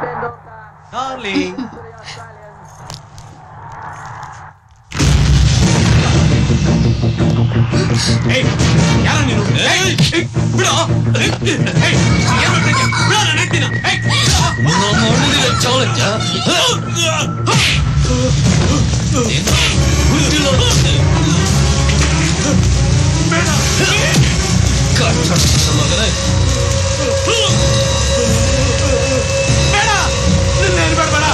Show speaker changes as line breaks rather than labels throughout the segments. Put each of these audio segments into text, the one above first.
Darling ಏಯ್ ಯಾರು ನೀನು ಏಯ್ ಏಯ್, ಬಿಡು ಏಯ್, ಏಯ್, ಏನ್ ಮಾಡ್ತಿದ್ಯ? ಬಿಡು ನನ್ನ ಹೆಂಡ್ತಿನ. ಏಯ್, ಬಿಡು. ಬೇಡ ನಿನ್ನ ಏನ್ ಬೇಡ ಬೇಡ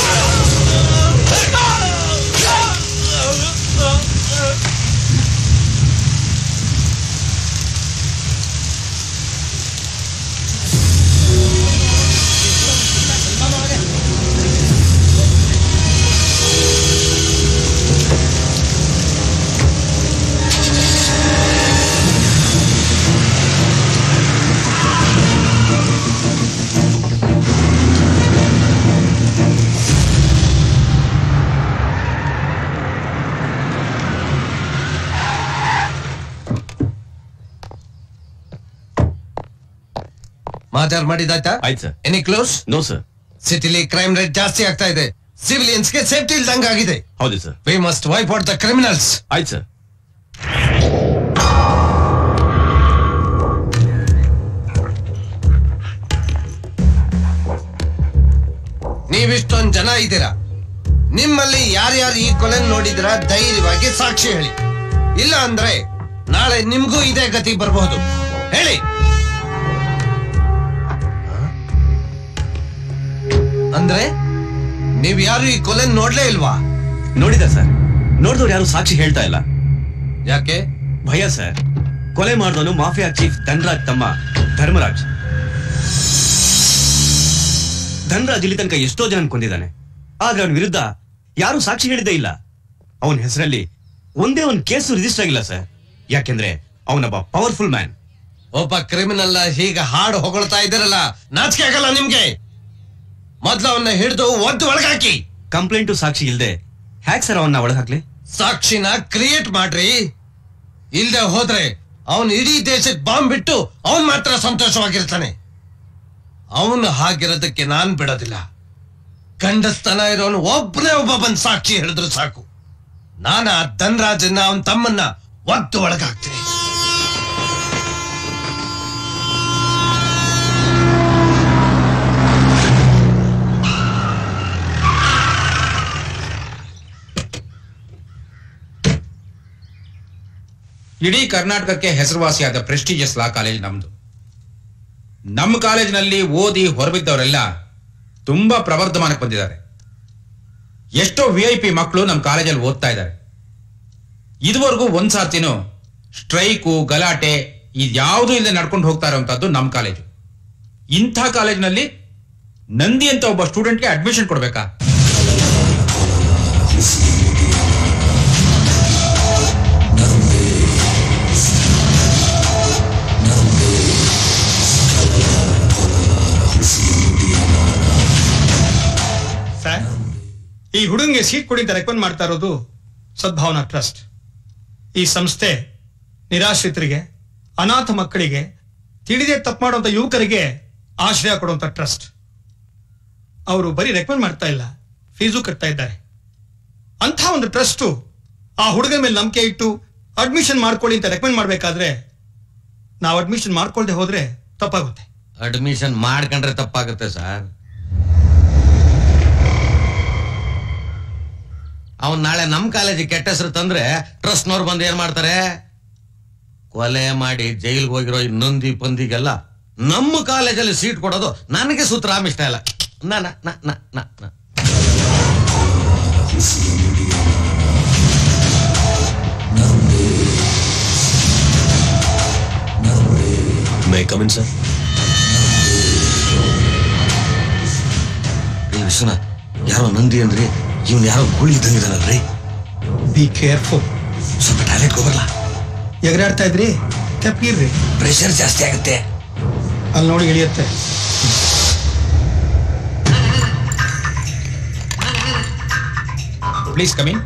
ಮಾತಾಡ್ ಮಾಡಿದಾಯ್ತಾ
ಆಯ್ತು sir
any close
no sir
ಸಿಟಿಲಿ ಕ್ರೈಮ್ ರೇಟ್ ಜಾಸ್ತಿ ಆಗ್ತಾ ಇದೆ ಸಿವಿಲಿಯನ್ಸ್ ಗೆ ಸೇಫ್ಟಿ ಇಲ್ದಂಗ ಆಗಿದೆ
ಹೌದು sir
we must wipe out the criminals
ಆಯ್ತು ಸರ್
ನೀವಿಷ್ಟೊಂದ್ ಜನ ಇದ್ದೀರಾ ನಿಮ್ಮಲ್ಲಿ ಯಾರ್ಯಾರು ಈ ಕೊಲೆ ನೋಡಿದ್ರ ಧೈರ್ಯವಾಗಿ ಸಾಕ್ಷಿ ಹೇಳಿ ಇಲ್ಲ ಅಂದ್ರೆ ನಾಳೆ ನಿಮ್ಗೂ ಇದೇ ಗತಿ ಬರಬಹುದು ಹೇಳಿ ಅಂದ್ರೆ ನೀವ್ ಯಾರು ಈ ಕೊಲೆ ನೋಡ್ಲೇ ಇಲ್ವಾ
ನೋಡಿದ ಸರ್ ನೋಡಿದವ್ರು ಯಾರು ಸಾಕ್ಷಿ ಹೇಳ್ತಾ ಇಲ್ಲ
ಯಾಕೆ
ಭಯ ಸರ್ ಕೊಲೆ ಮಾಡಿದವನು ಮಾಫಿಯಾ ಚೀಫ್ ಧನ್ರಾಜ್ ತಮ್ಮ ಧರ್ಮರಾಜ್ ಧನ್ರಾಜ್ ಇಲ್ಲಿ ತನಕ ಎಷ್ಟೋ ಜನ ಕೊಂದಿದ್ದಾನೆ ಆದ್ರೆ ಅವನ ವಿರುದ್ಧ ಯಾರು ಸಾಕ್ಷಿ ಹೇಳಿದ್ದೇ ಇಲ್ಲ ಅವನ ಹೆಸರಲ್ಲಿ ಒಂದೇ ಒಂದು ಕೇಸು ರಿಜಿಸ್ಟರ್ ಆಗಿಲ್ಲ ಸರ್ ಯಾಕೆಂದ್ರೆ ಅವನೊಬ್ಬ ಪವರ್ಫುಲ್ ಮ್ಯಾನ್
ಒಬ್ಬ ಕ್ರಿಮಿನಲ್ ಹೀಗ ಹಾಡು ಹೊಗಳ್ತಾ ಇದ್ದೀರಲ್ಲ ನಾಚಿಕೆ ಆಗಲ್ಲ ನಿಮ್ಗೆ ಮೊದ್ಲು ಅವನ್ನ ಹಿಡಿದು ಒದ್ದು ಒಳಗಾಕಿ
ಕಂಪ್ಲೇಂಟು ಸಾಕ್ಷಿ ಇಲ್ದೆ ಹ್ಯಾಕ್ ಸರ್ ಅವನ್ನ ಒಳಗ್ ಹಾಕ್ಲಿ
ಸಾಕ್ಷಿನ ಕ್ರಿಯೇಟ್ ಮಾಡ್ರಿ ಇಲ್ದೆ ಹೋದ್ರೆ ಅವನ್ ಇಡೀ ದೇಶಕ್ಕೆ ಬಾಂಬ್ ಬಿಟ್ಟು ಅವನ್ ಮಾತ್ರ ಸಂತೋಷವಾಗಿರ್ತಾನೆ ಅವನು ಹಾಗಿರೋದಕ್ಕೆ ನಾನ್ ಬಿಡೋದಿಲ್ಲ ಗಂಡಸ್ತನ ಇರೋನು ಒಬ್ಬನೇ ಒಬ್ಬ ಬಂದ್ ಸಾಕ್ಷಿ ಹೇಳಿದ್ರು ಸಾಕು ನಾನ ಆ ಧನ್ರಾಜನ್ನ ಅವನ್ ತಮ್ಮನ್ನ ಒತ್ತು ಒಳಗಾಗ್ತೀನಿ
ಇಡೀ ಕರ್ನಾಟಕಕ್ಕೆ ಹೆಸರುವಾಸಿಯಾದ ಪ್ರೆಸ್ಟೀಜಿಯಸ್ ಲಾ ಕಾಲೇಜ್ ನಮ್ದು ನಮ್ಮ ಕಾಲೇಜಿನಲ್ಲಿ ಓದಿ ಹೊರಬಿದ್ದವರೆಲ್ಲ ತುಂಬಾ ಪ್ರವರ್ಧಮಾನಕ್ಕೆ ಬಂದಿದ್ದಾರೆ ಎಷ್ಟೋ ವಿ ಐ ಪಿ ಮಕ್ಕಳು ನಮ್ಮ ಕಾಲೇಜಲ್ಲಿ ಓದ್ತಾ ಇದ್ದಾರೆ ಇದುವರೆಗೂ ಒಂದ್ ಸಾರ್ತಿನೂ ಸ್ಟ್ರೈಕು ಗಲಾಟೆ ಇದ್ಯಾವುದೂ ಇಲ್ಲದೆ ನಡ್ಕೊಂಡು ಹೋಗ್ತಾ ಇರುವಂತದ್ದು ನಮ್ಮ ಕಾಲೇಜು ಇಂಥ ಕಾಲೇಜಿನಲ್ಲಿ ನಂದಿ ಅಂತ ಒಬ್ಬ ಸ್ಟೂಡೆಂಟ್ಗೆ ಅಡ್ಮಿಷನ್ ಕೊಡ್ಬೇಕಾ
ಸರ್ ಈ ಹುಡುಗಂಗೆ ಸೀಟ್ ಕೊಡಿ ಅಂತ ರೆಕಮೆಂಡ್ ಮಾಡ್ತಾ ಇರೋದು ಸದ್ಭಾವನಾ ಟ್ರಸ್ಟ್ ಈ ಸಂಸ್ಥೆ ನಿರಾಶ್ರಿತರಿಗೆ ಅನಾಥ ಮಕ್ಕಳಿಗೆ ತಿಳಿದೇ ತಪ್ಪು ಮಾಡುವಂತ ಯುವಕರಿಗೆ ಆಶ್ರಯ ಕೊಡುವಂತ ಟ್ರಸ್ಟ್ ಅವರು ಬರೀ ರೆಕಮೆಂಡ್ ಮಾಡ್ತಾ ಇಲ್ಲ ಫೀಸು ಕಟ್ತಾ ಇದ್ದಾರೆ ಅಂಥ ಒಂದು ಟ್ರಸ್ಟು ಆ ಹುಡುಗನ ಮೇಲೆ ನಂಬಿಕೆ ಇಟ್ಟು ಅಡ್ಮಿಷನ್ ಮಾಡ್ಕೊಳ್ಳಿ ಅಂತ ರೆಕಮೆಂಡ್ ಮಾಡಬೇಕಾದ್ರೆ ನಾವು ಅಡ್ಮಿಷನ್ ಮಾಡ್ಕೊಳ್ದೆ ಹೋದ್ರೆ ತಪ್ಪಾಗುತ್ತೆ
ಅಡ್ಮಿಷನ್ ಮಾಡ್ಕೊಂಡ್ರೆ ತಪ್ಪಾಗುತ್ತೆ ಸರ್ ಅವನ್ ನಾಳೆ ನಮ್ ಕಾಲೇಜಿಗೆ ಕೆಟ್ಟ ಹೆಸರು ತಂದ್ರೆ ಟ್ರಸ್ಟ್ನವ್ರು ಬಂದು ಏನ್ ಮಾಡ್ತಾರೆ ಕೊಲೆ ಮಾಡಿ ಜೈಲ್ಗೆ ಹೋಗಿರೋ ಈ ನೊಂದಿ ಪಂದಿಗೆಲ್ಲ ನಮ್ಮ ಕಾಲೇಜಲ್ಲಿ ಸೀಟ್ ಕೊಡೋದು ನನಗೆ ಸುತ್ತರಾಮ್ ಇಷ್ಟ ಇಲ್ಲ ನ ನ ನ ನ ನ ನ.
ಮೇ ಕಮಿನ್ ಸರ್
ರೀ ವಿಶ್ವನಾಥ್ ಯಾರೋ ನಂದಿ ಅಂದ್ರಿ ಇವನ್ ಯಾರೋ ಗುಳಿ ಇದ್ದಂಗಿದಾನಲ್ರಿ
ಬಿ ಕೇರ್ಫುಲ್
ಸ್ವಲ್ಪ ಟಾಯ್ಲೆಟ್ ಹೋಗಲ್ಲ
ಎಗರಾಡ್ತಾ ಇದ್ರಿ ತಪ್ಪಿರ್ರಿ
ಪ್ರೆಷರ್ ಜಾಸ್ತಿ ಆಗುತ್ತೆ
ಅಲ್ಲಿ ನೋಡಿ ಇಳಿಯುತ್ತೆ
ಪ್ಲೀಸ್ ಕಮಿಂಗ್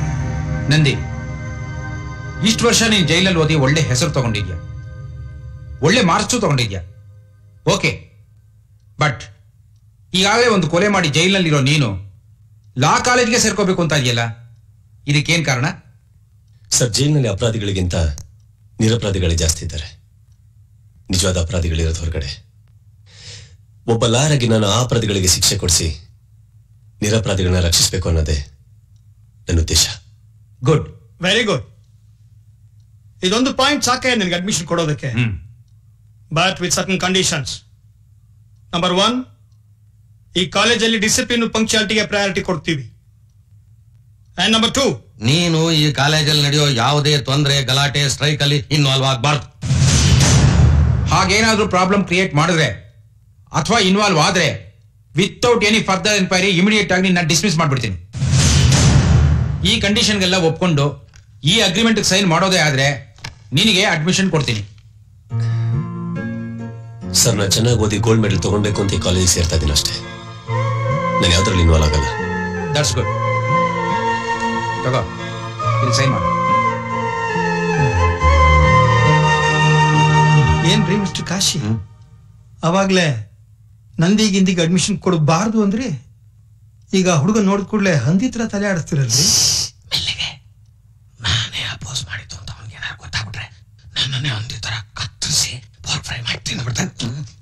ನಂದಿ ಇಷ್ಟು ವರ್ಷ ನೀನ್ ಜೈಲಲ್ಲಿ ಓದಿ ಒಳ್ಳೆ ಹೆಸರು ತಗೊಂಡಿದ್ಯಾ ಒಳ್ಳೆ ಮಾರ್ಕ್ಸು ತಗೊಂಡಿದ್ಯಾ ಓಕೆ ಬಟ್ ಈಗಾಗಲೇ ಒಂದು ಕೊಲೆ ಮಾಡಿ ಜೈಲಿನಲ್ಲಿರೋ ನೀನು ಲಾ ಕಾಲೇಜ್ಗೆ ಸೇರ್ಕೋಬೇಕು ಅಂತ ಇದೆಯಲ್ಲ ಇದಕ್ಕೇನ್ ಕಾರಣ
ಸರ್ ಜೈಲಿನಲ್ಲಿ ಅಪರಾಧಿಗಳಿಗಿಂತ ನಿರಪರಾಧಿಗಳೇ ಜಾಸ್ತಿ ಇದ್ದಾರೆ ನಿಜವಾದ ಅಪರಾಧಿಗಳಿರೋದು ಹೊರಗಡೆ ಒಬ್ಬ ಲಾರಾಗಿ ನಾನು ಆ ಅಪರಾಧಿಗಳಿಗೆ ಶಿಕ್ಷೆ ಕೊಡಿಸಿ ನಿರಪರಾಧಿಗಳನ್ನ ರಕ್ಷಿಸಬೇಕು ಅನ್ನೋದೇ ನನ್ನ ಉದ್ದೇಶ
ಗುಡ್
ವೆರಿ ಗುಡ್ ಇದೊಂದು ಪಾಯಿಂಟ್ ಸಾಕೆ ನಿನಗೆ ಅಡ್ಮಿಷನ್ ಕೊಡೋದಕ್ಕೆ
hmm
but with certain conditions number one ಈ ಕಾಲೇಜಲ್ಲಿ ಡಿಸಿಪ್ಲಿನ್ ಪಂಕ್ಚುಯಾಲಿಟಿಗೆ ಪ್ರಯಾರಿಟಿ ಕೊಡ್ತೀವಿ ಅಂಡ್ ನಂಬರ್ ಟೂ
ನೀನು ಈ ಕಾಲೇಜಲ್ಲಿ ನಡೆಯೋ ಯಾವುದೇ ತೊಂದರೆ ಗಲಾಟೆ ಸ್ಟ್ರೈಕ್ ಅಲ್ಲಿ ಇನ್ವಾಲ್ವ್ ಆಗ್ಬಾರ್ದು
ಹಾಗೇನಾದ್ರೂ ಪ್ರಾಬ್ಲಮ್ ಕ್ರಿಯೇಟ್ ಮಾಡಿದ್ರೆ ಅಥವಾ ಇನ್ವಾಲ್ವ್ ಆದ್ರೆ without any further enquiry immediate ಆಗಿ ನಾನು ಡಿಸ್ಮಿಸ್ ಮಾಡ್ಬಿಡ್ತೀನಿ ಈ ಕಂಡೀಷನ್ಗೆಲ್ಲ ಒಪ್ಕೊಂಡು ಈ ಅಗ್ರಿಮೆಂಟ್ ಸೈನ್ ಮಾಡೋದೇ ಆದ್ರೆ ನಿನಗೆ ಅಡ್ಮಿಷನ್ ಕೊಡ್ತೀನಿ
ಸರ್ ನಾನು ಚೆನ್ನಾಗಿ ಓದಿ ಗೋಲ್ಡ್ ಮೆಡಲ್ ತಗೊಳ್ಬೇಕು ಅಂತ ಈ ಕಾಲೇಜಿಗೆ ಸೇರ್ತಾ ಇದ್ದೀನಿ ಅಷ್ಟೇ ನಾನು ಯಾವ್ದ್ರಲ್ಲಿ ಇನ್ವಾಲ್ವ್ ಆಗಲ್ಲ
ದಟ್ಸ್ ಗುಡ್ ತಗೋ ಇಲ್ಲಿ ಸೈನ್ ಮಾಡು
ಏನ್ರಿ ಮಿಸ್ಟರ್ ಕಾಶಿ ಅವಾಗ್ಲೇ ನಂದಿ ಗಿಂದಿಗೆ ಅಡ್ಮಿಷನ್ ಕೊಡಬಾರ್ದು ಅಂದ್ರಿ ಈಗ ಹುಡುಗ ನೋಡಿದ ಕೂಡಲೇ ಹಂದಿ ತರ ತಲೆ ಆಡಿಸ್ತಿರಲ್ರಿ
ನಾನೇ ಅಪೋಸ್ ಮಾಡಿದ್ದು ಅಂತ ಅವ್ನಿಗೆ ಏನಾದ್ರು ಗೊತ್ತಾಗ್ಬಿಟ್ರೆ ನನ್ನನ್ನೇ ಒಂದೇ ತರ ಕತ್ತರಿಸಿ ಪೋರ್ಕ್ ಫ್ರೈ ಮಾಡಿ ತಿಂದ್ಬಿಡ್ತಾನೆ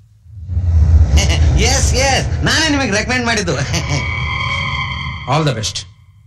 ಎಸ್ ಎಸ್ ನಾನೇ ನಿಮಗೆ ರೆಕಮೆಂಡ್ ಮಾಡಿದ್ದು
all the best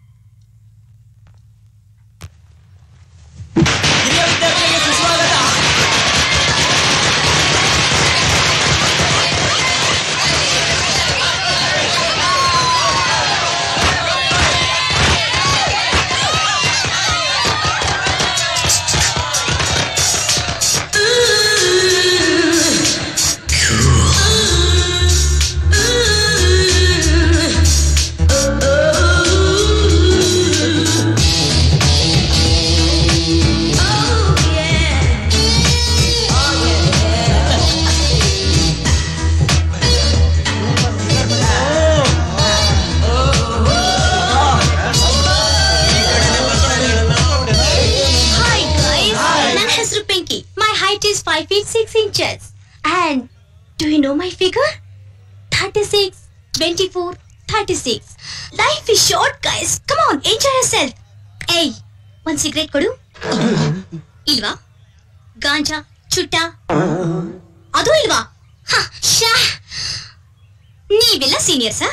Hi guys, ನನ್ನ ಹೆಸರು Pinky my height is five feet six inches and do you know my figure thirty six twenty four thirty six life is short guys come on enjoy yourself ಏಯ್ ಒಂದ್ cigarette ಕೊಡು ಇಲ್ವಾ ಗಾಂಜಾ ಚುಟ್ಟ ಅದು ಇಲ್ವಾ ಹ, ಶ್ಯಾ. ನೀವೆಲ್ಲ ಸೀನಿಯರ್ಸಾ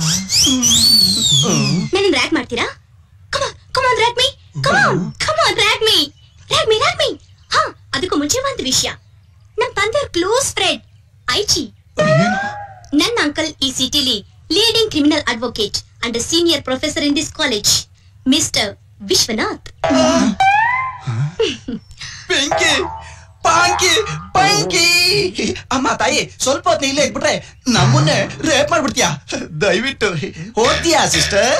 ನನ್ನ ರ್ಯಾಕ್ ಮಾಡ್ತೀರಾ come on come on rag me come on come on rag me rag me rag me ಹಾ ಅದಕ್ಕೂ ಮುಂಚೆ ಒಂದು ವಿಷಯ ನಮ್ ತಂದೆಯವ್ರ ಕ್ಲೋಸ್ ಫ್ರೆಂಡ್ ಐಚಿ ನನ್ನ ಅಂಕಲ್ ಈ ಸಿಟಿಲಿ leading criminal advocate and senior professor in this college mister Vishwanath
ಬೆಂಕಿ ಪಾಂಕಿ ಪಂಕಿ ಅಮ್ಮ ತಾಯಿ ಸ್ವಲ್ಪ ಹೊತ್ತು ಇಲ್ಲೇ ಇಟ್ಬಿಟ್ರೆ ನಮ್ಮನ್ನೇ ರೇಪ್ ಮಾಡ್ಬಿಡ್ತೀಯಾ ದಯವಿಟ್ಟು ಹೋಗ್ತೀಯಾ ಸಿಸ್ಟರ್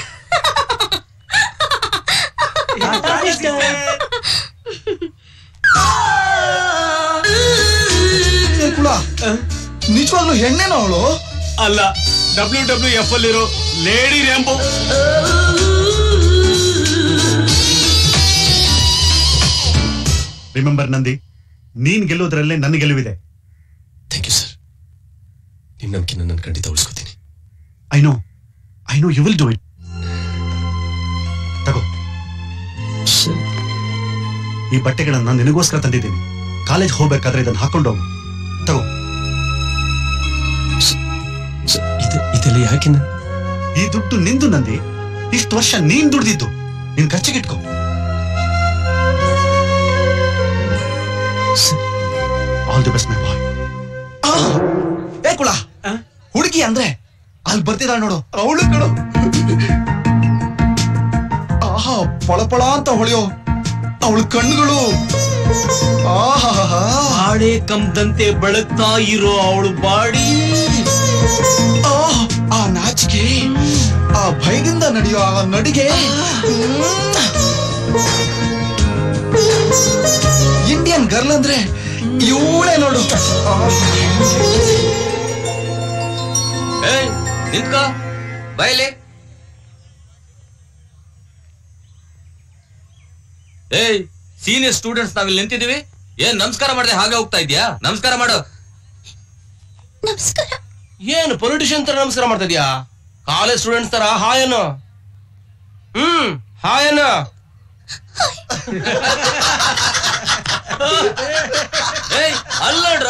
ಕುಳ ನಿಜವಾಗ್ಲೂ ಹೆಣ್ಣೇನೋ ಅವಳು
ಅಲ್ಲ ಡಬ್ಲ್ಯೂ ಡಬ್ಲ್ಯೂ ಎಫ್ ಅಲ್ಲಿರೋ ಲೇಡಿ ರ್ಯಾಂಬೋ
ರಿಮೆಂಬರ್ ನಂದಿ ನೀನ್ ಗೆಲ್ಲೋದ್ರಲ್ಲೇ ನನ್ನ ಗೆಲುವಿದೆ
ಥ್ಯಾಂಕ್ ಯು ಸರ್ ನಿಮ್ಮ ನಂಬಿಕೆನ ನಾನು ಖಂಡಿತ ಉಳಿಸ್ಕೋತೀನಿ
I know I know you will do it ತಗೋ ಈ ಬಟ್ಟೆಗಳನ್ನ ನಾನು ನಿನಗೋಸ್ಕರ ತಂದಿದ್ದೀನಿ ಕಾಲೇಜ್ ಹೋಗ್ಬೇಕಾದ್ರೆ ಇದನ್ನ ಹಾಕೊಂಡು ಹೋಗು ತಗೋ
ಸರ್, ಇದು ಇದೆಲ್ಲ ಯಾಕೆ ನಾನು
ಈ ದುಡ್ಡು ನಿಂದು ನಂದಿ ಇಷ್ಟು ವರ್ಷ ನೀನ್ ದುಡ್ದಿದ್ದು ನಿನ್ ಖರ್ಚಿಗಿಟ್ಕೋ all the best my boy
ಏ ಕುಳ ಹುಡುಗಿ ಅಂದ್ರೆ ಅಲ್ಲಿ ಬರ್ತಿದ್ದಾಳ ನೋಡು ಅವಳು ಕಣು ಆಹಾ ಪಳಪಳ ಅಂತ ಹೊಳೆಯೋ ಅವಳ ಕಣ್ಣುಗಳು ಆಹಾ
ಬಾಳೆ ಕಂಬದಂತೆ ಬೆಳಗ್ತಾ ಇರೋ ಅವಳು ಬಾಡಿ
ಆಹ್, ಆ ನಾಚಿಕೆ ಆ ಭಯದಿಂದ ನಡೆಯೋ ಆ ನಡಿಗೆ ಇಂಡಿಯನ್ ಗರ್ಲ್ ಅಂದ್ರೆ ಇವಳೇ ನೋಡು
ನಿಂತ್ಕೋ ಬಯಲೆ ಏಯ್ ಸೀನಿಯರ್ ಸ್ಟೂಡೆಂಟ್ಸ್ ನಾವಿಲ್ಲಿ ನಿಂತಿದೀವಿ
ಏನ್ ನಮಸ್ಕಾರ ಮಾಡದೆ ಹಾಗೆ ಹೋಗ್ತಾ ಇದ್ಯಾ ನಮಸ್ಕಾರ ಮಾಡು
ನಮಸ್ಕಾರ
ಏನು ಪೊಲಿಟಿಷಿಯನ್ ತರ ನಮಸ್ಕಾರ ಮಾಡ್ತಾ ಇದೀಯಾ ಕಾಲೇಜ್ ಸ್ಟೂಡೆಂಟ್ಸ್ ತರ ಹಾಯನು ಹ್ಮ್ ಹಾಯನ
ಏಯ್ ಅಲ್ಲೋಡ್ರ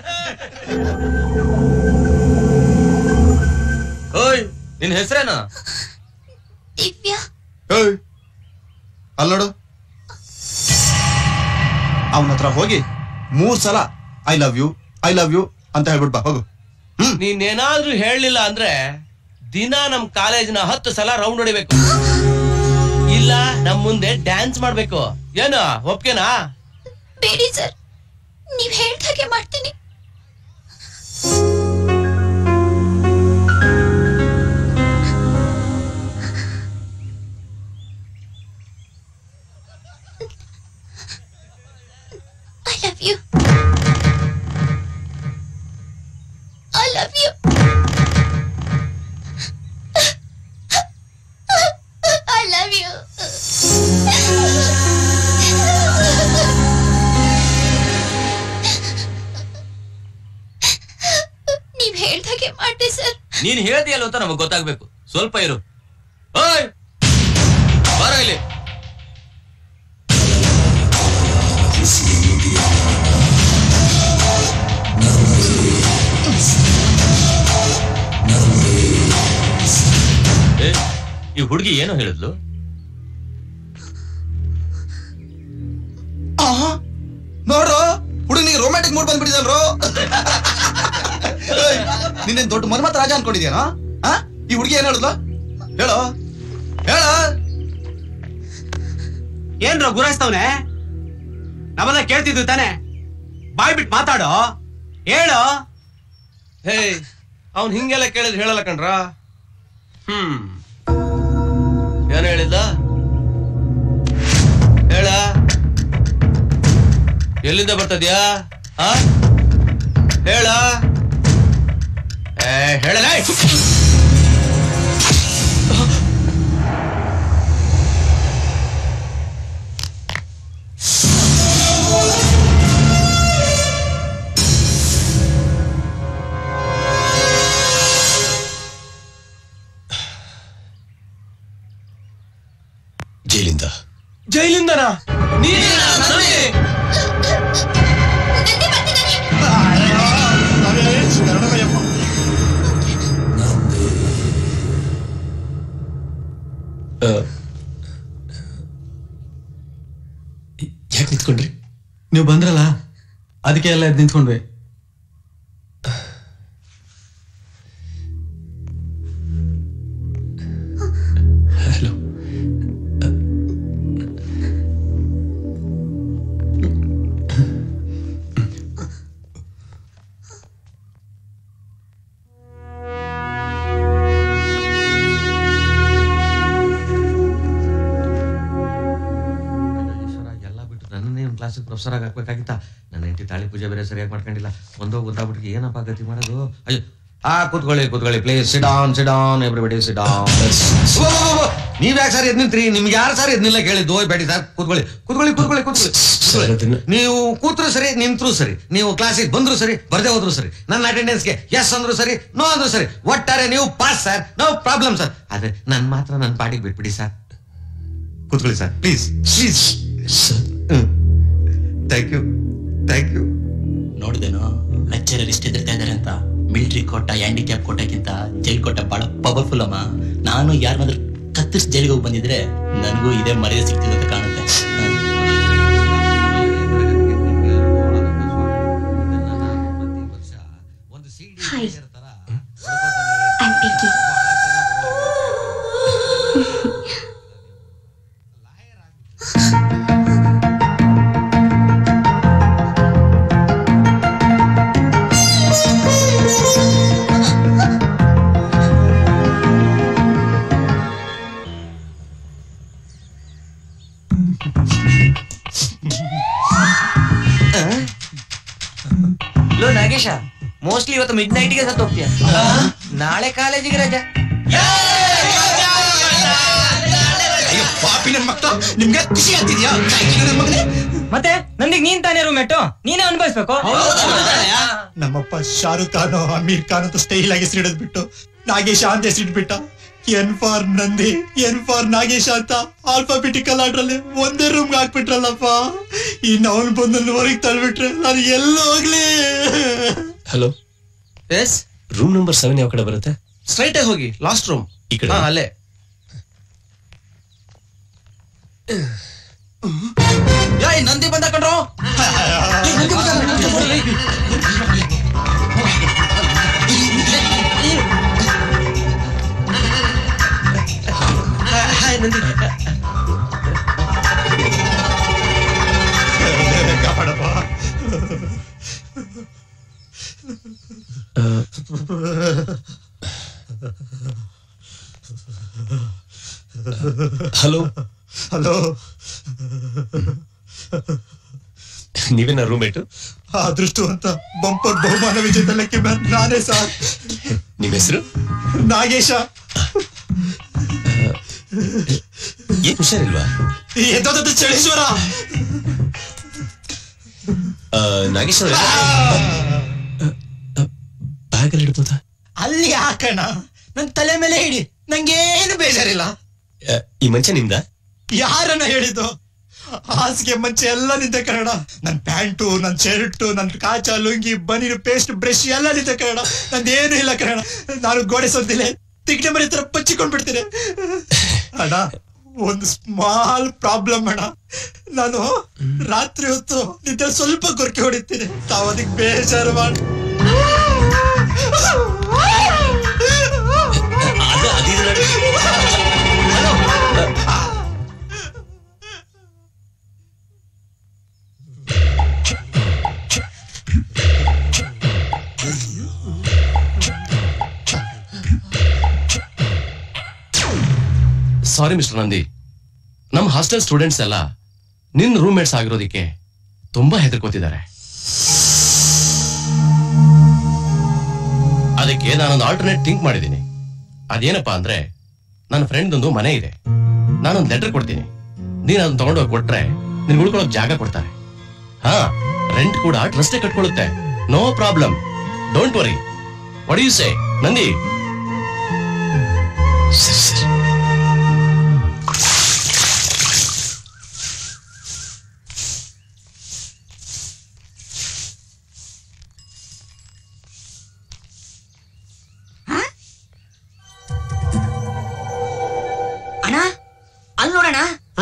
ಓಯ್ ನಿನ್ ಹೆಸರೇನ
ದಿವ್ಯಾ
ಏಯ್ ಅಲ್ ನೋಡು ಅವನ ಹತ್ರ ಹೋಗಿ ಮೂರ್ ಸಲ I love you I love you ಅಂತ ಹೇಳ್ಬಿಟ್ ಬಾ ಹೋಗು
ನೀನೇನಾದ್ರೂ ಹೇಳಲಿಲ್ಲ ಅಂದ್ರೆ ದಿನ ನಮ್ ಕಾಲೇಜಿನ ಹತ್ತು ಸಲ ರೌಂಡ್ ಹೊಡಿಬೇಕು ಇಲ್ಲ ನಮ್ ಮುಂದೆ ಡ್ಯಾನ್ಸ್ ಮಾಡ್ಬೇಕು ಏನು ಒಪ್ಕೆನಾ
ಬೇಡಿ ಸರ್ ನೀವ್ ಹೇಳ್ದಾಗೆ ಮಾಡ್ತೀನಿ I love you. I love you. I love you. ನೀವ್ ಹೇಳ್ದಾಗೆ ಮಾಡ್ದೆ ಸರ್
ನೀನ್ ಹೇಳ್ದಿಯಲ್ಲ ಅಂತ ನಮಗ್ ಗೊತ್ತಾಗ್ಬೇಕು ಸ್ವಲ್ಪ ಇರು ಓಯ್ ಬಾರ ಇಲ್ಲಿ ಏ, ಈ ಹುಡುಗಿ ಏನೋ ಹೇಳಿದ್ಲು
ಆಹಾ, ನೋಡ್ರು ಹುಡುಗನಿಗೆ ರೊಮ್ಯಾಂಟಿಕ್ ಮೂಡ್ ಬಂದ್ಬಿಟ್ಟಿದಲ್ರು ಏಯ್, ನಿನ್ನೇನ್ ದೊಡ್ಡ ಮನ್ಮತ್ ರಾಜ ಅನ್ಕೊಂಡಿದ್ಯಾನೋ ಆ ಈ ಹುಡುಗಿ ಏನ್ ಹೇಳಿದ್ಲು ಹೇಳೋ ಹೇಳ
ಏನ್ರ ಗುರಾಯಿಸ್ತವ್ನೆ ನಾವೆಲ್ಲ ಕೇಳ್ತಿದ್ವಿ ತಾನೆ ಬಾಯ್ ಬಿಟ್ಟು ಮಾತಾಡೋ ಹೇಳೋ
ಹೇ ಅವ್ನ್ ಹಿಂಗೆಲ್ಲ ಕೇಳಿದ್ರೆ ಹೇಳಲ್ಲ ಕಣ್ರ ಹ್ಮ್ ಏನ್ ಹೇಳಿದ್ದ ಹೇಳ ಎಲ್ಲಿಂದ ಬರ್ತದ್ಯಾ ಆ ಹೇಳ ಏ ಹೇಳಲ್ಲ
ಜೈಲಿಂದ
ಜೈಲಿಂದನಾ
ಯಾಕೆ ನಿಂತ್ಕೊಂಡ್ರಿ
ನೀವು ಬಂದ್ರಲ್ಲ ಅದಕ್ಕೆ ಎಲ್ಲ ಎದ್ದು ನಿಂತ್ಕೊಂಡ್ವಿ
ಹಲೋ
ಎಲ್ಲ ಬಿಟ್ಟು ನನ್ನೇ ಒಂದು ಕ್ಲಾಸಿಗೆ ಪ್ರೊಫೆಸರ್ ಆಗಿ ಹಾಕ್ಬೇಕಾಗಿತ್ತ ನನ್ನ ಹೆಂಡತಿ ತಾಳಿ ಪೂಜೆ ಬೇರೆ ಸರಿಯಾಗಿ ಮಾಡ್ಕೊಂಡಿಲ್ಲ ಒಂದೋ ಗೊತ್ತಾಗ್ಬಿಟ್ಟು ಏನಪ್ಪ ಗತಿ ಮಾಡೋದು ಅಯ್ಯೋ ಆ ಕೂತ್ಕೊಳ್ಳಿ ಕೂತ್ಕೊಳ್ಳಿ please sit down sit down everybody sit down ನೀವ್ ಯಾಕೆ ಸರ್ ಎದ್ ನಿಂತ್ರಿ ನಿಮ್ಗೆ ಯಾರು ಸರ್ ಎದ್ನಿಲ್ಲ ಕೇಳಿದ್ದು ಓಯ್ ಬೇಡಿ ಸರ್ ಕೂತ್ಕೊಳ್ಳಿ ಕೂತ್ಕೊಳ್ಳಿ ಕೂತ್ಕೊಳ್ಳಿ ಕೂತ್ಕೊಳ್ಳಿ
ಸರ್ ಅದನ್ನ
ನೀವು ಕೂತ್ರು ಸರಿ ನಿಂತ್ರು ಸರಿ ನೀವು ಕ್ಲಾಸಿಗೆ ಬಂದ್ರು ಸರಿ ಬರ್ದೇ ಹೋದ್ರು ಸರಿ ನನ್ನ ಅಟೆಂಡೆನ್ಸ್ಗೆ ಎಸ್ ಅಂದ್ರು ಸರಿ ನೋ ಅಂದ್ರು ಸರಿ ಒಟ್ಟಾರೆ ನೀವು pass sir no problem sir ಆದ್ರೆ ನನ್ ಮಾತ್ರ ನನ್ನ ಪಾಟಿಗೆ ಬಿಟ್ಬಿಡಿ ಸರ್ ಕೂತ್ಕೊಳ್ಳಿ sir please please
sir
thank you thank you
ನೋಡಿದೇನು ಲೆಕ್ಚರರ್ ಇಷ್ಟ ಎದುರ್ತಾ ಇದಾರೆ ಅಂತ ಮಿಲಿಟರಿ ಕೋಟ ಹ್ಯಾಂಡಿಕ್ಯಾಪ್ ಕೋಟಕ್ಕಿಂತ ಜೈಲ್ ಕೋಟ ಬಹಳ ಪವರ್ಫುಲ್ ಅಮ್ಮ ನಾನು ಯಾರನ್ನಾದ್ರೂ ಕತ್ತರಿಸಿ ಜೈಲಿಗೆ ಹೋಗಿ ಬಂದಿದ್ರೆ ನನಗೂ ಇದೇ ಮರ್ಯಾದೆ ಸಿಗ್ತಿದೆ ಅಂತ ಕಾಣುತ್ತೆ
Hi. I'm Pinky.
ಲೋ ನಾಗೇಶ ಮೋಸ್ಟ್ಲಿ ಇವತ್ತು ಮಿಡ್ ನೈಟ್ಗೆ ಸತ್ತು ಹೋಗ್ತೀಯ ನಾಳೆ ಕಾಲೇಜಿಗೆ ರಜಾ
ಅಯ್ಯೋ ಪಾಪಿ ನನ್ ಮಕ್ಕಳು ನಿಮ್ಗೆ ಖುಷಿ ಆಗ್ತಿದ್ಯಾ ನನ್ನ ಮಗನೇ
ಮತ್ತೆ ನಂದಿಗ್ ನೀನ್ ತಾನೇ ರೂಮೆಟ್ಟು ನೀನೇ ಅನ್ಭವಿಸ್ಬೇಕು
ನಮ್ಮಪ್ಪ ಶಾರುಖ್ ಖಾನ್ ಅಮೀರ್ ಖಾನ್ ಅಂತ ಸ್ಟೈಲ್ ಆಗಿ ಹೆಸರಿಡೋದ್ ಬಿಟ್ಟು ನಾಗೇಶ ಅಂತ ಹೆಸರಿಟ್ಬಿಟ್ಟ N for Nandi N for Nagesh ಅಂತ ಆಲ್ಫಾಬೆಟಿಕಲ್ ಆರ್ಡ್ರಲ್ಲಿ ಒಂದೇ ರೂಮ್ಗೆ ಹಾಕ್ಬಿಟ್ರಲ್ಲಪ್ಪ ಇನ್ನು ಅವನ್ ಬಂದು ಹೊರಗೆ ತಳ್ಬಿಟ್ರೆ ನಾನು ಎಲ್ಲೂ ಹೋಗ್ಲಿ
hello
yes
room number seven ಯಾವ ಕಡೆ ಬರುತ್ತೆ
ಸ್ಟ್ರೈಟ್ ಆಗಿ ಹೋಗಿ ಲಾಸ್ಟ್ ರೂಮ್
ಈ ಕಡೆ
ಹಾ ಅಲ್ಲೇ ಯಾಯ್ ನಂದಿ ಬಂದ ಕಣ್ರೋ ಏಯ್, ನಂದಿ ಬಂದ, ನಂದಿ ಬಂದ. ಹಾಯ್ ನಂದಿ
ಹಲೋ
ಹಲೋ
ನೀವೇನ ರೂಮೇಟು
ಅದೃಷ್ಟವಂತ ಬಂಪರ್ ಬಹುಮಾನ ವಿಜೇತಲಕ್ಕೆ ನಾನೇ ಸರ್
ನಿಮ್ಮ ಹೆಸರು
ನಾಗೇಶ
ಏನ್ ಹುಷಾರಿಲ್ವಾ
ಎದ್ದೋದದ್ದು ಚಳೀಶ್ವರ
ಆ, ನಾಗೇಶ್ ಅವ್ರೆ ಬ್ಯಾಗ್ ಅಲ್ಲಿ ಇಡ್ಬೋದಾ
ಅಲ್ಲಿ ಹಾಕಣ ನನ್ ತಲೆ ಮೇಲೆ ಹಿಡಿ ನಂಗೇನು ಬೇಜಾರಿಲ್ಲ
ಆ, ಈ ಮಂಚ ನಿಮ್ದ
ಯಾರನ್ನ ಹೇಳಿದ್ದು ಹಾಸಿಗೆ ಮಂಚೆ ಎಲ್ಲ ನಿಂತೆ ಕನ್ನಡ ನನ್ ಪ್ಯಾಂಟು ನನ್ ಶರ್ಟು ನನ್ ಕಾಚ ಲುಂಗಿ ಬನೀರು ಪೇಸ್ಟ್ ಬ್ರಷ್ ಎಲ್ಲ ನಿಂತೆ ಕನ್ನಡ ನಂದೇನು ಇಲ್ಲ ಕನ್ನಡ ನಾನು ಗೋಡೆ ಸೊಂದಿಲ್ಲ ತಿಗ್ನೆ ಮರಿ ತರ ಪಚ್ಚಿಕೊಂಡ್ ಬಿಡ್ತೀನಿ ಅಣ್ಣ ಒಂದು ಸ್ಮಾಲ್ ಪ್ರಾಬ್ಲಮ್ ಅಣ್ಣ ನಾನು ರಾತ್ರಿ ಹೊತ್ತು ನಿದ್ದೆ ಸ್ವಲ್ಪ ಗೊರಕೆ ಹೊಡಿತೀನಿ ತಾವ್ ಅದಕ್ಕೆ ಬೇಜಾರು ಮಾಡಿ
ಅದು ಅದಿದು ನೋಡಿ. ಸಾರಿ ಮಿಸ್ಟರ್ ನಂದಿ ನಮ್ಮ ಹಾಸ್ಟೆಲ್ ಸ್ಟೂಡೆಂಟ್ಸ್ ಎಲ್ಲ ನಿನ್ ರೂಮ್ಮೇಟ್ಸ್ ಆಗಿರೋದಕ್ಕೆ ತುಂಬಾ ಹೆದರ್ಕೋತಿದ್ದಾರೆ ಅದಕ್ಕೆ ನಾನೊಂದು ಆಲ್ಟರ್ನೇಟ್ ಥಿಂಕ್ ಮಾಡಿದ್ದೀನಿ ಅದೇನಪ್ಪಾ ಅಂದ್ರೆ ನನ್ನ ಫ್ರೆಂಡ್ ಒಂದು ಮನೆ ಇದೆ ನಾನೊಂದು ಲೆಟರ್ ಕೊಡ್ತೀನಿ ನೀನ್ ಅದನ್ನ ತಗೊಂಡೋಗಿ ಕೊಟ್ರೆ ನಿನ್ ಉಳ್ಕೊಳ್ಳೋಕ್ ಜಾಗ ಕೊಡ್ತಾರೆ ಹಾ ರೆಂಟ್ ಕೂಡ ಟ್ರಸ್ಟೇ ಕಟ್ಕೊಳ್ಳುತ್ತೆ no problem don't worry what you say Nandi ಸರಿ ಸರಿ
ಅಣ್ಣ ಅಲ್ಲಿ ನೋಡೋಣ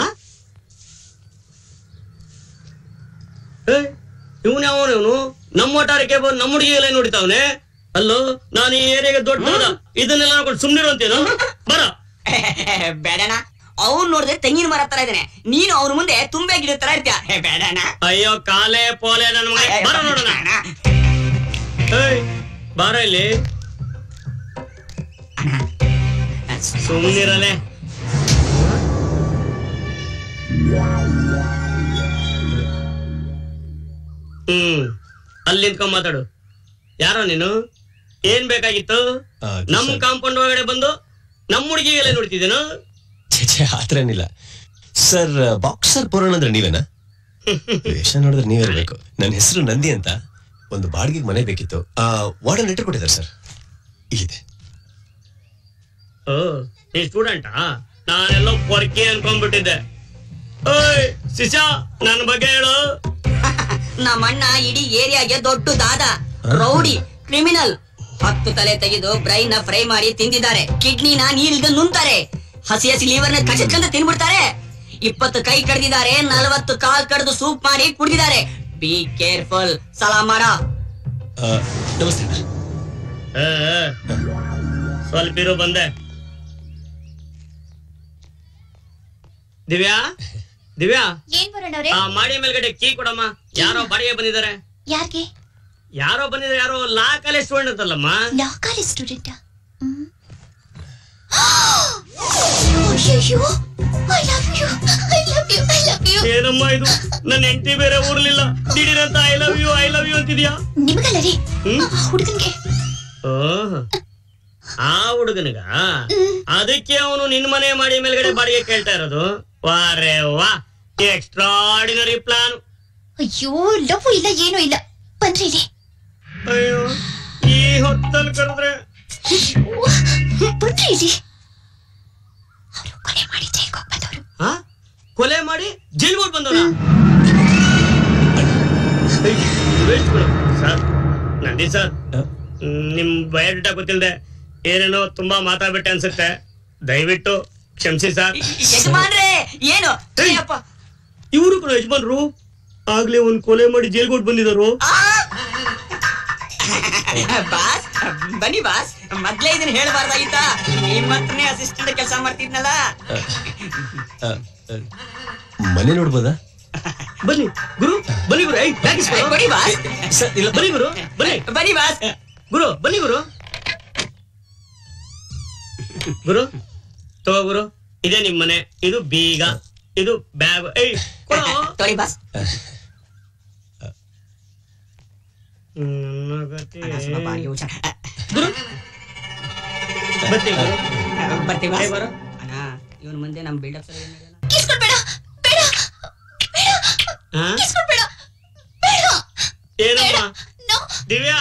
ಇವನ್ ಯಾವನು ಇವನು ನಮ್ಮ ಒಟ್ಟಾರಕ್ಕೆ ಬಂದು ನಮ್ಮ ಹುಡುಗಿ ಎಲ್ಲ ನೋಡಿತಾವನೆ ಅಲ್ಲೋ ನಾನು ಈ ಏರಿಯಾಗೆ ದೊಡ್ಡ ಮಗ ಇದನ್ನೆಲ್ಲ ನೋಡ್ಕೊಂಡು ಸುಮ್ನಿರು ಅಂತೇನು ಬರ
ಬೇಡಣ ಅವ್ನ್ ನೋಡಿದ್ರೆ ತೆಂಗಿನ ಮರ ತರ ಇದ್ದಾನೆ ನೀನು ಅವ್ನ ಮುಂದೆ ತುಂಬೆ ಗಿಡ ತರ ಇರ್ತೀಯ ಹೇ, ಬೇಡಣ್ಣ
ಅಯ್ಯೋ ಕಾಲೇ ಪೋಲೆ ನನ್ನ ಮಗ ಬರ ನೋಡೋಣ ಏಯ್, ಬಾರ ಇಲ್ಲಿ ಸುಮ್ನಿರಲೆ ಹ್ಮ್ ಅಲ್ಲಿ ನಿಂತ್ಕೊಂಡ್ ಮಾತಾಡು ಯಾರೋ ನೀನು ಏನ್ ಬೇಕಾಗಿತ್ತು
ಆ,
ನಮ್
ಸರ್.
ಕಾಂಪೌಂಡ್ ಒಳಗಡೆ ಬಂದು ನಮ್ ಹುಡುಗಿಗೆಲ್ಲ ನೋಡ್ತಿದ್ದೇನು
ಛೆ, ಛೆ, ಆತರ ಏನಿಲ್ಲ ಸರ್ ಬಾಕ್ಸರ್ ಪುರಾಣ ಅಂದ್ರೆ ನೀವೇನಾ ವೇಷ ನೋಡಿದ್ರೆ ನೀವಿರ್ಬೇಕು ನನ್ನ ಹೆಸರು ನಂದಿ ಅಂತ ಒಂದು ಬಾಡಿಗೆಗೆ ಮನೆ ಬೇಕಿತ್ತು ವಾರ್ಡನ್ ಲೆಟರ್ ಕೊಟ್ಟಿದ್ದಾರೆ ಸರ್ ಇಲ್ಲಿದೆ
ಓ ನೀ ಸ್ಟೂಡೆಂಟಾ ನಾನೆಲ್ಲೋ ಪೊರ್ಕಿ ಅನ್ಕೊಂಡ್ಬಿಟ್ಟಿದ್ದೆ ಓಯ್ ಶಿಶಾ ನನ್ನ ಬಗ್ಗೆ ಹೇಳು
ನಮ್ಮ ಅಣ್ಣ ಇಡೀ ಏರಿಯಾಗೆ ದೊಡ್ಡ ದಾದ ರೌಡಿ ಕ್ರಿಮಿನಲ್ ಹತ್ತು ತಲೆ ತೆಗೆದು ಬ್ರೈನ್ ನ ಫ್ರೈ ಮಾಡಿ ತಿಂದಿದ್ದಾರೆ ಕಿಡ್ನಿನ ನೀರಿಲ್ದ ನುಂತಾರೆ ಹಸಿ ಹಸಿ ಲಿವರ್ ನ ಕಚಕಂತ ತಿನ್ಬಿಡ್ತಾರೆ ಇಪ್ಪತ್ತು ಕೈ ಕಡ್ದಿದ್ದಾರೆ ನಲವತ್ತು ಕಾಲ್ ಕಡ್ದು ಸೂಪ್ ಮಾಡಿ ಕುಡ್ದಿದ್ದಾರೆ ಬಿ ಕೇರ್ಫುಲ್ ಸಲಾ ಮಾಡ
ಆ, ನಮಸ್ತೆ ಅಣ್ಣ.
ಏ, ಏ, ಸ್ವಲ್ಪ ಇರು ಬಂದೆ ದಿವ್ಯಾ ದಿವ್ಯಾ
ಏನ್ ಬರೋಣವ್ರೆ
ಆ ಮಾಡಿ ಮೇಲ್ಗಡೆ ಕೀ ಕೊಡಮ್ಮ ಯಾರೋ ಬಾಡಿಗೆ ಬಂದಿದ್ದಾರೆ
ಯಾರ್ಗೆ
ಯಾರೋ ಬಂದಿದ್ದಾರೆ ಯಾರೋ ಲಾ ಕಾಲೇಜ್ ಸ್ಟೂಡೆಂಟ್ ಅಂತಲ್ಲಮ್ಮ
ಲಾ ಕಾಲೇಜ್ ಸ್ಟೂಡೆಂಟ್ ಅಯ್ಯೋ I love you I love you I love you
ಏನಮ್ಮ ಇದು ನನ್ನ ಹೆಂಡತಿ ಬೇರೆ ಊರ್ಲಿಲ್ಲ ದಿಢೀರಂತ I love you I love you ಅಂತಿದ್ಯಾ
ನಿಮಗಲ್ಲ ರೀ ಹುಡುಗನ್ಗೆ
ಓಹ್ ಆ ಹುಡುಗನಿಗ ಅದಕ್ಕೆ ಅವನು ನಿನ್ ಮನೆ ಮಾಡಿ ಮೇಲ್ಗಡೆ ಬಾಡಿಗೆ ಕೇಳ್ತಾ ಇರೋದು ವಾರೆ ವಾ ಎಕ್ಸ್ಟ್ರಾಡಿನರಿ ಪ್ಲಾನ್
ಅಯ್ಯೋ ಲವ್ ಇಲ್ಲ ಏನೂ ಇಲ್ಲ ಬಂದ್ರಿ ಇಲ್ಲಿ
ಅಯ್ಯೋ ಈ ಹೊತ್ತಲ್ಲಿ ಕರೆದ್ರೆ
ಬಂದ್ರಿ ಇಲ್ಲಿ ಅವ್ರು ಕೊಲೆ ಮಾಡಿ ಜೈಲ್ಗೆ ಹೋಗಿ ಬಂದವರು
ಆ? ಕೊಲೆ ಮಾಡಿ ಜೈಲ್ಗೆ ಬಂದವನ ಸರ್ ನಂದಿ ಸರ್ ನಿಮ್ ಬಯೋಡೇಟಾ ಗೊತ್ತಿಲ್ಲದೆ ಏನೇನೋ ತುಂಬಾ ಮಾತಾಡ್ಬಿಟ್ಟೆ ಅನ್ಸುತ್ತೆ ದಯವಿಟ್ಟು ಕ್ಷಮಿಸಿ ಸರ್
ಯಜಮಾನ್ರೆ ಏನು ಅಯ್ಯಪ್ಪ
ಇವರು ಕೂಡ ಯಜಮಾನ್ರು ಆಗ್ಲೇ ಒಂದ್ ಕೊಲೆ ಮಾಡಿ ಜೈಲ್ಗೆ ಹೊಟ್ಟು ಬಂದಿದ್ರು
ಬಾಸ್ ಬನ್ನಿ ಬಾಸ್ ಮೊದ್ಲೇ ಇದನ್ನ ಹೇಳ್ಬಾರ್ದಾಗಿತ್ತ ನಿಮ್ಮ ಹತ್ರನೇ ಅಸಿಸ್ಟೆಂಟ್ ಕೆಲಸ ಮಾಡ್ತಿದ್ನಲ್ಲ
ಮನೆ ನೋಡ್ಬೋದಾ
ಬನ್ನಿ ಗುರು ಬನ್ನಿ ಗುರು ಐ ಬ್ಯಾಗ್ ಇಸ್ಕೊಳ್ಳೋ.
ಬನ್ನಿ ಬಾಸ್
ಸರ್, ಇಲ್ಲ ಬನ್ನಿ ಗುರು ಬನ್ನಿ
ಬನ್ನಿ ಬಾಸ್
ಗುರು ಬನ್ನಿ ಗುರು ಗುರು ತಗೋ ಗುರು ಇದೇ ನಿಮ್ ಮನೆ ಇದು ಬೀಗ ಇದು ಬ್ಯಾಗ್ ಏಯ್ ಕೊಡೋ
ತೊಳಿ ಬಾಸ್
ನನ್ನ ಗತಿ.
ಸ್ವಲ್ಪ ಬಾಯಿಗೆ ಹುಷಾರ್.
ಗುರು ಬರ್ತೀವಿ ಗುರು
ಬರ್ತೀವಿ
ಏ,
ಬಾಸ್
ಬರೋ.
ಅಣ್ಣ ಇವನ್ ಮುಂದೆ ನಮ್ ಬಿಲ್ಡಪ್
ಕಿಸ್ಕೊಡ್ಬೇಡ ಬೇಡ ಬೇಡ
ಹಾ?
ಕಿಸ್ಕೊಡ್ಬೇಡ ಬೇಡ
ಏನಮ್ಮ
ನೋ
ದಿವ್ಯಾ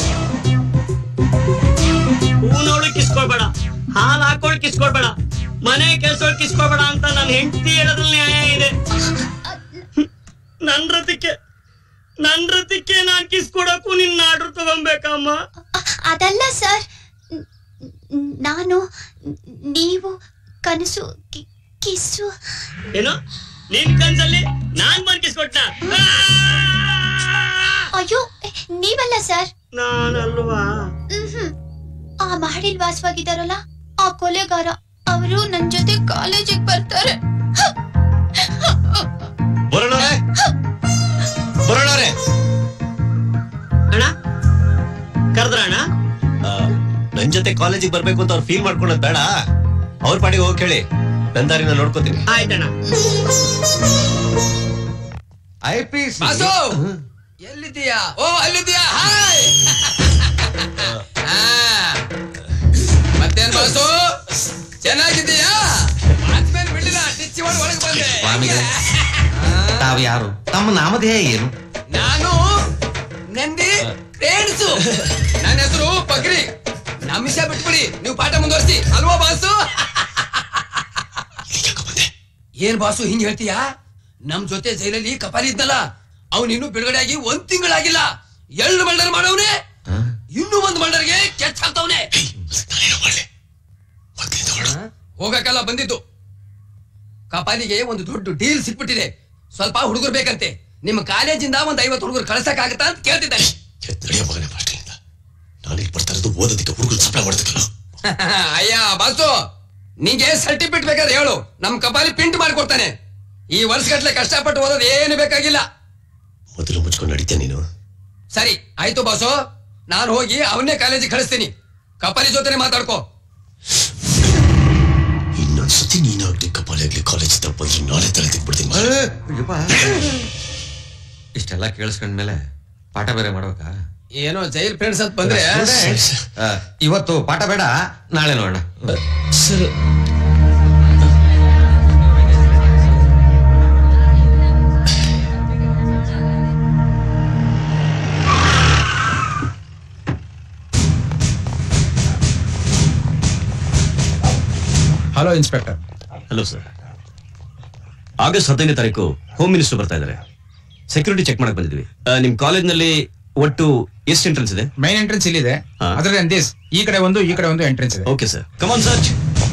ಹೂನೋಳು ಕಿಸ್ಕೊಳ್ಬೇಡ ಹಾಲು ಹಾಕೋಳು ಕಿಸ್ಕೊಳ್ಬೇಡ ಮನೆ ಕೆಲ್ಸೋಳು ಕಿಸ್ಕೊಳ್ಬೇಡ ಅಂತ ನನ್ನ ಹೆಂಡತಿ ಹೇಳೋದ್ರಲ್ಲಿ ನ್ಯಾಯ ಇದೆ ನನ್ ರಥಕ್ಕೆ ನನ್ ರಥಕ್ಕೆ ನಾನ್ ಕಿಸ್ಕೊಡಕ್ಕೂ ನಿನ್ನ ಆರ್ಡರ್ ತಗೊಂಬೇಕಮ್ಮ
ಅದಲ್ಲ ಸರ್ ನ್- ನ್- ನಾನು ನೀವು ಕನಸು ಕಿ- ಕಿಸ್ಸು
ಏನು ನಿನ್ ಕನ್ಸಲ್ಲಿ ನಾನ್ ಬಂದ್ ಕಿಸ್ಕೊಟ್ಟ
ಅಯ್ಯೋ ನೀವಲ್ಲ ಸರ್
ನಾನಲ್ವಾ
ಮ್ಹ್ಮ್. ಆ ಮಹಡಿಲ್ ವಾಸವಾಗಿದ್ದಾರಲ್ಲ ಆ ಕೊಲೆಗಾರ ಅವರು ನನ್ ಜೊತೆ ಕಾಲೇಜಿಗೆ ಬರ್ತಾರೆ
ಬರೋಣವ್ರೆ ಬರೋಣವ್ರೆ
ಅಣ್ಣ ಕರೆದ್ರ ಅಣ್ಣ
ನನ್ ಜೊತೆ ಕಾಲೇಜಿಗೆ ಬರ್ಬೇಕು ಅಂತ ಅವ್ರು ಫೀಲ್ ಮಾಡ್ಕೊಳ್ಳೋದು ಬೇಡ ಅವ್ರ ಪಾಡಿಗೆ ಹೋಗಿ ಹೇಳಿ ನನ್ ದಾರಿನ ನೋಡ್ಕೋತೀನಿ
ಆಯ್ತಣ್ಣ
ಐ ಪಿ
ಬಾಸು ಎಲ್ಲಿದ್ದೀಯಾ ಓ ಅಲ್ಲಿದ್ದೀಯಾ ಹಾಯ್ ಆ, ಮತ್ತೇನ್ ಬಾಸು ಚೆನ್ನಾಗಿದ್ದೀಯಾ ಆದ್ಮೇಲೆ ಬಿಡ್ಲಿಲ್ಲ ಟಿಚ್ಚಿ ಮಾಡಿ ಒಳಗೆ ಬಂದೆ
ಸ್ವಾಮಿಗಳೇ ತಾವು ಯಾರು ತಮ್ಮ ನಾಮಧೇಯ ಏನು
ನಾನು ನಂದಿ ಫ್ರೆಂಡ್ಸು ನನ್ನ ಹೆಸರು ಪಗ್ರಿ ನಮ್ಮ ವಿಷಯ ಬಿಟ್ಬಿಡಿ ನೀವು ಪಾಠ ಮುಂದುವರಿಸಿ ಅಲ್ವಾ ಬಾಸು ಏನ್ ಬಾಸು ಹಿಂಗ್ ಹೇಳ್ತೀಯಾ ನಮ್ ಜೊತೆ ಜೈಲಲ್ಲಿ ಕಪಾಲಿ ಇದ್ನಲ್ಲ ಅವ್ನ್ ಇನ್ನೂ ಬಿಡುಗಡೆ ಆಗಿ ಒಂದ್ ತಿಂಗಳಾಗಿಲ್ಲ ಎಳ್ಳು ಮರ್ಡರ್ ಮಾಡವ್ನೆ ಇನ್ನೂ ಒಂದ್ ಮರ್ಡರ್ಗೆ ಕೆಚ್ ಹಾಕ್ತವ್ನೆ ಹೋಗಕ್ಕೆಲ್ಲ ಬಂದಿದ್ದು ಕಪಾಲಿಗೆ ಒಂದು ದೊಡ್ಡ ಡೀಲ್ ಸಿಕ್ಬಿಟ್ಟಿದೆ ಸ್ವಲ್ಪ ಹುಡುಗರು ಬೇಕಂತೆ ನಿಮ್ಮ ಕಾಲೇಜಿಂದ ಒಂದ್ ಐವತ್ತು ಹುಡುಗರು ಕಳ್ಸಕ್ ಆಗತ್ತಾ ಅಂತ ಕೇಳ್ತಿದ್ದಾನೆ
ನಾನಿಲ್ಲಿ ಬರ್ತಾ ಇರೋದು ಓದೋದಕ್ಕೆ ಹುಡುಗರು ಸಪ್ಲೈ ಮಾಡೋದಕ್ಕಲ್ಲ
ಅಯ್ಯ ಬಾಸು ನಿಂಗೆ ಸರ್ಟಿಫಿಕೇಟ್ ಬೇಕಾದ್ರೆ ಹೇಳು ನಮ್ ಕಪಾಲಿ ಪ್ರಿಂಟ್ ಮಾಡ್ಕೊಡ್ತಾನೆ ಈ ವರ್ಷಗಟ್ಲೆ ಕಷ್ಟಪಟ್ಟು ಓದೋದು ಏನು ಬೇಕಾಗಿಲ್ಲ
ಮೊದಲು ಮುಚ್ಕೊಂಡು ನಡೀತೀಯ ನೀನು
ಸರಿ ಆಯ್ತು ಬಾಸು ನಾನು ಹೋಗಿ ಅವನ್ನೇ ಕಾಲೇಜಿಗೆ ಕಳಿಸ್ತೀನಿ ಕಪಾಲಿ ಜೊತೆನೆ ಮಾತಾಡ್ಕೋ
ಇನ್ನೊಂದ್ಸತಿ ನೀನಾಗ್ಲಿ ಕಪಾಲಿ ಆಗ್ಲಿ ಕಾಲೇಜ್ ಹತ್ರ ಬಂದ್ರೆ ನಾಳೆ ತಲೆ ತಿಕ್ಬಿಡ್ತೀನಿ
ಇಷ್ಟೆಲ್ಲ ಕೇಳಿಸ್ಕೊಂಡ್ಮೇಲೆ ಪಾಠ ಬೇರೆ ಮಾಡ್ಬೇಕಾ
ಏನೋ ಜೈಲ್ ಫ್ರೆಂಡ್ಸ್ ಅಂತ ಬಂದ್ರೆ
ಆ, ಇವತ್ತು ಪಾಠ ಬೇಡ ನಾಳೆ ನೋಡೋಣ
sir
hello inspector
hello sir August ಹದಿನೈದನೇ ತಾರೀಕು ಹೋಮ್ ಮಿನಿಸ್ಟರ್ ಬರ್ತಾ ಇದ್ದಾರೆ ಸೆಕ್ಯೂರಿಟಿ ಚೆಕ್ ಮಾಡಕ್ ಬಂದಿದ್ವಿ ಆ, ನಿಮ್ ಕಾಲೇಜ್ನಲ್ಲಿ ಒಟ್ಟು ಎಷ್ಟು ಎಂಟ್ರೆನ್ಸ್ ಇದೆ
ಮೈನ್ ಎಂಟ್ರೆನ್ಸ್ ಇಲ್ಲಿದೆ ಅದರಲ್ಲಿ ದಿಸ್ ಈ ಕಡೆ ಒಂದು ಈ ಕಡೆ ಒಂದು ಎಂಟ್ರೆನ್ಸ್ ಇದೆ
ಓಕೆ ಸರ್ ಕಮಾನ್ ಸರ್ಚ್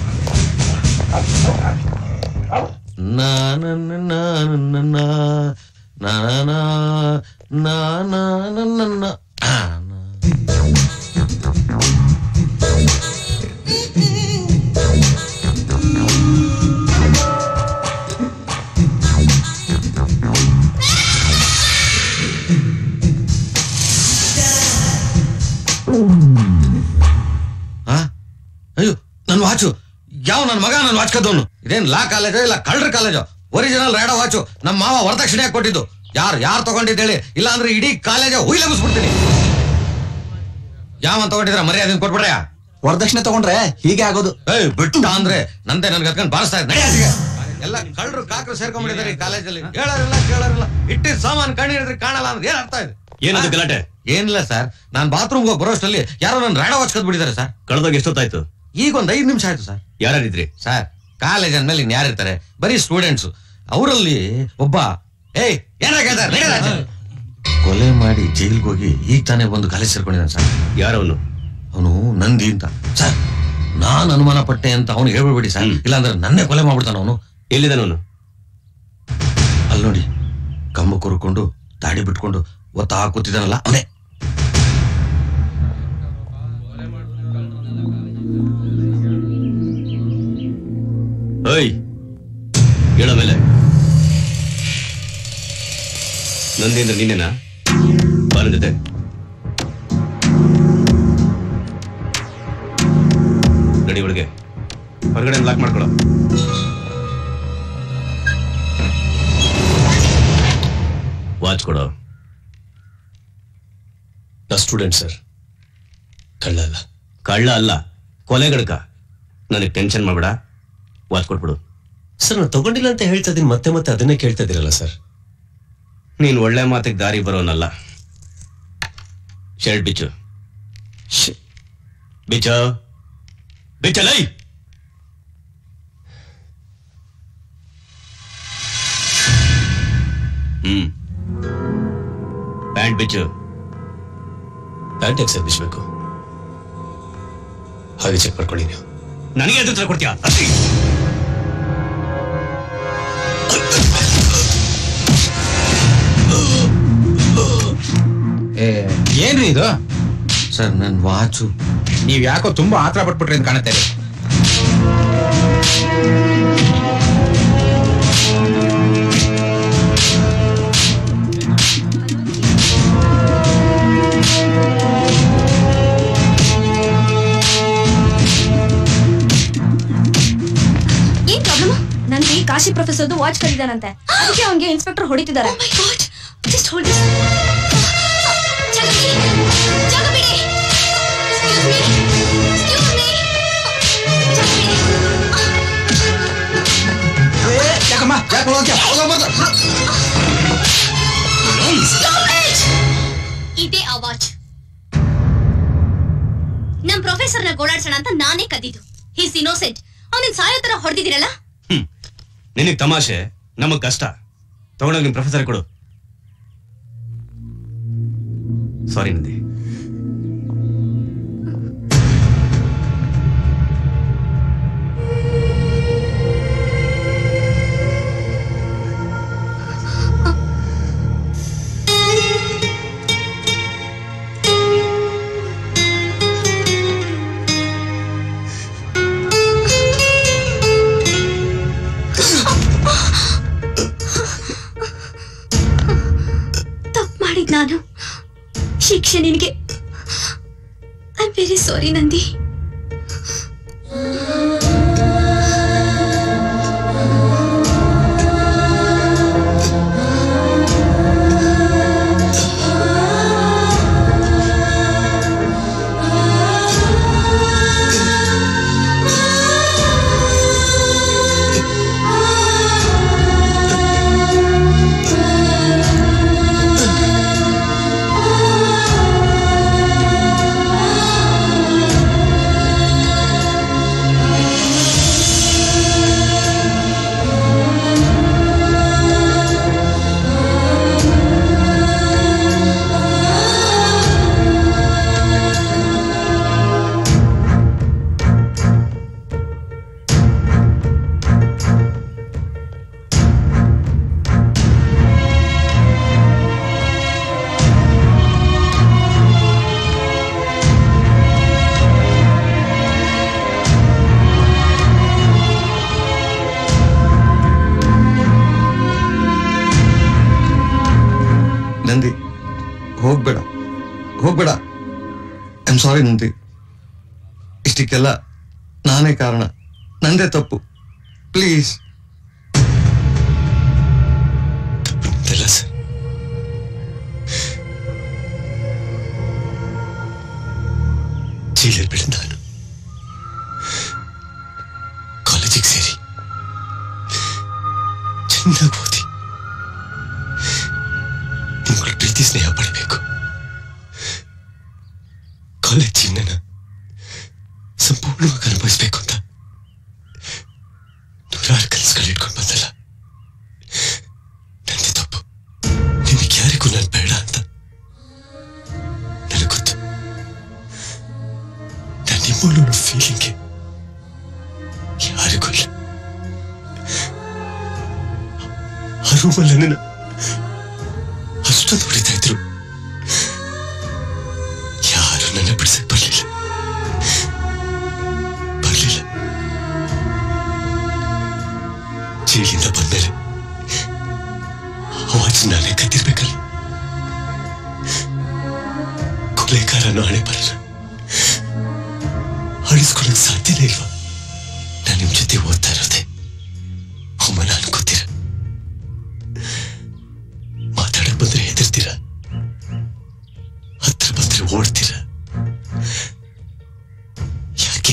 ಅಯ್ಯೋ ನನ್ನ ವಾಚು ಯಾವ ನನ್ನ ಮಗ ನನ್ನ ವಾಚ್ ಕದ್ದವನು ಇದೇನ್ ಲಾ ಕಾಲೇಜೋ ಇಲ್ಲ ಕಳ್ರ ಕಾಲೇಜೋ ಒರಿಜಿನಲ್ ರೇಡ ವಾಚು ನಮ್ಮ ಮಾವ ವರದಕ್ಷಿಣೆ ಕೊಟ್ಟಿದ್ದು ಯಾರು ಯಾರು ತಗೊಂಡಿದ್ದು ಹೇಳಿ ಇಲ್ಲ ಅಂದ್ರೆ ಇಡೀ ಕಾಲೇಜ ಹುಯ್ಲಗಿಸ್ಬಿಡ್ತೀನಿ ಯಾವ ತಗೊಂಡಿದ್ರ ಮರ್ಯಾದೆ ಕೊಟ್ಬಿಡ್ರ
ವರದಕ್ಷಿಣೆ ತಗೊಂಡ್ರೆ ಹೀಗೆ ಆಗೋದು
ಏಯ್ ಬಿಟ್ಟು ಅಂದ್ರೆ ನಂದೆ ನನ್ಗೆ ಹತ್ಕೊಂಡು ಬಾರಿಸ್ತಾ ಇದ್ದೆ ನಡಿ ಆಚೆಗೆ. ಎಲ್ಲ ಕಳ್ಳರು ಕಾಕರು ಸೇರ್ಕೊಂಡ್ಬಿಟ್ಟಿದ್ದಾರೆ ಈ ಕಾಲೇಜಲ್ಲಿ ಹೇಳೋರಿಲ್ಲ ಕೇಳೋರಿಲ್ಲ ಇಟ್ಟಿ ಸಾಮಾನು ಕಣ್ಣು ಹಿಡಿದ್ರೆ ಕಾಣಲ್ಲ ಅಂದ್ರೆ ಏನ್ ಅರ್ಥ ಇದೆ
ಏನದು ಗಲಾಟೆ
ಏನಿಲ್ಲ ಸರ್ ನಾನ್ ಬಾತ್ರೂಮ್ಗೆ ಹೋಗಿ ಬರೋಷ್ಟಲ್ಲಿ ಯಾರೋ ನನ್ನ ರಾಡ ಹಚ್ಕೊತ್ ಬಿಟ್ಟಿದ್ದಾರೆ ಸರ್
ಕಳೆದೋಗ ಎಷ್ಟೊತ್ತಾಯ್ತು
ಈಗ ಒಂದ್ ಐದು ನಿಮಿಷ ಆಯ್ತು ಸರ್
ಯಾರ್ಯಾರಿದ್ರಿ
ಸರ್ ಕಾಲೇಜ್ ಅಂದ್ಮೇಲೆ ಇನ್ ಯಾರಿರ್ತಾರೆ ಬರೀ ಸ್ಟೂಡೆಂಟ್ಸ್ ಅವರಲ್ಲಿ ಒಬ್ಬ ಏಯ್ ಏನಾಗ ಕೊಲೆ ಮಾಡಿ ಜೈಲ್ಗೆ ಹೋಗಿ ಈಗ ತಾನೇ ಬಂದು ಕಾಲೇಜ್ ಸೇರ್ಕೊಂಡಿದ್ದಾನೆ ಸರ್
ಯಾರವನು
ಅವನು ನಂದಿ ಅಂತ ಸರ್ ನಾನ್ ಅನುಮಾನ ಪಟ್ಟೆ ಅಂತ ಅವನು ಹೇಳ್ಬಿಡ್ಬೇಡಿ ಸರ್ ಇಲ್ಲಾಂದ್ರೆ ನನ್ನೇ ಕೊಲೆ ಮಾಡ್ಬಿಡ್ತಾನ ಅವನು
ಎಲ್ಲಿದ್ದಾನವನು
ಅಲ್ಲಿ ನೋಡಿ ಕಂಬ ಕೊರ್ಕೊಂಡು ದಾಡಿ ಬಿಟ್ಕೊಂಡು ಒತ್ತ ಕೂತಿದ್ದಾನಲ್ಲ ಅವನೇ
ಓಯ್ ಹೇಳ ಮೇಲೆ ನಂದಿ ಅಂದ್ರೆ ನೀನೇನಾ ಬಾನ ಜೊತೆ ನಡಿ ಒಳಗೆ ಹೊರಗಡೆ ಲಾಕ್ ಮಾಡ್ಕೊಳ ವಾಚ್ ಕೊಡೋ
ನಾ ಸ್ಟೂಡೆಂಟ್ ಸರ್ ಕಳ್ಳ ಅಲ್ಲ
ಕಳ್ಳ ಅಲ್ಲ ಕೊಲೆಗಡಕ ನನಗೆ ಟೆನ್ಷನ್ ಮಾಡ್ಬೇಡ ವಾಚ್ ಕೊಟ್ಬಿಡು
ಸರ್ ನಾನು ತಗೊಂಡಿಲ್ಲ ಅಂತ ಹೇಳ್ತಾ ಇದೀನಿ ಮತ್ತೆ ಮತ್ತೆ ಅದನ್ನೇ ಕೇಳ್ತಾ ಇದೀರಲ್ಲ ಸರ್
ನೀನ್ ಒಳ್ಳೆ ಮಾತಿಗೆ ದಾರಿ ಬರೋನಲ್ಲ ಶರ್ಟ್ ಬಿಚ್ಚು ಬಿಚ್ಚ ಬಿಚ್ಚಲೈ ಹ್ಮ್ ಪ್ಯಾಂಟ್ ಬಿಚ್ಚು
ಪ್ಯಾಂಟ್ ಯಾಕೆ ಸರ್ ಬಿಚ್ಚಬೇಕು ಹಾಗೆ ಚೆಕ್ ಮಾಡ್ಕೊಳ್ಳಿ ನೀವು
ನನಗೆ ಎದುರು ತರ ಕೊಡ್ತೀಯಾ ಅಷ್ಟೇ
ಏನ್ರಿ ಇದು
ಸರ್ ನನ್ ವಾಚು
ನೀವ್ ಯಾಕೋ ತುಂಬಾ ಆತರ ಪಟ್ಬಿಟ್ರಿ ಅಂತ ಕಾಣುತ್ತೆ
ಏನ್ ಪ್ರಾಬ್ಲಮ್
ನನ್ಗೆ ಕಾಶಿ ಪ್ರೊಫೆಸರ್ದು ವಾಚ್ ಕದಿದಾನಂತೆ ಅದಕ್ಕೆ ಅವನಿಗೆ ಇನ್ಸ್ಪೆಕ್ಟರ್ ಹೊಡಿತಿದ್ದಾರೆ
ಜಸ್ಟ್ ಹೋಲ್ಡ್ ದಿಸ್ ಜಾಗ ಬಿಡಿ ಜಾಗ ಬಿಡಿ ಎಕ್ಸ್ಕ್ಯೂಸ್ ಮೀ ಎಕ್ಸ್ಕ್ಯೂಸ್ ಮೀ ಜಾಗ ಬಿಡಿ
ಯಾಕಮ್ಮ ಯಾಕೆ ಹೋಗ್ತೀಯ
Stop it! ಇದೇ ಆ ವಾಚ್ ನಮ್ ಪ್ರೊಫೆಸರ್ನ ಗೋಳಾಡ್ಸೋಣ ಅಂತ ನಾನೇ ಕದ್ದಿದ್ದು ಹಿಸ್ ಇನ್ನೋಸೆಂಟ್ ಅವನಿನ್ ಸಾಯೋ ತರ ಹೊಡೆದಿದ್ದೀರಲ್ಲ
ನಿನಗೆ ತಮಾಷೆ ನಮಗ್ ಕಷ್ಟ ತಗೊಂಡೋಗಿ ನಿಮ್ ಪ್ರೊಫೆಸರ್ ಕೊಡು ಸಾರಿ ನಂದಿ
ತಪ್ಪು ಮಾಡಿದ್ ನಾನು ಶಿಕ್ಷೆ ನಿನಗೆ I am very sorry Nandi
Nandi ಹೋಗ್ಬೇಡ ಹೋಗ್ಬೇಡ ಐ ಆಮ್ ಸಾರಿ ನಂದಿ ಇಷ್ಟಕ್ಕೆಲ್ಲ ನಾನೇ ಕಾರಣ ನಂದೇ ತಪ್ಪು ಪ್ಲೀಸ್
ಇಲ್ಲ ಸರ್ ಜೈಲಲ್ಲಿ ಬಿಡ ನಾನು ಕಾಲೇಜಿಗೆ ಸೇರಿ
ಚೆನ್ನಾಗಿ ಓದಿ ನಿಮ್ಗಳ ಪ್ರೀತಿ ಸ್ನೇಹ ಪಡಿಬೇಕು ಕಾಲೇಜ್ ಜೀವನನ ಸಂಪೂರ್ಣವಾಗಿ ಅನುಭವಿಸ್ಬೇಕು ಅಂತ ನೂರಾರು ಕನಸುಗಳು ಇಟ್ಕೊಂಡು ಬಂದಲ್ಲ ನಂದೇ ತಪ್ಪು ನಿಮಗೆ ಯಾರಿಗೂ ನಾನು ಬೇಡ ಅಂತ ನನಗೆ ಗೊತ್ತು ನಾನು ನಿಮ್ಮನ್ನು ಫೀಲಿಂಗ್ಗೆ ಯಾರಿಗೂ ಇಲ್ಲ ಆ ರೂಮಲ್ಲಿ ನನ್ನ ಅಷ್ಟೊಂದು ಹೊಡಿತಾ ಇದ್ರು ಯಾರು ನನ್ನ ಬಿಡಿಸಕ್ ಬರ್ಲಿಲ್ಲ ಬರ್ಲಿಲ್ಲ ಜೈಲಿಂದ ಬಂದ್ಮೇಲೆ ಅವಾಜ್ ನಾನೇ ಕತ್ತಿರ್ಬೇಕಲ್ಲ ಕೊಲೆಗಾರನು ಹಣೆ ಬರಲ್ಲ ಅಳಿಸ್ಕೊಳಕ್ ಸಾಧ್ಯನೇ ಇಲ್ವಾ ನಾನು ನಿಮ್ ಜೊತೆ ಓದ್ತಾ ಇರೋದೆ ಅವಮಾನ ಅನ್ಕೋತೀರ ಮಾತಾಡಕ್ ಬಂದ್ರೆ ಹೆದರ್ತೀರ ಹತ್ರ ಬಂದ್ರೆ ಓಡ್ತೀರ ಯಾಕೆ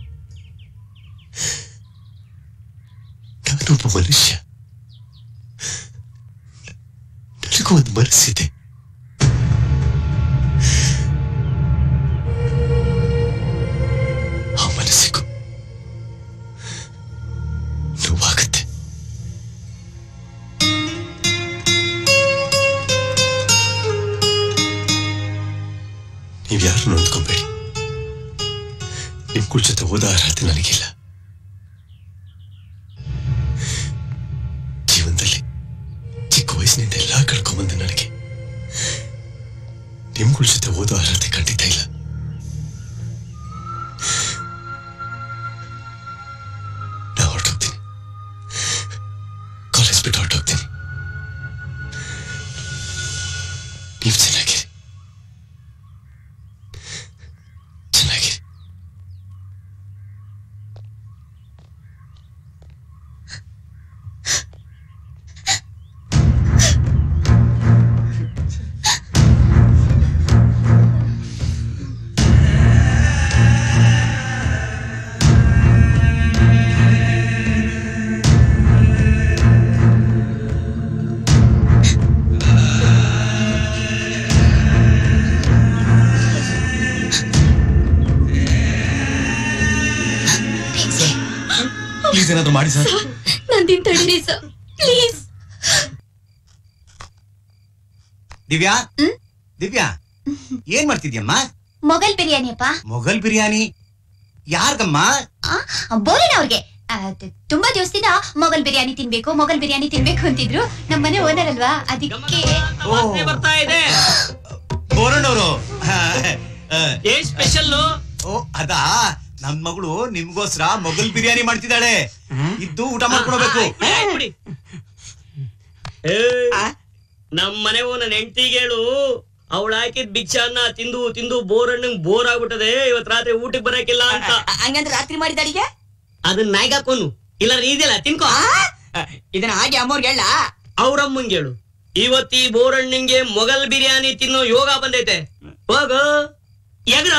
ನಾನೊಬ್ಬ ಮನುಷ್ಯ ನನಗೂ ಒಂದು ಮನಸ್ಸಿದೆ ಆ ಮನಸ್ಸಿಗೂ ನೋವಾಗುತ್ತೆ ನೀವ್ಯಾರು ನೊಂದ್ಕೊಂಬೇಡಿ ನಿಮ್ಗಳ ಜೊತೆ ಓದೋ ಅರ್ಹತೆ ನನಗಿಲ್ಲ ಜೀವನದಲ್ಲಿ ಚಿಕ್ಕ ವಯಸ್ಸಿನಿಂದ ಎಲ್ಲ ಕಳ್ಕೊಂಬಂದೆ ನನಗೆ ನಿಮ್ಗಳ ಜೊತೆ ಓದೋ ಅರ್ಹತೆ ಖಂಡಿತ ಇಲ್ಲ ನಾ ಹೊರಟೋಗ್ತೀನಿ ಕಾಲೇಜ್ ಬಿಟ್ಟು ಹೊರಟೋಗ್ತೀನಿ ನೀವು ಚೆನ್ನಾಗಿರಿ ಚೆನ್ನಾಗಿರಿ
ಪ್ಲೀಸ್ ಏನಾದ್ರು ಮಾಡಿ ಸರ್
ನಾನ್ ತಿಂತಡಿರಿ ಸರ್ ಪ್ಲೀಸ್
ದಿವ್ಯಾ ದಿವ್ಯಾ ಏನ್ ಮಾಡ್ತಿದ್ಯಮ್ಮ
ಮೊಘಲ್ ಬಿರಿಯಾನಿ ಅಪ್ಪ
ಮೊಘಲ್ ಬಿರಿಯಾನಿ ಯಾರ್ಗಮ್ಮ
ಬೋರಣ್ಣ ಅವ್ರಿಗೆ ಆ, ತ- ತುಂಬಾ ದಿವಸದಿಂದ ಮೊಘಲ್ ಬಿರಿಯಾನಿ ತಿನ್ಬೇಕು ಮೊಘಲ್ ಬಿರಿಯಾನಿ ತಿನ್ಬೇಕು ಅಂತಿದ್ರು ನಮ್ಮ ಮನೆ ಓನರ್ ಅಲ್ವಾ ಅದಕ್ಕೆ
ವಾಸನೆ ಬರ್ತಾ ಇದೆ
ಬೋರಣ್ಣವರು
ಏನ್ ಸ್ಪೆಷಲ್
ಓ ಅದಾ ನನ್ ಮಗಳು ನಿಮ್ಗೋಸ್ಕರ ಮೊಘಲ್ ಬಿರಿಯಾನಿ ಮಾಡ್ತಿದ್ದಾಳೆ ಇದ್ದು ಊಟ ಮಾಡ್ಕೊಡ್ಬೇಕು
ನಮ್ ಮನೆ ನನ್ನ ಹೆಂಡತಿಗೆ ಹೇಳು ಅವಳು ಹಾಕಿದ್ ಭಿಕ್ಷಾನ್ನ ತಿಂದು ತಿಂದು ಬೋರ್ ಹಣ್ಣಂಗ್ ಬೋರ್ ಆಗ್ಬಿಟ್ಟದೆ ಇವತ್ ರಾತ್ರಿ ಊಟಕ್ಕೆ ಬರಕಿಲ್ಲ ಅಂತ
ಹಂಗಂದ್ರೆ ರಾತ್ರಿ ಮಾಡಿದ ಅಡಿಗೆ
ಅದನ್ನ ನಾಯಿಗೆ ಹಾಕೋನು ಇಲ್ಲ ಇದೆಯಲ್ಲ ತಿನ್ಕೋ
ಇದನ್ನ ಹಾಗೆ ಅಮ್ಮವ್ರಿಗೆ ಹೇಳ
ಅವ್ರಮ್ಮಂಗೆ ಹೇಳು ಇವತ್ತು ಈ ಬೋರಣ್ಣಂಗೆ ಮೊಘಲ್ ಬಿರಿಯಾನಿ ತಿನ್ನೋ ಯೋಗ ಬಂದೈತೆ ಹೋಗು ಎಗ್ರ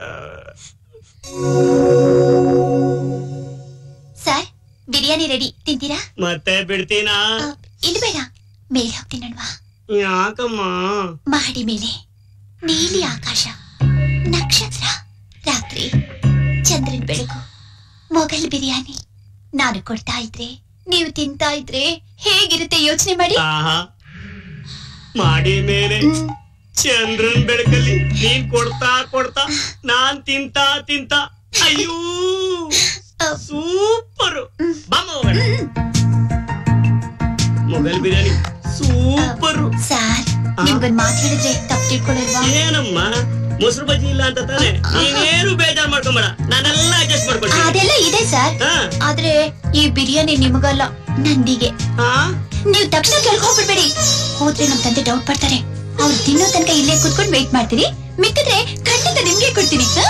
ಸರ್ ಬಿರಿಯಾನಿ ರೆಡಿ ತಿಂತೀರಾ
ಮತ್ತೆ ಬಿಡ್ತೀನಾ
ಇಲ್ಲಿ ಬೇಡ ಮೇಲೆ ಹೋಗ್ತೀನಲ್ವಾ
ಯಾಕಮ್ಮ
ಮಹಡಿ ಮೇಲೆ ನೀಲಿ ಆಕಾಶ ನಕ್ಷತ್ರ ರಾತ್ರಿ ಚಂದ್ರನ್ ಬೆಳಕು ಮೊಘಲ್ ಬಿರಿಯಾನಿ ನಾನು ಕೊಡ್ತಾ ಇದ್ರೆ ನೀವು ತಿಂತಾ ಇದ್ರೆ ಹೇಗಿರುತ್ತೆ ಯೋಚನೆ ಮಾಡಿ
ಆಹಾ ಮಾಡಿ ಮೇಲೆ ಚಂದ್ರನ್ ಬೆಳಕಲ್ಲಿ ನೀನ್ ಕೊಡ್ತಾ ಕೊಡ್ತಾ ನಾನ್ ತಿಂತಾ ತಿಂತಾ ಅಯ್ಯೋ super Mughal biryani super
sir ನಿಮ್ಗೊಂದ್ ಮಾತು ಹೇಳಿದ್ರೆ ತಪ್ಪು ತಿಳ್ಕೊಳ್ಳಲ್ವಾ
ಏನಮ್ಮ ಮೊಸರು ಬಜ್ಜಿ ಇಲ್ಲ ಅಂತ ತಾನೆ ನೀನೇನು ಬೇಜಾರ್ ಮಾಡ್ಕೊಂಬೇಡ ನಾನೆಲ್ಲ ಅಡ್ಜಸ್ಟ್ ಮಾಡ್ಕೊಳ್ತೀನಿ
ಅದೆಲ್ಲ ಇದೆ ಸರ್ ಆದ್ರೆ ಈ ಬಿರಿಯಾನಿ ನಿಮಗಲ್ಲ ನಂದಿಗೆ ನೀವು ತಕ್ಷಣ ಕೆಳಗೆ ಹೋಗ್ಬಿಡ್ಬೇಡಿ ಹೋದ್ರೆ ನಮ್ ತಂದೆ ಡೌಟ್ ಪಡ್ತಾರೆ ಅವ್ರು ತಿನ್ನೋ ತನಕ ಇಲ್ಲೇ ಕುತ್ಕೊಂಡು ವೇಟ್ ಮಾಡ್ತೀರಿ ಮಿಕ್ಕಿದ್ರೆ ಖಂಡಿತ ನಿಮ್ಗೆ ಕೊಡ್ತೀನಿ ಹ?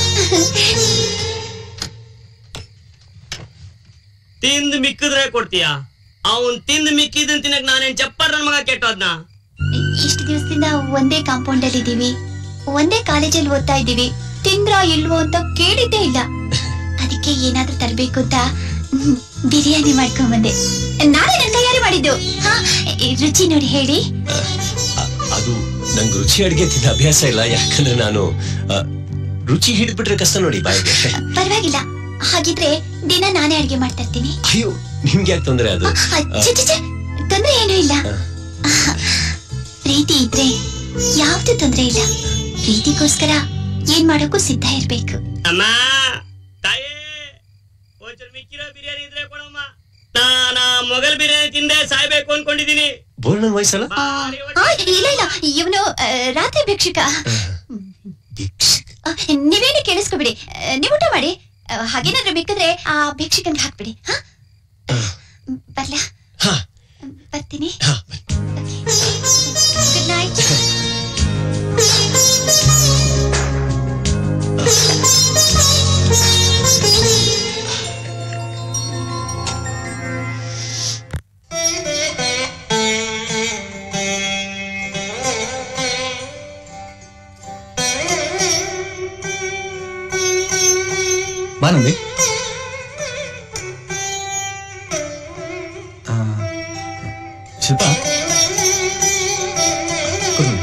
ತಿಂದು ಮಿಕ್ಕಿದ್ರೆ ಕೊಡ್ತೀಯ ಅವನ್ ತಿಂದು ಮಿಕ್ಕಿದನ್ ತಿನ್ನಕ್ ನಾನೇನ್ ಚಪ್ಪರ್ ನನ್ ಮಗ ಕೆಟ್ಟೋದ್ನ
ಇಷ್ಟು ದಿವಸದಿಂದ ಒಂದೇ ಕಾಂಪೌಂಡ್ ಅಲ್ಲಿ ಇದೀವಿ ಒಂದೇ ಕಾಲೇಜಲ್ಲಿ ಓದ್ತಾ ಇದ್ದೀವಿ ತಿಂದ್ರಾ ಇಲ್ವೋ ಅಂತ ಕೇಳಿದ್ದೇ ಇಲ್ಲ ಅದಕ್ಕೆ ಏನಾದ್ರೂ ತರಬೇಕು ಅಂತ ಹ್ಮ್, ಬಿರಿಯಾನಿ ಮಾಡ್ಕೊಂಡ್ ಬಂದೆ ನಾಳೆ ನನ್ ಕೈಯಾರೆ ಮಾಡಿದ್ದು ಹಾ ಈ ರುಚಿ ನೋಡಿ ಹೇಳಿ
ಅದು ನಂಗೆ ರುಚಿ ಅಡಿಗೆ ತಿನ್ನ ಅಭ್ಯಾಸ ಇಲ್ಲ ಯಾಕಂದ್ರೆ ನಾನು ಆ, ರುಚಿ ಹಿಡಿದ್ಬಿಟ್ರೆ ಕಷ್ಟ ನೋಡಿ ಬಾಯಿಗೆ
ಪರವಾಗಿಲ್ಲ ಹಾಗಿದ್ರೆ ದಿನ ನಾನೇ ಅಡ್ಗೆ ಮಾಡ್ತಾ ಇರ್ತೀನಿ
ಅಯ್ಯೋ ನಿಮ್ಗೆ ಯಾಕೆ ತೊಂದರೆ ಅದು
ಆ, ಛೆ, ಛೆ, ಛೆ, ತೊಂದ್ರೆ ಏನೂ ಇಲ್ಲ ಪ್ರೀತಿ ಇದ್ರೆ ಯಾವ್ದು ತೊಂದ್ರೆ ಇಲ್ಲ ಪ್ರೀತಿಗೋಸ್ಕರ ಏನ್ ಮಾಡೋಕ್ಕೂ ಸಿದ್ಧ ಇರ್ಬೇಕು
ಅಮ್ಮ ತಾಯಿ ಒಂಚೂರು ಮಿಕ್ಕಿರೋ ಬಿರಿಯಾನಿ ಇದ್ರೆ ಕೊಡಮ್ಮ ನಾನಾ ಮೊಗಲ್ ಬಿರಿಯಾನಿ ತಿಂದೆ ಸಾಯ್ಬೇಕು ಅನ್ಕೊಂಡಿದೀನಿ
ಬೋರ್ಣನ್ ವಯಸ್ಸಲ್ಲ
ಆ, ಆ, ಇಲ್ಲ ಇಲ್ಲ ಇವನು ರಾತ್ರಿ ಭಿಕ್ಷುಕ ಆ, ನೀವೇನು ಕೇಳಿಸ್ಕೊಬಿಡಿ ಆ, ನೀವು ಊಟ ಮಾಡಿ ಆ, ಹಾಗೇನಾದ್ರೂ ಬೇಕಿದ್ರೆ ಆ ಭಿಕ್ಷುಕನ್ಗೆ ಹಾಕ್ಬಿಡಿ ಹಾ ಬರ್ಲಾ ಬರ್ತೀನಿ ಗುಡ್ ನೈಟ್
ಬಾ ನಂದಿ ಆ, ಶಿಲ್ಪ ಕೂತ್ಕೊಳ್ಳಿ.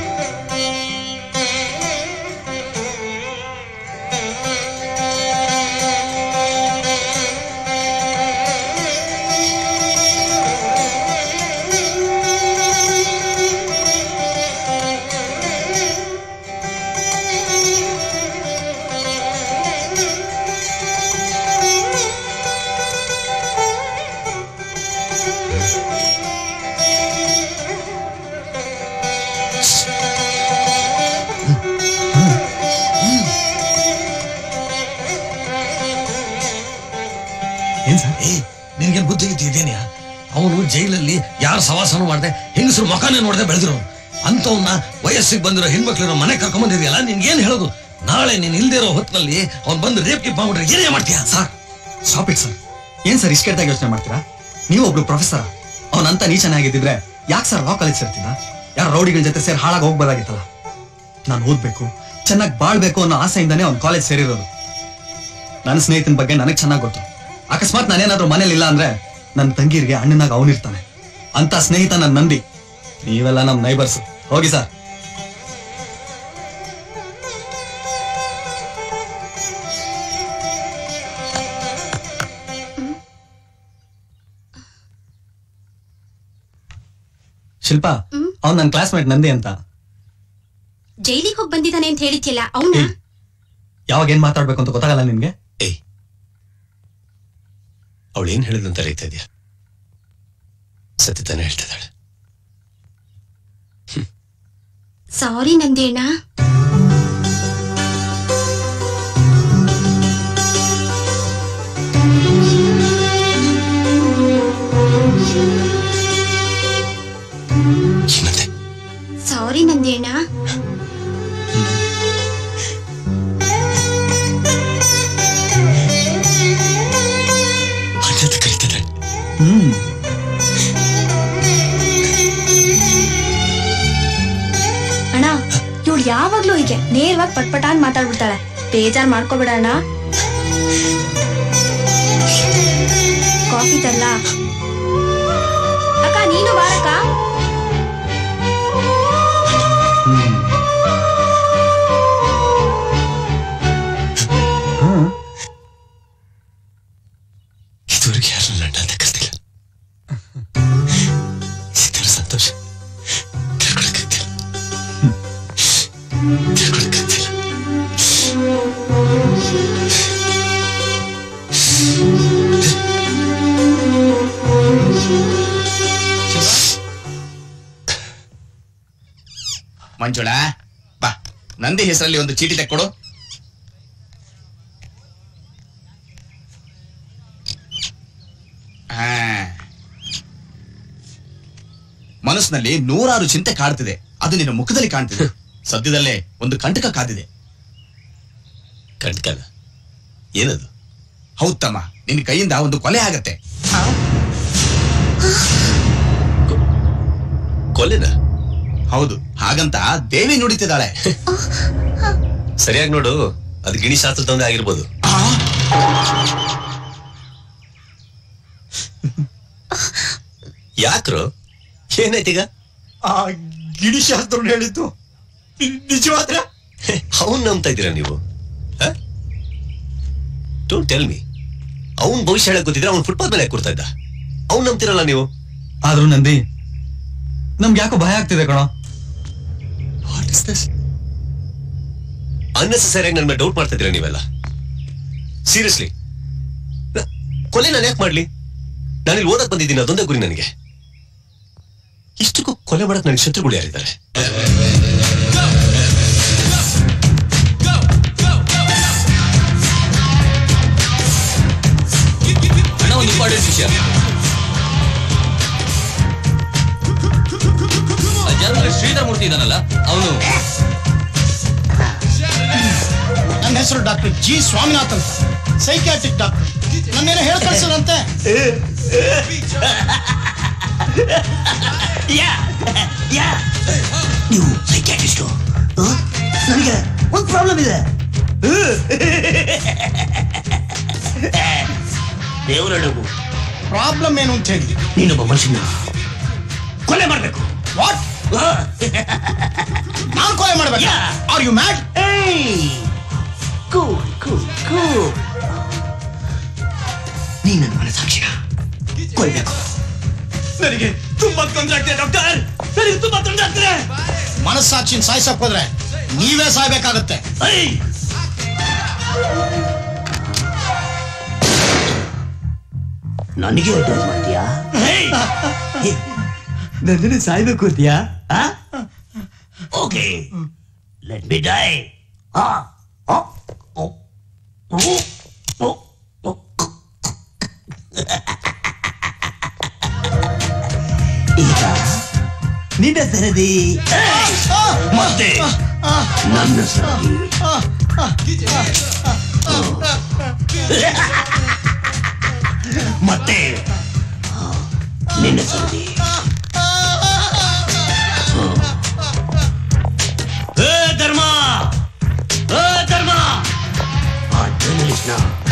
ಏನ್ ಸರ್ ಏ ನಿನ್ಗೆ ಬುದ್ಧಿ ಗಿದ್ದಿ ಇದೇನ್ಯಾ ಅವನು ಜೈಲಲ್ಲಿ ಯಾರ ಸವಾಸನೂ ಮಾಡದೆ ಹೆಂಗಸರು ಮುಖಾನೇ ನೋಡದೆ ಬೆಳೆದ್ರು ಅಂತವನ್ನ ವಯಸ್ಸಿಗೆ ಬಂದಿರೋ ಹೆಣ್ಮಕ್ಳಿರೋ ಮನೆ ಕರ್ಕೊಂಡ್ ಬಂದಿದ್ಯಲ್ಲ ನಿನ್ಗೇನ್ ಹೇಳೋದು ನಾಳೆ ನೀನ್ ಇಲ್ದೇ ಇರೋ ಹೊತ್ತಿನಲ್ಲಿ ಅವ್ನ್ ಬಂದು ರೇಪ್ ಗಿಪ್ ಮಾಡ್ಬಿಟ್ರೆ ಏನೇ ಮಾಡ್ತೀಯ
ಸರ್ ಸ್ಟಾಪ್ ಇಟ್ ಸರ್ ಏನ್ ಸರ್ ಇಷ್ಟೆಡ್ದಾಗ ಯೋಚನೆ ಮಾಡ್ತೀರಾ ನೀವು ಒಬ್ರು ಪ್ರೊಫೆಸರ್ ಅವನಂತ ನೀಚನಾಗಿದ್ದಿದ್ರೆ ಯಾಕೆ ಸರ್ ಲಾ ಕಾಲೇಜ್ ಸೇರ್ತಿದ್ದ ಯಾರು ರೌಡಿಗಳ ಜೊತೆ ಸೇರಿ ಹಾಳಾಗಿ ಹೋಗ್ಬೋದಾಗಿತ್ತಲ್ಲ ನಾನು ಓದ್ಬೇಕು ಚೆನ್ನಾಗಿ ಬಾಳ್ಬೇಕು ಅನ್ನೋ ಆಸೆಯಿಂದಾನೇ ಅವ್ನು ಕಾಲೇಜ್ ಸೇರಿರೋದು ನನ್ನ ಸ್ನೇಹಿತನ ಬಗ್ಗೆ ನನಗೆ ಚೆನ್ನಾಗಿ ಗೊತ್ತು ಅಕಸ್ಮಾತ್ ನಾನೇನಾದ್ರೂ ಮನೇಲಿ ಇಲ್ಲ ಅಂದ್ರೆ ನನ್ನ ತಂಗಿರಿಗೆ ಅಣ್ಣನಾಗ ಅವನಿರ್ತಾನೆ ಅಂತ ಸ್ನೇಹಿತ ನನ್ನ ನಂದಿ ನೀವೆಲ್ಲ ನಮ್ಮ ನೈಬರ್ಸ್ ಹೋಗಿ ಸರ್ ಶಿಲ್ಪಾ ಅವ್ನು ನನ್ನ ಕ್ಲಾಸ್ಮೇಟ್ ನಂದಿ ಅಂತ
ಜೈಲಿಗೆ ಹೋಗಿ ಬಂದಿದ್ದಾನೆ ಅಂತ ಹೇಳಿದ್ಯಲ್ಲ ಅವನ
ಯಾವಾಗ ಏನ್ ಮಾತಾಡ್ಬೇಕು ಅಂತ ಗೊತ್ತಾಗಲ್ಲ ನಿನ್ಗೆ
ಅವಳು ಏನ್ ಹೇಳಿದಂತ ರೈತ ಇದೆಯಾ ಸತ್ಯ ತಾನೇ ಹೇಳ್ತಿದ್ದಾಳೆ
ಸಾರಿ ನಂದೇಣ ಸಾರಿ ನಂದೇಣ
ಅಣ್ಣಂತ ಕರೀತಿದ್ದಾಳೆ
ಹ್ಮ್
ಅಣ್ಣ ಇವಳು ಯಾವಾಗ್ಲೂ ಹೀಗೆ ನೇರವಾಗಿ ಪಟ್ಪಟ ಅಂತ ಮಾತಾಡ್ಬಿಡ್ತಾಳೆ ಬೇಜಾರ್ ಮಾಡ್ಕೋಬೇಡ ಅಣ್ಣ ಕಾಫಿ ತರ್ಲ ಅಕ್ಕ ನೀನು ಬಾರಕ್ಕ
ಇದುವರೆಗೆ ಯಾರು ಅಣ್ಣ ಅಂತ ಕರ್ತಿಲ್ಲ ಇದರ ಸಂತೋಷ ತಿಳ್ಕೊಳಕ್ಕಾಗ್ತಿಲ್ಲ ತಿಳ್ಕೊಳಕ್ಕಾಗ್ತಿಲ್ಲ
ಮಂಜುಳಾ ಬಾ ನಂದಿ ಹೆಸರಲ್ಲಿ ಒಂದು ಚೀಟಿ ತೆಕ್ಕೊಡು ಹಾ. ಮನಸ್ಸಿನಲ್ಲಿ ನೂರಾರು ಚಿಂತೆ ಕಾಡ್ತಿದೆ ಅದು ನಿನ್ನ ಮುಖದಲ್ಲಿ ಕಾಣ್ತಿದೆ ಸದ್ಯದಲ್ಲೇ ಒಂದು ಕಂಟಕ ಕಾದಿದೆ
ಕಂಟಕನ ಏನದು
ಹೌದ್ ತಮ್ಮ ನಿನ್ನ ಕೈಯಿಂದ ಒಂದು ಕೊಲೆ ಆಗತ್ತೆ
ಕೊಲೆನ
ಹೌದು ಹಾಗಂತ ದೇವಿ ನುಡಿತಿದ್ದಾಳೆ
ಸರಿಯಾಗಿ ನೋಡು ಅದು ಗಿಣಿ ಶಾಸ್ತ್ರದೊಂದೇ ಆಗಿರ್ಬೋದು ಯಾಕ್ರು ಏನಾಯ್ತೀಗ
ಆ ಗಿಡಿಶಾಸ್ತ್ರವ್ರು ಹೇಳಿದ್ದು ನಿಜವಾದ್ರ
ಅವನ್ ನಂಬ್ತಾ ಇದ್ದೀರಾ ನೀವು ಡೋಂಟ್ ಟೆಲ್ ಮಿ ಅವ್ನ್ ಭವಿಷ್ಯ ಹೇಳಕ್ ಗೊತ್ತಿದ್ರೆ ಅವ್ನ್ ಫುಟ್ಪಾತ್ ಮೇಲೆ ಯಾಕ್ ಕೂರ್ತಾ ಇದ್ದ ಅವ್ನ್ ನಂಬ್ತಿರಲ್ಲ ನೀವು
ಆದ್ರೂ ನಂದಿ ನಮ್ಗೆ ಯಾಕೋ ಭಯ ಆಗ್ತಿದೆ ಕಣ
ವಾಟ್ ಇಸ್ ದಿಸ್ ಅನ್ನೆಸೆಸರಿ ನನ್ನ ಮೇಲೆ ಡೌಟ್ ಮಾಡ್ತಾ ಇದ್ದೀರಾ ನೀವೆಲ್ಲ ಸೀರಿಯಸ್ಲಿ ಕೊಲೆ ನಾನು ಯಾಕೆ ಮಾಡ್ಲಿ ನಾನಿಲ್ಲಿ ಓದಕ್ ಬಂದಿದ್ದೀನಿ ಅದೊಂದೇ ಗುರಿ ನನಗೆ ಇಷ್ಟಕ್ಕೂ ಕೊಲೆ ಮಾಡಕ್ ನನಗೆ ಶತ್ರುಗಳು ಯಾರಿದ್ದಾರೆ
ಅಣ್ಣ ಒಂದು ಇಂಪಾರ್ಟೆಂಟ್ ವಿಷಯ ಜನರಲ್ಲಿ ಶ್ರೀಧರ್ ಮೂರ್ತಿ ಇದಾನಲ್ಲ ಅವನು
ನನ್ನ ಹೆಸರು ಡಾಕ್ಟರ್ ಜಿ ಸ್ವಾಮಿನಾಥ್ ಅಂತ ಸೈಕ್ಯಾಟ್ರಿಕ್ ಡಾಕ್ಟರ್ ನನ್ನೇನೋ ಹೇಳಿ ಕಳ್ಸದಂತೆ
ಯಾ ಯಾ ನೀವು ಸೈಕ್ಯಾಟ್ರಿಸ್ಟು ನನಗೆ ಒಂದು ಪ್ರಾಬ್ಲಮ್ ಇದೆ ದೇವರಡಗು
ಪ್ರಾಬ್ಲಮ್ ಏನು ಅಂತ ಹೇಳಿ
ನೀನೊಬ್ಬ ಮನುಷ್ಯನ ಕೊಲೆ ಮಾಡ್ಬೇಕು
ವಾಟ್ ನಾನ್ ಕೊಲೆ ಮಾಡ್ಬೇಕಾ are you mad
cool cool cool ನೀ ನನ್ನ ಮನಸಾಕ್ಷಿಯ ಕೊಲ್ಬೇಕು
ನನಗೆ ತುಂಬಾ ತೊಂದರೆ ಆಗ್ತಿದೆ ಡಾಕ್ಟರ್ ನನಗೆ ತುಂಬಾ ತೊಂದರೆ ಆಗ್ತಿದೆ ಮನಸ್ಸಾಕ್ಷಿನ ಸಾಯ್ಸಕ್ ಹೋದ್ರೆ ನೀವೇ ಸಾಯ್ಬೇಕಾಗತ್ತೆ
ನನಗೆ ಅಡ್ವೈಸ್ ಮಾಡ್ತೀಯಾ ನನ್ನನ್ನು ಸಾಯ್ಬೇಕು ಅಂತೀಯಾ ಓಕೆ ಲೆಟ್ ಮಿ ಡೈ ಈಗ ನಿನ್ನ ಸರದಿ ಮತ್ತೆ ನನ್ನ ಸರದಿ ಮತ್ತೆ ನಿನ್ನ ಸರದಿ ಏ ಧರ್ಮ ಏ ಧರ್ಮ ಆ ಜರ್ನಲಿಸ್ಟ್ನ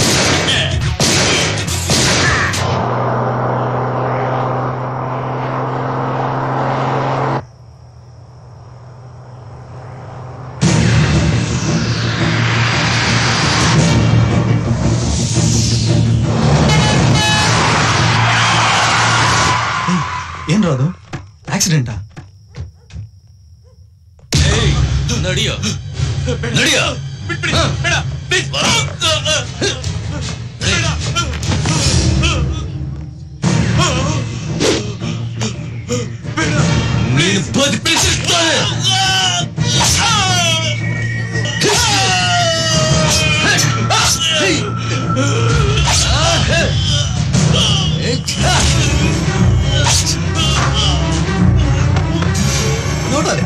ಏನ್ರ ಅದು ಆಕ್ಸಿಡೆಂಟಾ
ನಡಿಯೋ
ನಡಿಯೋ
ನೀನು ಬದುಕಿಸುತ್ತಾನೆ
ನೋಡೋರೆ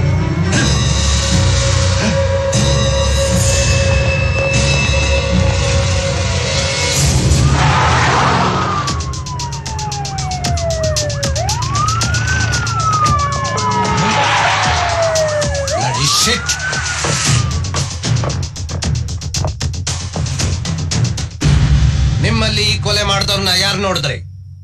Bloody shit. ನಿಮ್ಮಲ್ಲಿ ಈ ಕೊಲೆ ಮಾಡಿದವ್ರನ್ನ ಯಾರು ನೋಡಿದ್ರಿ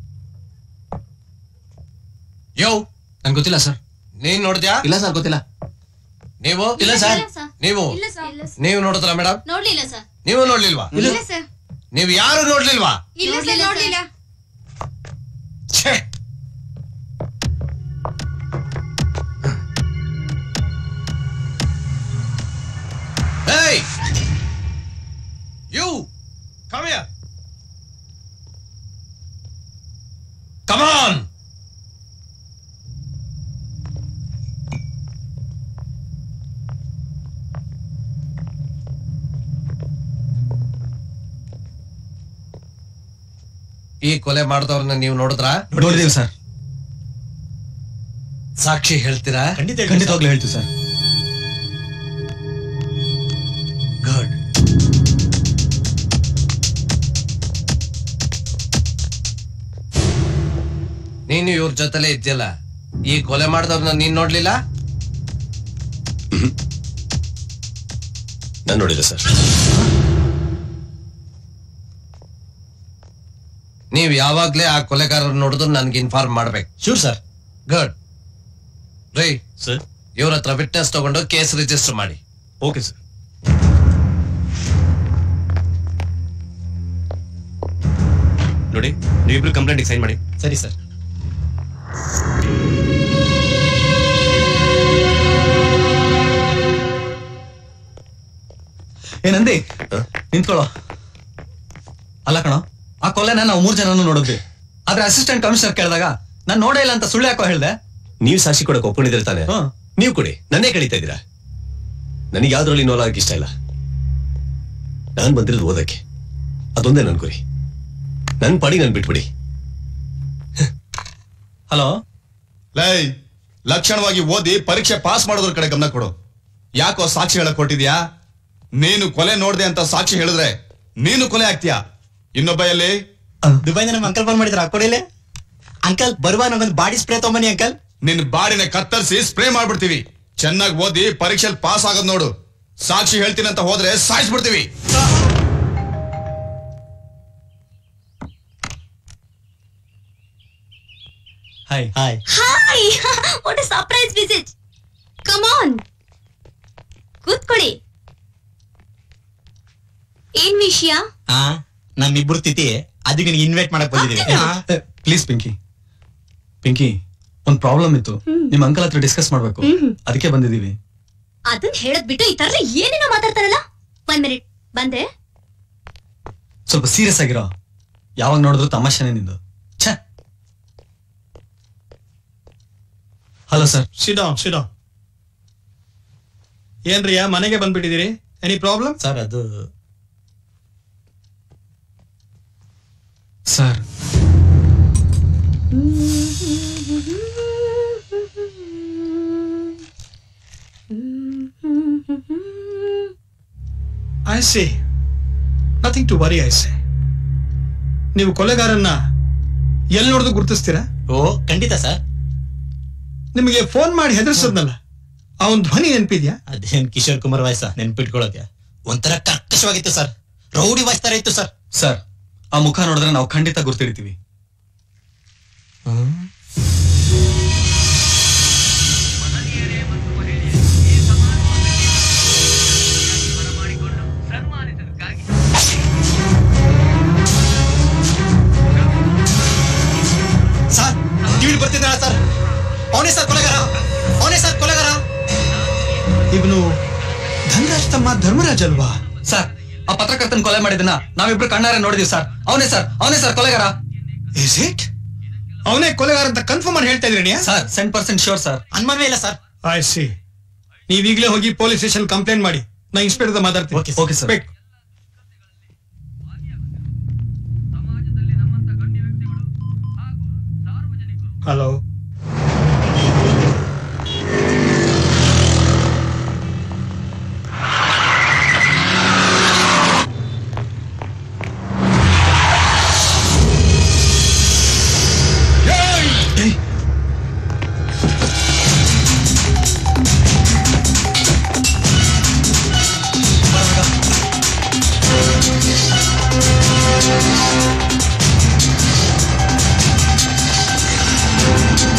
ಯೋ
ನನ್ಗೆ ಗೊತ್ತಿಲ್ಲ ಸರ್
ನೀನ್ ನೋಡಿದ್ಯಾ
ಇಲ್ಲ ಸರ್ ಗೊತ್ತಿಲ್ಲ
ನೀವು
ಇಲ್ಲ ಸರ್.
ನೀವು
ಇಲ್ಲ ಸರ್
ನೀವು ನೋಡಿದ್ರ ಮೇಡಮ್
ನೋಡ್ಲಿಲ್ಲ ಸರ್
ನೀವು ನೋಡ್ಲಿಲ್ವಾ
ಇಲ್ಲ ಸರ್
ನೀವು ಯಾರು ನೋಡ್ಲಿಲ್ವಾ
ಇಲ್ಲ ಸರ್ ನೋಡ್ಲಿಲ್ಲ
ಛೇ Hey! You! Come here! Come on! ಈ ಕೊಲೆ ಮಾಡಿದವ್ರನ್ನ ನೀವು ನೋಡಿದ್ರಾ
ನೋಡಿದೀವಿ ಸರ್
ಸಾಕ್ಷಿ ಹೇಳ್ತೀರಾ
ಖಂಡಿತವಾಗ್ಲೂ ಹೇಳ್ತೀವಿ ಸರ್
ಗುಡ್ ನೀನು ಇವ್ರ ಜೊತೆಲೇ ಇದ್ಯಲ್ಲ ಈ ಕೊಲೆ ಮಾಡಿದವ್ರನ್ನ ನೀನ್ ನೋಡ್ಲಿಲ್ಲ
ನಾನು ನೋಡಿಲ್ಲ ಸರ್
ನೀವ್ ಯಾವಾಗ್ಲೇ ಆ ಕೊಲೆಗಾರರ ನೋಡಿದ್ರು ನನ್ಗೆ ಇನ್ಫಾರ್ಮ್ ಮಾಡ್ಬೇಕು
sure sir
good right
sir
ಇವ್ರ ಹತ್ರ ವಿಟ್ನೆಸ್ ತಗೊಂಡು ಕೇಸ್ ರಿಜಿಸ್ಟರ್ ಮಾಡಿ
ಓಕೆ ಸರ್ ನೋಡಿ ನೀವಿಬ್ರು ಕಂಪ್ಲೇಂಟ್ ಸೈನ್ ಮಾಡಿ
ಸರಿ ಸರ್ ಏನಂದಿ ನಿಂತ್ಕೊಳ್ಳೋ ಅಲ್ಲ ಕಣೋ ಆ ಕೊಲೆನ ನಾವು ಮೂರ್ ಜನನು ನೋಡಿದ್ವಿ ಆದ್ರೆ ಅಸಿಸ್ಟೆಂಟ್ ಕಮಿಷನರ್ ಕೇಳಿದಾಗ ನಾನ್ ನೋಡೇ ಇಲ್ಲ ಅಂತ ಸುಳ್ಳು ಯಾಕೋ ಹೇಳ್ದೆ
ನೀವು ಸಾಕ್ಷಿ ಕೊಡಕ್ ಒಪ್ಕೊಂಡಿದ್ರೆ ತಾನೆ ನೀವು ಕೊಡಿ ನನ್ನೇ ಕಳೀತಾ ಇದ್ದೀರಾ ನನಗೆ ಯಾವ್ದ್ರಲ್ಲಿ ಇನ್ವಾಲ್ವ್ ಆಗಕ್ಕೆ ಇಷ್ಟ ಇಲ್ಲ ನಾನ್ ಬಂದಿರೋದು ಓದಕ್ಕೆ ಅದೊಂದೇ ನನ್ ಗುರಿ ನನ್ ಪಾಡಿ ನನ್ ಬಿಟ್ಬಿಡಿ
ಹಲೋ
ಲೈ ಲಕ್ಷಣವಾಗಿ ಓದಿ ಪರೀಕ್ಷೆ ಪಾಸ್ ಮಾಡೋದ್ರ ಕಡೆ ಗಮನ ಕೊಡು ಯಾಕೋ ಸಾಕ್ಷಿ ಹೇಳಕ್ ಕೊಟ್ಟಿದ್ಯಾ ನೀನು ಕೊಲೆ ನೋಡ್ದೆ ಅಂತ ಸಾಕ್ಷಿ ಹೇಳಿದ್ರೆ ನೀನು ಕೊಲೆ ಆಗ್ತೀಯಾ ಇನ್ನೊಬ್ಬ ಎಲ್ಲಿ
ದುಬೈನ ನಮ್ಮ ಅಂಕಲ್ ಫೋನ್ ಮಾಡಿದ್ರ ಕೊಡಿಲೆ ಅಂಕಲ್ ಬರುವಾಗ ನಂಗೊಂದು ಬಾಡಿ ಸ್ಪ್ರೇ ತಗೊಂಬನ್ನಿ ಅಂಕಲ್
ನಿನ್ ಬಾಡಿನ ಕತ್ತರಿಸಿ ಸ್ಪ್ರೇ ಮಾಡ್ಬಿಡ್ತೀವಿ ಚೆನ್ನಾಗಿ ಓದಿ ಪರೀಕ್ಷೆಯಲ್ಲಿ ಪಾಸ್ ಆಗೋದ್ ನೋಡು ಸಾಕ್ಷಿ ಹೇಳ್ತೀನಿ ಅಂತ ಹೋದ್ರೆ ಸಾಯಿಸ್ಬಿಡ್ತೀವಿ
hi
hi
hi what a surprise visit come on ಕೂತ್ಕೊಳ್ಳಿ ಏನ್ ವಿಷಯ
ಆ ನಮ್ಮಿಬ್ರು ತಿಥಿ ಅದಕ್ಕೆ ನಿನಗೆ ಇನ್ವೈಟ್ ಮಾಡಕ್ ಬಂದಿದ್ದೀವಿ ಪ್ಲೀಸ್ ಪಿಂಕಿ ಪಿಂಕಿ ಒಂದ್ ಪ್ರಾಬ್ಲಮ್ ಇತ್ತು ನಿಮ್ ಅಂಕಲ್ ಹತ್ರ ಡಿಸ್ಕಸ್ ಮಾಡ್ಬೇಕು
ಹ್ಮ್.
ಅದಕ್ಕೆ ಬಂದಿದೀವಿ
ಅದನ್ ಹೇಳದ್ ಬಿಟ್ಟು ಈ ತರ ಏನೇನೋ ಮಾತಾಡ್ತಾರಲ್ಲ ಒಂದ್ ಮಿನಿಟ್ ಬಂದೆ
ಸ್ವಲ್ಪ ಸೀರಿಯಸ್ ಆಗಿರೋ ಯಾವಾಗ ನೋಡಿದ್ರು ತಮಾಷೆನೆ ನಿಂದು ಛೆ ಹಲೋ ಸರ್
ಸಿಡಾನ್ ಸಿಡಾನ್ ಏನ್ರಿಯಾ ಮನೆಗೆ ಬಂದ್ಬಿಟ್ಟಿದ್ದೀರಿ ಎನಿ ಪ್ರಾಬ್ಲಮ್
ಸರ್ ಅದು sir
I say nothing to worry I say ನೀವು ಕೊಲೆಗಾರನ್ನ ಎಲ್ಲಿ ನೋಡಿದ್ರು ಗುರುತಿಸ್ತೀರಾ
ಓ ಖಂಡಿತ ಸರ್
ನಿಮಗೆ ಫೋನ್ ಮಾಡಿ ಹೆದರ್ಸದ್ನಲ್ಲ ಅವನ್ ಧ್ವನಿ ನೆನಪಿದ್ಯಾ
ಅದೇನ್ ಕಿಶೋರ್ ಕುಮಾರ್ ವಾಯ್ಸ ನೆನ್ಪಿಟ್ಕೊಳ್ಳೋಕೆ ಒಂಥರ ಕರ್ಕಶವಾಗಿತ್ತು ಸರ್ ರೌಡಿ ವಾಯ್ಸ್ ತರ ಇತ್ತು ಸರ್ ಸರ್ ಆ ಮುಖ ನೋಡಿದ್ರೆ ನಾವು ಖಂಡಿತ ಗುರ್ತಿಡಿತೀವಿ ಸರ್ ಟಿವಿ ಬರ್ತಿದ್ದಾಳ ಸರ್ ಅವನೇ ಸರ್ ಕೊಲೆಗಾರ ಅವನೇ ಸರ್ ಕೊಲೆಗಾರ
ಇವನು ಧನರಾಜ್ ತಮ್ಮ ಧರ್ಮರಾಜ್ ಅಲ್ವಾ
ಸರ್ ಆ ಪತ್ರಕರ್ತನ ಕೊಲೆ ಮಾಡಿದನ್ನ ನಾವಿಬ್ರು ಕಣ್ಣಾರೆ ನೋಡಿದೀವಿ ಸರ್ ಅವನೇ ಸರ್ ಅವನೇ ಸರ್ ಕೊಲೆಗಾರ
ಇಸ್ ಇಟ್ ಅವನೇ ಕೊಲೆಗಾರ ಅಂತ ಕನ್ಫರ್ಮ್ ಮಾಡಿ ಹೇಳ್ತಾ ಇದ್ರಿ
sir cent percent sure sir ಅನುಮಾನವೇ ಇಲ್ಲ ಸರ್
ಐ ಸಿ ನೀವ್ ಈಗಲೇ ಹೋಗಿ ಪೊಲೀಸ್ ಸ್ಟೇಷನ್ ಕಂಪ್ಲೇಂಟ್ ಮಾಡಿ ನಾ ಇನ್ಸ್ಪೆಕ್ಟರ್ ಮಾತಾಡ್ತೀನಿ
okay sir
hello
Thank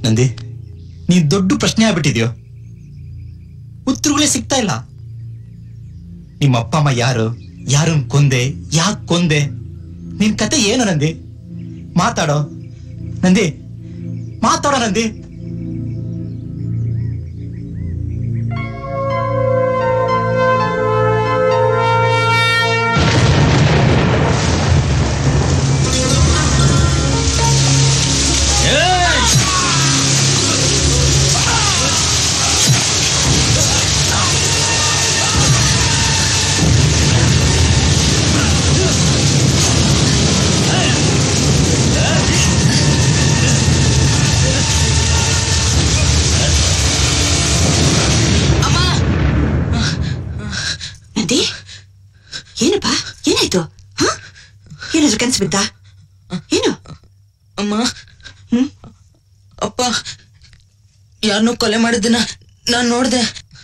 Nandi ನೀ ದೊಡ್ಡ ಪ್ರಶ್ನೆ ಆಗ್ಬಿಟ್ಟಿದ್ಯೋ ಉತ್ತರಗಳೇ ಸಿಗ್ತಾ ಇಲ್ಲ ನಿಮ್ಮ ಅಪ್ಪ ಅಮ್ಮ ಯಾರು ಯಾರನ್ ಕೊಂದೆ ಯಾಕೆ ಕೊಂದೆ ನಿನ್ ಕತೆ ಏನು ನಂದಿ ಮಾತಾಡೋ ನಂದಿ ಮಾತಾಡೋ ನಂದಿ
ನಂದಿ ಏನಪ್ಪ ಏನಾಯ್ತು ಹ? ಏನಾದ್ರು ಕನ್ಸು ಬಿದ್ದ ಏನು
ಅಮ್ಮ ಅಪ್ಪ ಯಾರನ್ನೋ ಕೊಲೆ ಮಾಡಿದ್ದನ್ನ ನಾನ್ ನೋಡ್ದೆ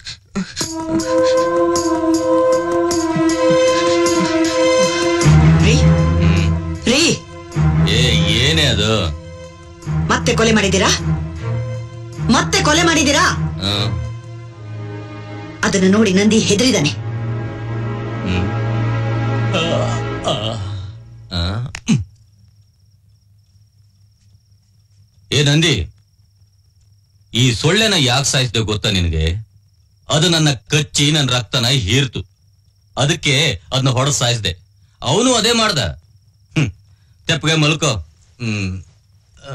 ರೀ ರೀ
ಏ ಏನೇ ಅದು
ಮತ್ತೆ ಕೊಲೆ ಮಾಡಿದ್ದೀರಾ ಮತ್ತೆ ಕೊಲೆ ಮಾಡಿದ್ದೀರಾ
ಆ,
ಅದನ್ನ ನೋಡಿ ನಂದಿ ಹೆದರಿದಾನೆ
ಹ್ಮ್. ಆ? ಏ ನಂದಿ ಈ ಸೊಳ್ಳೆನ ಯಾಕೆ ಸಾಯಿಸಿದೆ ಗೊತ್ತಾ ನಿನಗೆ ಅದು ನನ್ನ ಕಚ್ಚಿ ನನ್ನ ರಕ್ತನ ಹೀರ್ತು ಅದಕ್ಕೆ ಅದನ್ನ ಹೊಡೆದ್ ಸಾಯಿಸಿದೆ ಅವನು ಅದೇ ಮಾಡ್ದ ಹ್ಮ್ ತೆಪ್ಪಗೆ ಮಲ್ಕೋ ಹ್ಮ್ ಆ,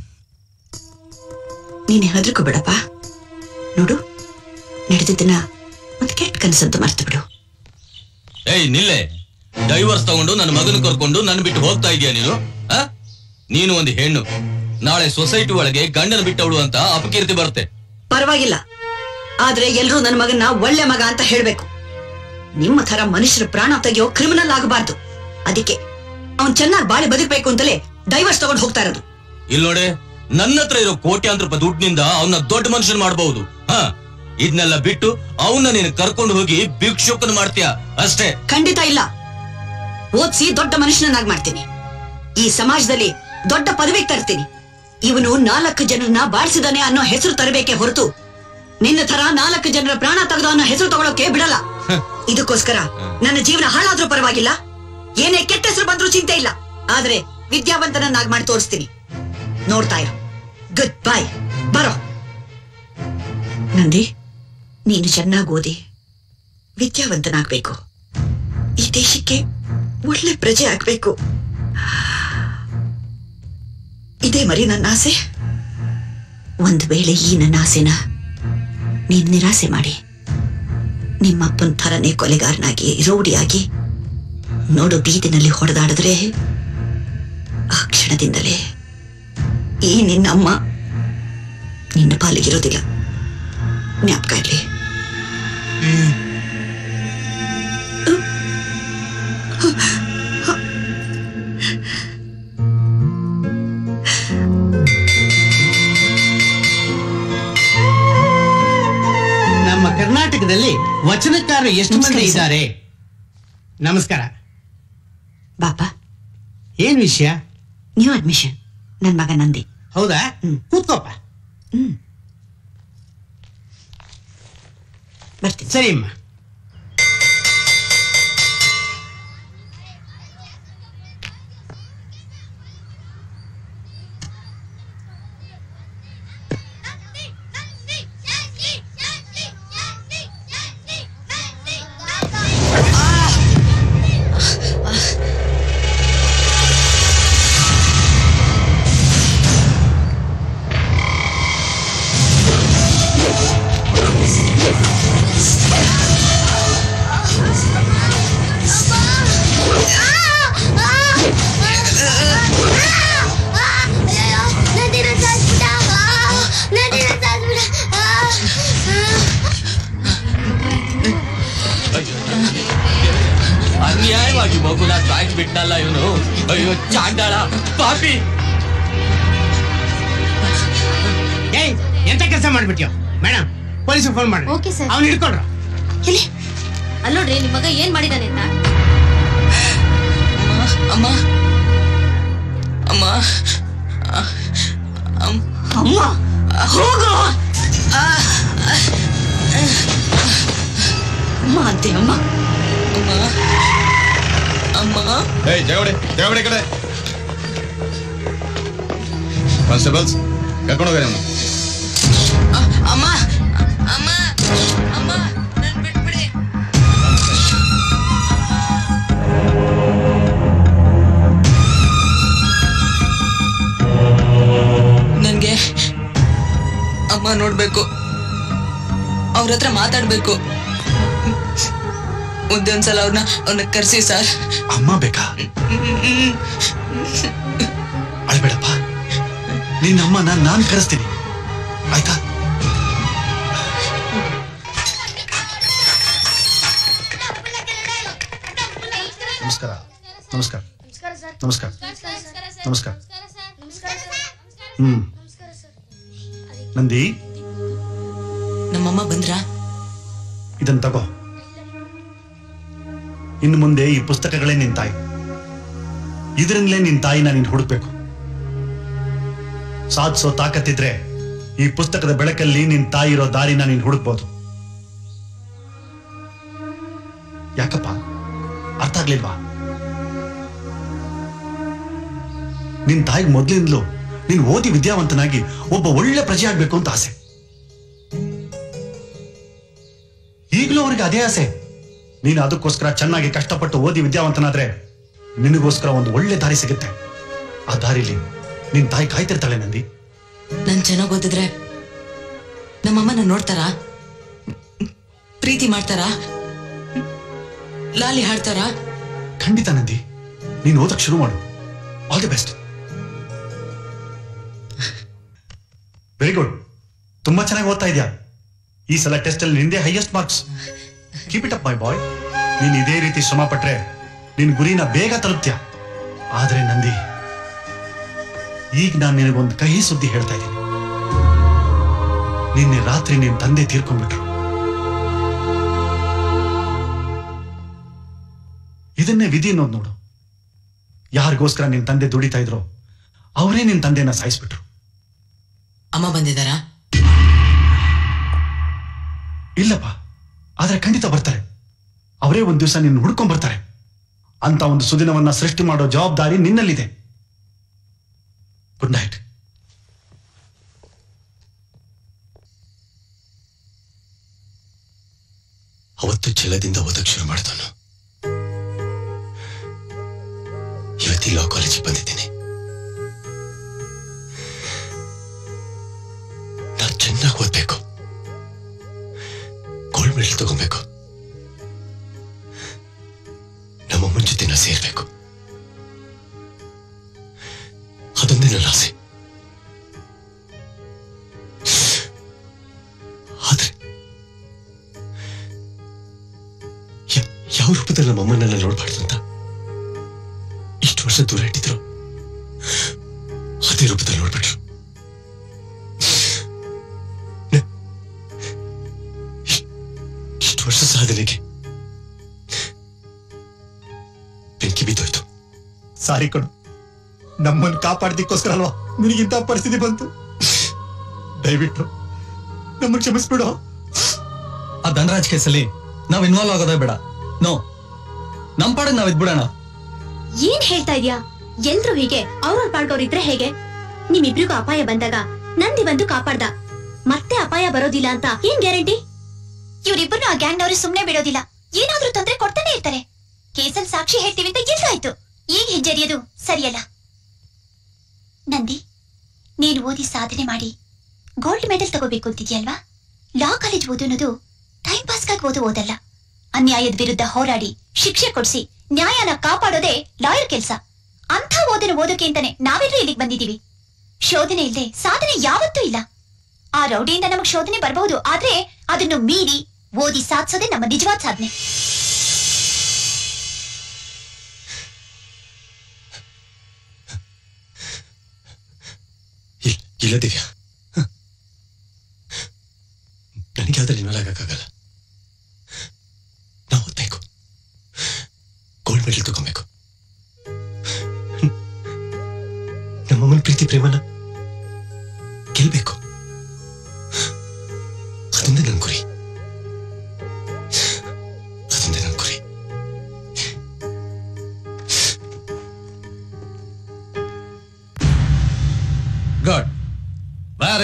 ನೀನ್ ಹೆದರ್ಕೋಬೇಡಪ್ಪ ನೋಡು ನಡೆದಿದ್ದನ್ನ ಒಂದ್ ಕೆಟ್ಟ ಕನಸಂತ ಮರ್ತು ಬಿಡು
ಏಯ್ ನಿಲ್ಲೆ ಡೈವರ್ಸ್ ತಗೊಂಡು ನನ್ನ ಮಗನ ಕರ್ಕೊಂಡು ನನ್ನ ಬಿಟ್ಟು ಹೋಗ್ತಾ ಇದೀಯ ನೀನು ಆ? ನೀನು ಒಂದು ಹೆಣ್ಣು ನಾಳೆ ಸೊಸೈಟಿ ಒಳಗೆ ಗಂಡನ ಬಿಟ್ಟವಳು ಅಂತ ಅಪಕೀರ್ತಿ ಬರುತ್ತೆ
ಪರವಾಗಿಲ್ಲ ಆದ್ರೆ ಎಲ್ರೂ ನನ್ನ ಮಗನ್ನ ಒಳ್ಳೆ ಮಗ ಅಂತ ಹೇಳ್ಬೇಕು ನಿಮ್ಮ ತರ ಮನುಷ್ಯರ ಪ್ರಾಣ ತೆಗೆಯೋ ಕ್ರಿಮಿನಲ್ ಆಗಬಾರ್ದು ಅದಕ್ಕೆ ಅವ್ನ್ ಚೆನ್ನಾಗಿ ಬಾಳಿ ಬದುಕಬೇಕು ಅಂತಲೇ ಡೈವರ್ಸ್ ತಗೊಂಡು ಹೋಗ್ತಾ ಇರೋದು
ಇಲ್ಲಿ ನೋಡಿ ನನ್ನ ಹತ್ರ ಇರೋ ಕೋಟ್ಯಾಂತರ ರೂಪಾಯಿ ದುಡ್ಡಿನಿಂದ ಅವನ್ನ ದೊಡ್ಡ ಮನುಷ್ಯನ್ ಮಾಡಬಹುದು ಹ ಇದನ್ನೆಲ್ಲ ಬಿಟ್ಟು ಅವನ್ನ ನೀನು ಕರ್ಕೊಂಡು ಹೋಗಿ ಭಿಕ್ಷುಕನ್ ಮಾಡ್ತೀಯ ಅಷ್ಟೇ
ಖಂಡಿತ ಇಲ್ಲ ಓದ್ಸಿ ದೊಡ್ಡ ಮನುಷ್ಯನನ್ನಾಗಿ ಮಾಡ್ತೀನಿ ಈ ಸಮಾಜದಲ್ಲಿ ದೊಡ್ಡ ಪದವಿಗೆ ತರ್ತೀನಿ ಇವನು ನಾಲ್ಕು ಜನರನ್ನ ಬಾಳ್ಸಿದಾನೆ ಅನ್ನೋ ಹೆಸರು ತರಬೇಕೆ ಹೊರತು ನಿನ್ನ ತರ ನಾಲ್ಕು ಜನರ ಪ್ರಾಣ ತೆಗೆದು ಅನ್ನೋ ಹೆಸರು ತಗೊಳಕ್ಕೆ ಬಿಡಲ್ಲ ಇದಕ್ಕೋಸ್ಕರ ನನ್ನ ಜೀವನ ಹಾಳಾದ್ರೂ ಪರವಾಗಿಲ್ಲ ಏನೇ ಕೆಟ್ಟ ಹೆಸರು ಬಂದ್ರೂ ಚಿಂತೆ ಇಲ್ಲ ಆದ್ರೆ ವಿದ್ಯಾವಂತನನ್ನಾಗಿ ಮಾಡಿ ತೋರಿಸ್ತೀನಿ ನೋಡ್ತಾ ಇರು ಗುಡ್ ಬೈ ಬರೋ ನಂದಿ ನೀನು ಚೆನ್ನಾಗಿ ಓದಿ ವಿದ್ಯಾವಂತನಾಗ್ಬೇಕು ಈ ದೇಶಕ್ಕೆ ಒಳ್ಳೆ ಪ್ರಜೆ ಆಗ್ಬೇಕು ಇದೇ ಮರಿ ನನ್ನ ಆಸೆ ಒಂದು ವೇಳೆ ಈ ನನ್ನ ಆಸೆನ ನೀನ್ ನಿರಾಸೆ ಮಾಡಿ ನಿಮ್ಮಪ್ಪನ ಥರನೇ ಕೊಲೆಗಾರನಾಗಿ ರೌಡಿಯಾಗಿ ನೋಡು ಬೀದಿನಲ್ಲಿ ಹೊಡೆದಾಡಿದ್ರೆ ಆ ಕ್ಷಣದಿಂದಲೇ ಈ ನಿನ್ನಮ್ಮ ನಿನ್ನ ಪಾಲಿಗಿರೋದಿಲ್ಲ ಜ್ಞಾಪಕ ಇರ್ಲಿ
ನಮ್ಮ ಕರ್ನಾಟಕದಲ್ಲಿ ವಚನಕಾರರು ಎಷ್ಟು ಮಂದಿ ಇದ್ದಾರೆ ನಮಸ್ಕಾರ
ಬಾಪ
ಏನ್ ವಿಷಯ
ನ್ಯೂ ಅಡ್ಮಿಷನ್ ನನ್ ಮಗ ನಂದಿ
ಹೌದಾ ಕೂತ್ಕೋಪ
ಬರ್ತೀನಿ
ಸರಿ ಅಮ್ಮ
ಅನ್ಯಾಯವಾಗಿ ಮಗುನ ಸಾಯ್ಸ್ ಬಿಟ್ನಲ್ಲ ಇವನು ಅಯ್ಯೋ ಚಾಂಡಾಳ ಪಾಪಿ
ಏಯ್ ಎಂತ ಕೆಲಸ ಮಾಡ್ಬಿಟ್ಯೋ ಮೇಡಮ್ ಪೊಲೀಸ್ ಫೋನ್ ಮಾಡಿ
ಓಕೆ ಸರ್
ಅವ್ನು ಹಿಡ್ಕೊಳ್ರ
ಅಲ್ಲೋಡ್ರಿ ನಿಮ್ ಮಗ ಏನ್ ಮಾಡಿದಾನೆ ಅಂತ
ಅಮ್ಮ ಅಮ್ಮ
ಅಮ್ಮ
ಹೋಗು ಆ, ಅಮ್ಮ ಅಂತೆ ಅಮ್ಮ ಅಮ್ಮ ಅಮ್ಮ
ಏಯ್ ಜಗವಡೆ ಜಗವಡೆ ಕಡೆ ಕಾನ್ಸ್ಟೇಬಲ್ಸ್ ಕರ್ಕೊಂಡು ಹೋಗಿ ಅವನು
ಅಮ್ಮ ಅಮ್ಮ ಅಮ್ಮ ನನ್ ಬಿಟ್ಬಿಡಿ ನನ್ಗೆ ಅಮ್ಮ ನೋಡ್ಬೇಕು ಅವ್ರ ಹತ್ರ ಮಾತಾಡ್ಬೇಕು ಒಂದೇ ಒಂದ್ಸಲ ಅವ್ರನ್ನ ಅವ್ರನ್ನ ಕರ್ಸಿ ಸರ್
ಅಮ್ಮ ಬೇಕಾ ಅಳ್ಬೇಡಪ್ಪ ನಿನ್ನ ಅಮ್ಮನ ನಾನ್ ಕರೆಸ್ತೀನಿ ಆಯ್ತಾ ನಮಸ್ಕಾರ ನಮಸ್ಕಾರ ನಮಸ್ಕಾರ ನಮಸ್ಕಾರ ಹ್ಮ್ ನಂದಿ
ನಮ್ಮಮ್ಮ ಬಂದ್ರಾ
ಇದನ್ ತಗೋ ಇನ್ನು ಮುಂದೆ ಈ ಪುಸ್ತಕಗಳೇ ನಿನ್ ತಾಯಿ ಇದರಿಂದಲೇ ನಿನ್ ತಾಯಿನ ನೀನ್ ಹುಡುಕ್ಬೇಕು ಸಾಧಿಸೋ ತಾಕತ್ತಿದ್ರೆ ಈ ಪುಸ್ತಕದ ಬೆಳಕಲ್ಲಿ ನಿನ್ ತಾಯಿ ಇರೋ ದಾರಿನ ನೀನ್ ಹುಡುಕ್ಬೋದು ಯಾಕಪ್ಪ ಅರ್ಥ ಆಗ್ಲಿಲ್ವಾ ನಿನ್ ತಾಯಿಗೆ ಮೊದ್ಲಿಂದಲೂ ನೀನ್ ಓದಿ ವಿದ್ಯಾವಂತನಾಗಿ ಒಬ್ಬ ಒಳ್ಳೆ ಪ್ರಜೆ ಆಗ್ಬೇಕು ಅಂತ ಆಸೆ ಈಗಲೂ ಅವರಿಗೆ ಅದೇ ಆಸೆ ನೀನು ಅದಕ್ಕೋಸ್ಕರ ಚೆನ್ನಾಗಿ ಕಷ್ಟಪಟ್ಟು ಓದಿ ವಿದ್ಯಾವಂತನಾದ್ರೆ ನಿನಗೋಸ್ಕರ ಒಂದು ಒಳ್ಳೆ ದಾರಿ ಸಿಗುತ್ತೆ ಆ ದಾರಿಲಿ ನಿನ್ ತಾಯಿ ಕಾಯ್ತಿರ್ತಾಳೆ ನಂದಿ
ನಾನ್ ಚೆನ್ನಾಗ್ ಓದಿದ್ರೆ ನಮ್ಮಮ್ಮನ ನೋಡ್ತಾರಾ ಪ್ರೀತಿ ಮಾಡ್ತಾರಾ ಲಾಲಿ ಹಾಡ್ತಾರಾ
ಖಂಡಿತ ನಂದಿ ನೀನು ಓದಕ್ ಶುರು ಮಾಡು all the best very good ತುಂಬಾ ಚೆನ್ನಾಗಿ ಓದ್ತಾ ಇದೆಯಾ ಈ ಸಲ ಟೆಸ್ಟ್ ಅಲ್ಲಿ ನಿಂದೆ highest marks keep it up my boy ನೀನ್ ಇದೇ ರೀತಿ ಶ್ರಮ ಪಟ್ರೆ ನಿನ್ ಗುರಿನ ಬೇಗ ತಲುಪ್ತೀಯ ಆದ್ರೆ ನಂದಿ ಈಗ ನಾನು ನಿನಗೊಂದು ಕಹಿ ಸುದ್ದಿ ಹೇಳ್ತಾ ಇದ್ದೀನಿ ನಿನ್ನೆ ರಾತ್ರಿ ನಿನ್ ತಂದೆ ತೀರ್ಕೊಂಡ್ಬಿಟ್ರು ಇದನ್ನೇ ವಿಧಿ ಅನ್ನೋದು ನೋಡು ಯಾರಿಗೋಸ್ಕರ ನಿನ್ ತಂದೆ ದುಡಿತಾ ಇದ್ರು ಅವರೇ ನಿನ್ ತಂದೆನ ಸಾಯಿಸ್ಬಿಟ್ರು
ಅಮ್ಮ ಬಂದಿದಾರಾ
ಇಲ್ಲಪ್ಪ ಆದ್ರೆ ಖಂಡಿತ ಬರ್ತಾರೆ ಅವರೇ ಒಂದ್ ದಿವಸ ನಿನ್ನ ಹುಡ್ಕೊಂಡ್ ಬರ್ತಾರೆ ಅಂತ ಒಂದು ಸುದಿನವನ್ನ ಸೃಷ್ಟಿ ಮಾಡೋ ಜವಾಬ್ದಾರಿ ನಿನ್ನಲ್ಲಿದೆ ಗುಡ್ ನೈಟ್
ಅವತ್ತು ಛಲದಿಂದ ಓದಕ್ ಶುರು ಮಾಡ್ತಾನು ಇವತ್ತಿ ಲಾ ಕಾಲೇಜಿಗೆ ಬಂದಿದ್ದೀನಿ ನಾನ್ ಚೆನ್ನಾಗಿ ಓದ್ಬೇಕು ಗೋಲ್ಡ್ ಮೆಡಲ್ ತಗೋಬೇಕು ನಮ್ಮಮ್ಮನ ಜೊತೆ ನಾ ಸೇರ್ಬೇಕು ಅದೊಂದೇ ನನ್ನ ಆಸೆ ಆದ್ರೆ ಯ- ಯಾವ ರೂಪದಲ್ಲಿ ನಮ್ಮ ಅಮ್ಮನ್ನೆಲ್ಲ ನೋಡ್ಬಾರ್ದು ಅಂತ ಇಷ್ಟು ವರ್ಷ ದೂರ ಇಟ್ಟಿದ್ರು ಅದೇ ರೂಪದಲ್ಲಿ ನೋಡ್ಬಿಟ್ರು ನ- ಇಷ್ಟ್- ಇಷ್ಟು ವರ್ಷ ಸಾಧನೆಗೆ ಬೆಂಕಿ ಬಿದ್ದೋಯ್ತು
ಸಾರಿ ಕಣು ನಮ್ಮನ್ನ ಕಾಪಾಡ್ದಿಕ್ಕೋಸ್ಕರ ಅಲ್ವಾ ನಿನಗಿಂತ ಪರಿಸ್ಥಿತಿ ಬಂತು ದಯವಿಟ್ಟು ನಮ್ಮನ್ನ ಕ್ಷಮಿಸ್ಬಿಡು ಆ ಧನರಾಜ್ ಕೇಸಲ್ಲಿ ನಾವ್ ಇನ್ವಾಲ್ವ್ ಆಗೋದೇ ಬೇಡ ನೋ ನಮ್ ಪಾಡಿಗೆ ನಾವ್ ಇದ್ಬಿಡೋಣ
ಏನ್ ಹೇಳ್ತಾ ಇದ್ಯಾ ಎಲ್ರು ಹೀಗೆ ಅವ್ರವ್ರ ಪಾಡ್ಗೋರಿದ್ರೆ ಹೇಗೆ ನಿಮ್ಮಿಬ್ರಿಗೂ ಅಪಾಯ ಬಂದಾಗ ನಂದಿ ಬಂದು ಕಾಪಾಡ್ದ ಮತ್ತೆ ಅಪಾಯ ಬರೋದಿಲ್ಲ ಅಂತ ಏನ್ ಗ್ಯಾರಂಟಿ ಇವ್ರಿಬ್ಬರನ್ನು ಆ ಗ್ಯಾಂಗ್ನವರು ಸುಮ್ನೆ ಬಿಡೋದಿಲ್ಲ ಏನಾದ್ರೂ ತೊಂದ್ರೆ ಕೊಡ್ತಾನೆ ಇರ್ತಾರೆ ಕೇಸಲ್ ಸಾಕ್ಷಿ ಹೇಳ್ತೀವಿ ಅಂತ ಎಲ್ಲಾಯ್ತು ಈಗ ಹಿಂಜರಿಯೋದು ಸರಿಯಲ್ಲ ನಂದಿ ನೀನು ಓದಿ ಸಾಧನೆ ಮಾಡಿ ಗೋಲ್ಡ್ ಮೆಡಲ್ ತಗೋಬೇಕು ಅಂತಿದ್ಯಲ್ವಾ ಲಾ ಕಾಲೇಜ್ ಓದು ಅನ್ನೋದು ಟೈಮ್ ಪಾಸ್ಗಾಗಿ ಓದು ಓದಲ್ಲ ಅನ್ಯಾಯದ ವಿರುದ್ಧ ಹೋರಾಡಿ ಶಿಕ್ಷೆ ಕೊಡ್ಸಿ ನ್ಯಾಯನ ಕಾಪಾಡೋದೇ ಲಾಯರ್ ಕೆಲ್ಸ ಅಂಥ ಓದನ್ನು ಓದೋಕೆ ಅಂತಾನೆ ನಾವೆಲ್ಲರೂ ಇಲ್ಲಿಗೆ ಬಂದಿದೀವಿ ಶೋಧನೆ ಇಲ್ಲದೆ ಸಾಧನೆ ಯಾವತ್ತೂ ಇಲ್ಲ ಆ ರೌಡಿಯಿಂದ ನಮಗ್ ಶೋಧನೆ ಬರಬಹುದು ಆದ್ರೆ ಅದನ್ನು ಮೀರಿ ಓದಿ ಸಾಧಿಸೋದೇ ನಮ್ಮ ನಿಜವಾದ ಸಾಧನೆ
ಇಲ್- ಇಲ್ಲ ದಿವ್ಯಾ ನನಗೆ ಯಾವ್ದ್ರಲ್ಲಿ ಇನ್ವಾಲ್ವ್ ಆಗಕ್ಕಾಗಲ್ಲ ನಾವು ಓದ್ಬೇಕು ಗೋಲ್ಡ್ ಮೆಡಲ್ ತಗೊಬೇಕು ನಮ್ಮಮ್ಮನ ಪ್ರೀತಿ ಪ್ರೇಮನ ಗೆಲ್ಬೇಕು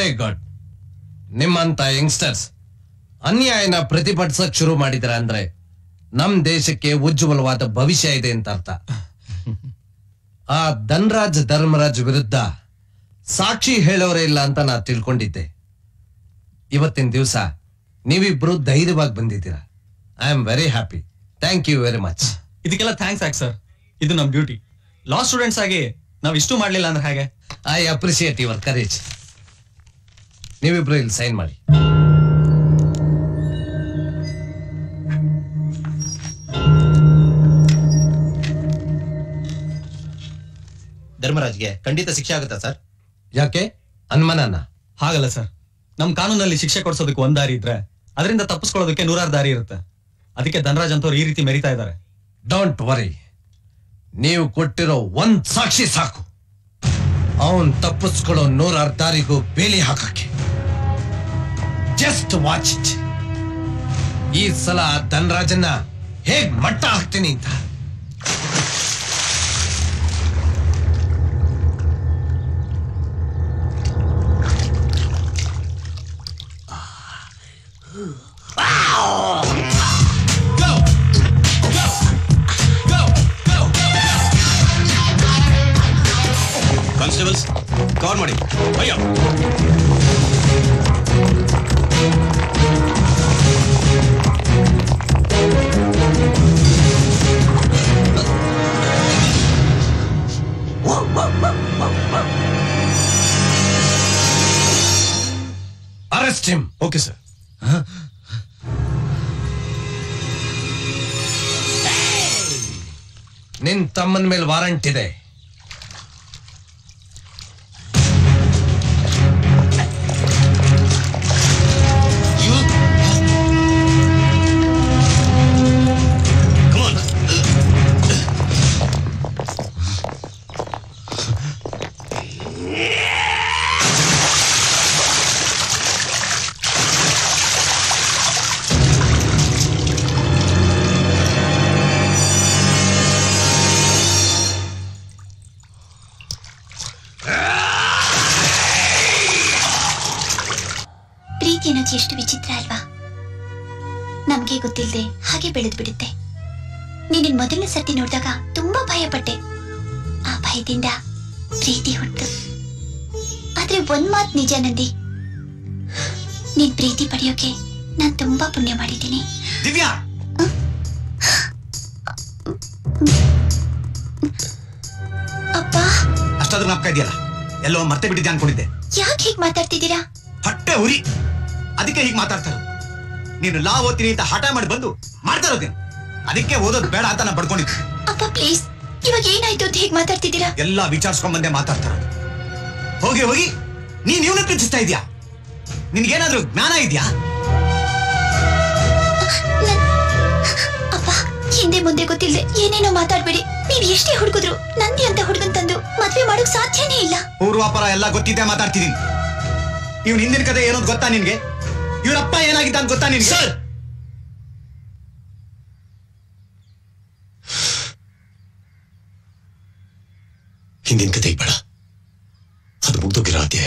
ವೆರಿ ಗುಡ್ ನಿಮ್ಮಂತ ಯಂಗ್ಸ್ಟರ್ಸ್ ಅನ್ಯಾಯನ ಪ್ರತಿಭಟಿಸಕ್ ಶುರು ಮಾಡಿದ್ರ ಅಂದ್ರೆ ನಮ್ ದೇಶಕ್ಕೆ ಉಜ್ವಲವಾದ ಭವಿಷ್ಯ ಇದೆ ಅಂತ ಅರ್ಥ ಆ ಧನ್ರಾಜ್ ಧರ್ಮರಾಜ್ ವಿರುದ್ಧ ಸಾಕ್ಷಿ ಹೇಳೋರೇ ಇಲ್ಲ ಅಂತ ನಾ ತಿಳ್ಕೊಂಡಿದ್ದೆ ಇವತ್ತಿನ ದಿವಸ ನೀವಿಬ್ರು ಧೈರ್ಯವಾಗಿ ಬಂದಿದ್ದೀರಾ I am very happy thank you very much
ಇದಕ್ಕೆಲ್ಲ ಥ್ಯಾಂಕ್ಸ್ ಯಾಕೆ ಸರ್ ಇದು ನಮ್ ಡ್ಯೂಟಿ ಲಾ ಸ್ಟೂಡೆಂಟ್ಸ್ ಆಗಿ ನಾವ್ ಇಷ್ಟು ಮಾಡ್ಲಿಲ್ಲ ಅಂದ್ರೆ ಹೇಗೆ
ಐ ಅಪ್ರಿಸಿಯೇಟ್ ಯುವರ್ ಕರೇಜ್ ನೀವಿಬ್ರು ಇಲ್ಲಿ ಸೈನ್ ಮಾಡಿ
ಧರ್ಮರಾಜ್ಗೆ ಖಂಡಿತ ಶಿಕ್ಷೆ ಆಗುತ್ತಾ ಸರ್
ಯಾಕೆ ಅನುಮಾನನ
ಹಾಗಲ್ಲ ಸರ್ ನಮ್ ಕಾನೂನಲ್ಲಿ ಶಿಕ್ಷೆ ಕೊಡ್ಸೋದಕ್ಕೆ ಒಂದ್ ದಾರಿ ಇದ್ರೆ ಅದರಿಂದ ತಪ್ಪಿಸ್ಕೊಳ್ಳೋದಕ್ಕೆ ನೂರಾರು ದಾರಿ ಇರುತ್ತೆ ಅದಕ್ಕೆ ಧನರಾಜ್ ಅಂತವ್ರು ಈ ರೀತಿ ಮೆರಿತಾ ಇದ್ದಾರೆ
ಡೋಂಟ್ ವರಿ ನೀವು ಕೊಟ್ಟಿರೋ ಒಂದ್ ಸಾಕ್ಷಿ ಸಾಕು ಅವನ್ ತಪ್ಪಿಸ್ಕೊಳ್ಳೋ ನೂರಾರು ದಾರಿಗೂ ಬೇಲಿ ಹಾಕಕ್ಕೆ ಜಸ್ಟ್ ವಾಚ್ ಇಟ್ ಈ ಸಲ ಆ ಧನರಾಜನ್ನ ಹೇಗ್ ಮಟ್ಟ ಹಾಕ್ತೀನಿ ಅಂತ
ಕಾನ್ಸ್ಟೇಬಲ್ಸ್ ಕವರ್ ಮಾಡಿ ಅಯ್ಯೋ
ಅರೆಸ್ಟ್ ಹಿಮ್
ಓಕೆ ಸರ್
ನಿನ್ ತಮ್ಮನ ಮೇಲೆ ವಾರಂಟ್ ಇದೆ
ಪ್ರೀತಿ ಅನ್ನೋದು ಎಷ್ಟು ವಿಚಿತ್ರ ಅಲ್ವಾ ನಮ್ಗೆ ಗೊತ್ತಿಲ್ಲದೆ ಹಾಗೆ ಬೆಳೆದು ಬಿಡುತ್ತೆ ನೀನು ಮೊದಲನೇ ಸರ್ತಿ ನೋಡಿದಾಗ ತುಂಬಾ ಭಯ ಪಟ್ಟೆ ಆ ಭಯದಿಂದ ಪ್ರೀತಿ ಹುಟ್ಟು ಆದ್ರೆ ಒಂದ್ ಮಾತ್ ನಿಜ ನಂದಿ ನೀನ್ ಪ್ರೀತಿ ಪಡೆಯೋಕೆ ನಾನ್ ತುಂಬಾ ಪುಣ್ಯ ಮಾಡಿದ್ದೀನಿ
ದಿವ್ಯಾ
ಅಪ್ಪ
ಅಷ್ಟಾದ್ರೂ ನಾಪ್ಕ ಇದೆಯಲ್ಲ ಎಲ್ಲೋ ಮರ್ತೆ ಬಿಟ್ಟಿದ್ದೆ ಅನ್ಕೊಂಡಿದ್ದೆ
ಯಾಕೆ ಹೀಗ್ ಮಾತಾಡ್ತಿದ್ದೀರಾ
ಹೊಟ್ಟೆ ಉರಿ ಅದಕ್ಕೆ ಹೀಗೆ ಮಾತಾಡ್ತಾರೆ ನೀನು ಲಾ ಓದ್ತೀನಿ ಅಂತ ಹಠ ಮಾಡಿ ಬಂದು ಮಾಡ್ತಾ ಇರೋದೇನು ಅದಕ್ಕೆ ಓದೋದು ಬೇಡ ಅಂತ ನಾನು ಬಡ್ಕೊಂಡಿದ್ದೆ
ಅಪ್ಪ ಪ್ಲೀಸ್ ಇವಾಗ ಏನಾಯ್ತು ಅಂತ ಹೇಗ್ ಮಾತಾಡ್ತಿದ್ದೀರಾ
ಎಲ್ಲ ವಿಚಾರಿಸ್ಕೊಂಡ್ ಬಂದೆ ಮಾತಾಡ್ತಾರ ಹೋಗಿ ಹೋಗಿ ನೀನ್ ಇವನ ಪ್ರೀತಿಸ್ತಾ ಇದೀಯಾ ನಿನ್ಗೇನಾದ್ರೂ ಜ್ಞಾನ ಇದೆಯಾ
ಅಪ್ಪ ಹಿಂದೆ ಮುಂದೆ ಗೊತ್ತಿಲ್ಲದೆ ಏನೇನೋ ಮಾತಾಡ್ಬೇಡಿ ನೀವ್ ಎಷ್ಟೇ ಹುಡುಗಿದ್ರು ನಂದಿ ಅಂತ ಹುಡುಗನ್ ತಂದು ಮದ್ವೆ ಮಾಡೋಕ್ ಸಾಧ್ಯನೇ ಇಲ್ಲ
ಪೂರ್ವಾಪರ ಎಲ್ಲ ಗೊತ್ತಿದ್ದೆ ಮಾತಾಡ್ತಿದೀನಿ ಇವ್ನ ಹಿಂದಿನ ಕತೆ ಏನೋ ಗೊತ್ತಾ ನಿನ್ಗೆ ಇವ್ರಪ್ಪ ಏನಾಗಿದ್ದ ಅಂತ ಗೊತ್ತಾ ನಿನ್ಗೆ ಸರ್
ಹಿಂದಿನ ಕತೆ ಬೇಡ ಅದು ಮುಗ್ದೋಗಿರೋ ಅಧ್ಯಾಯ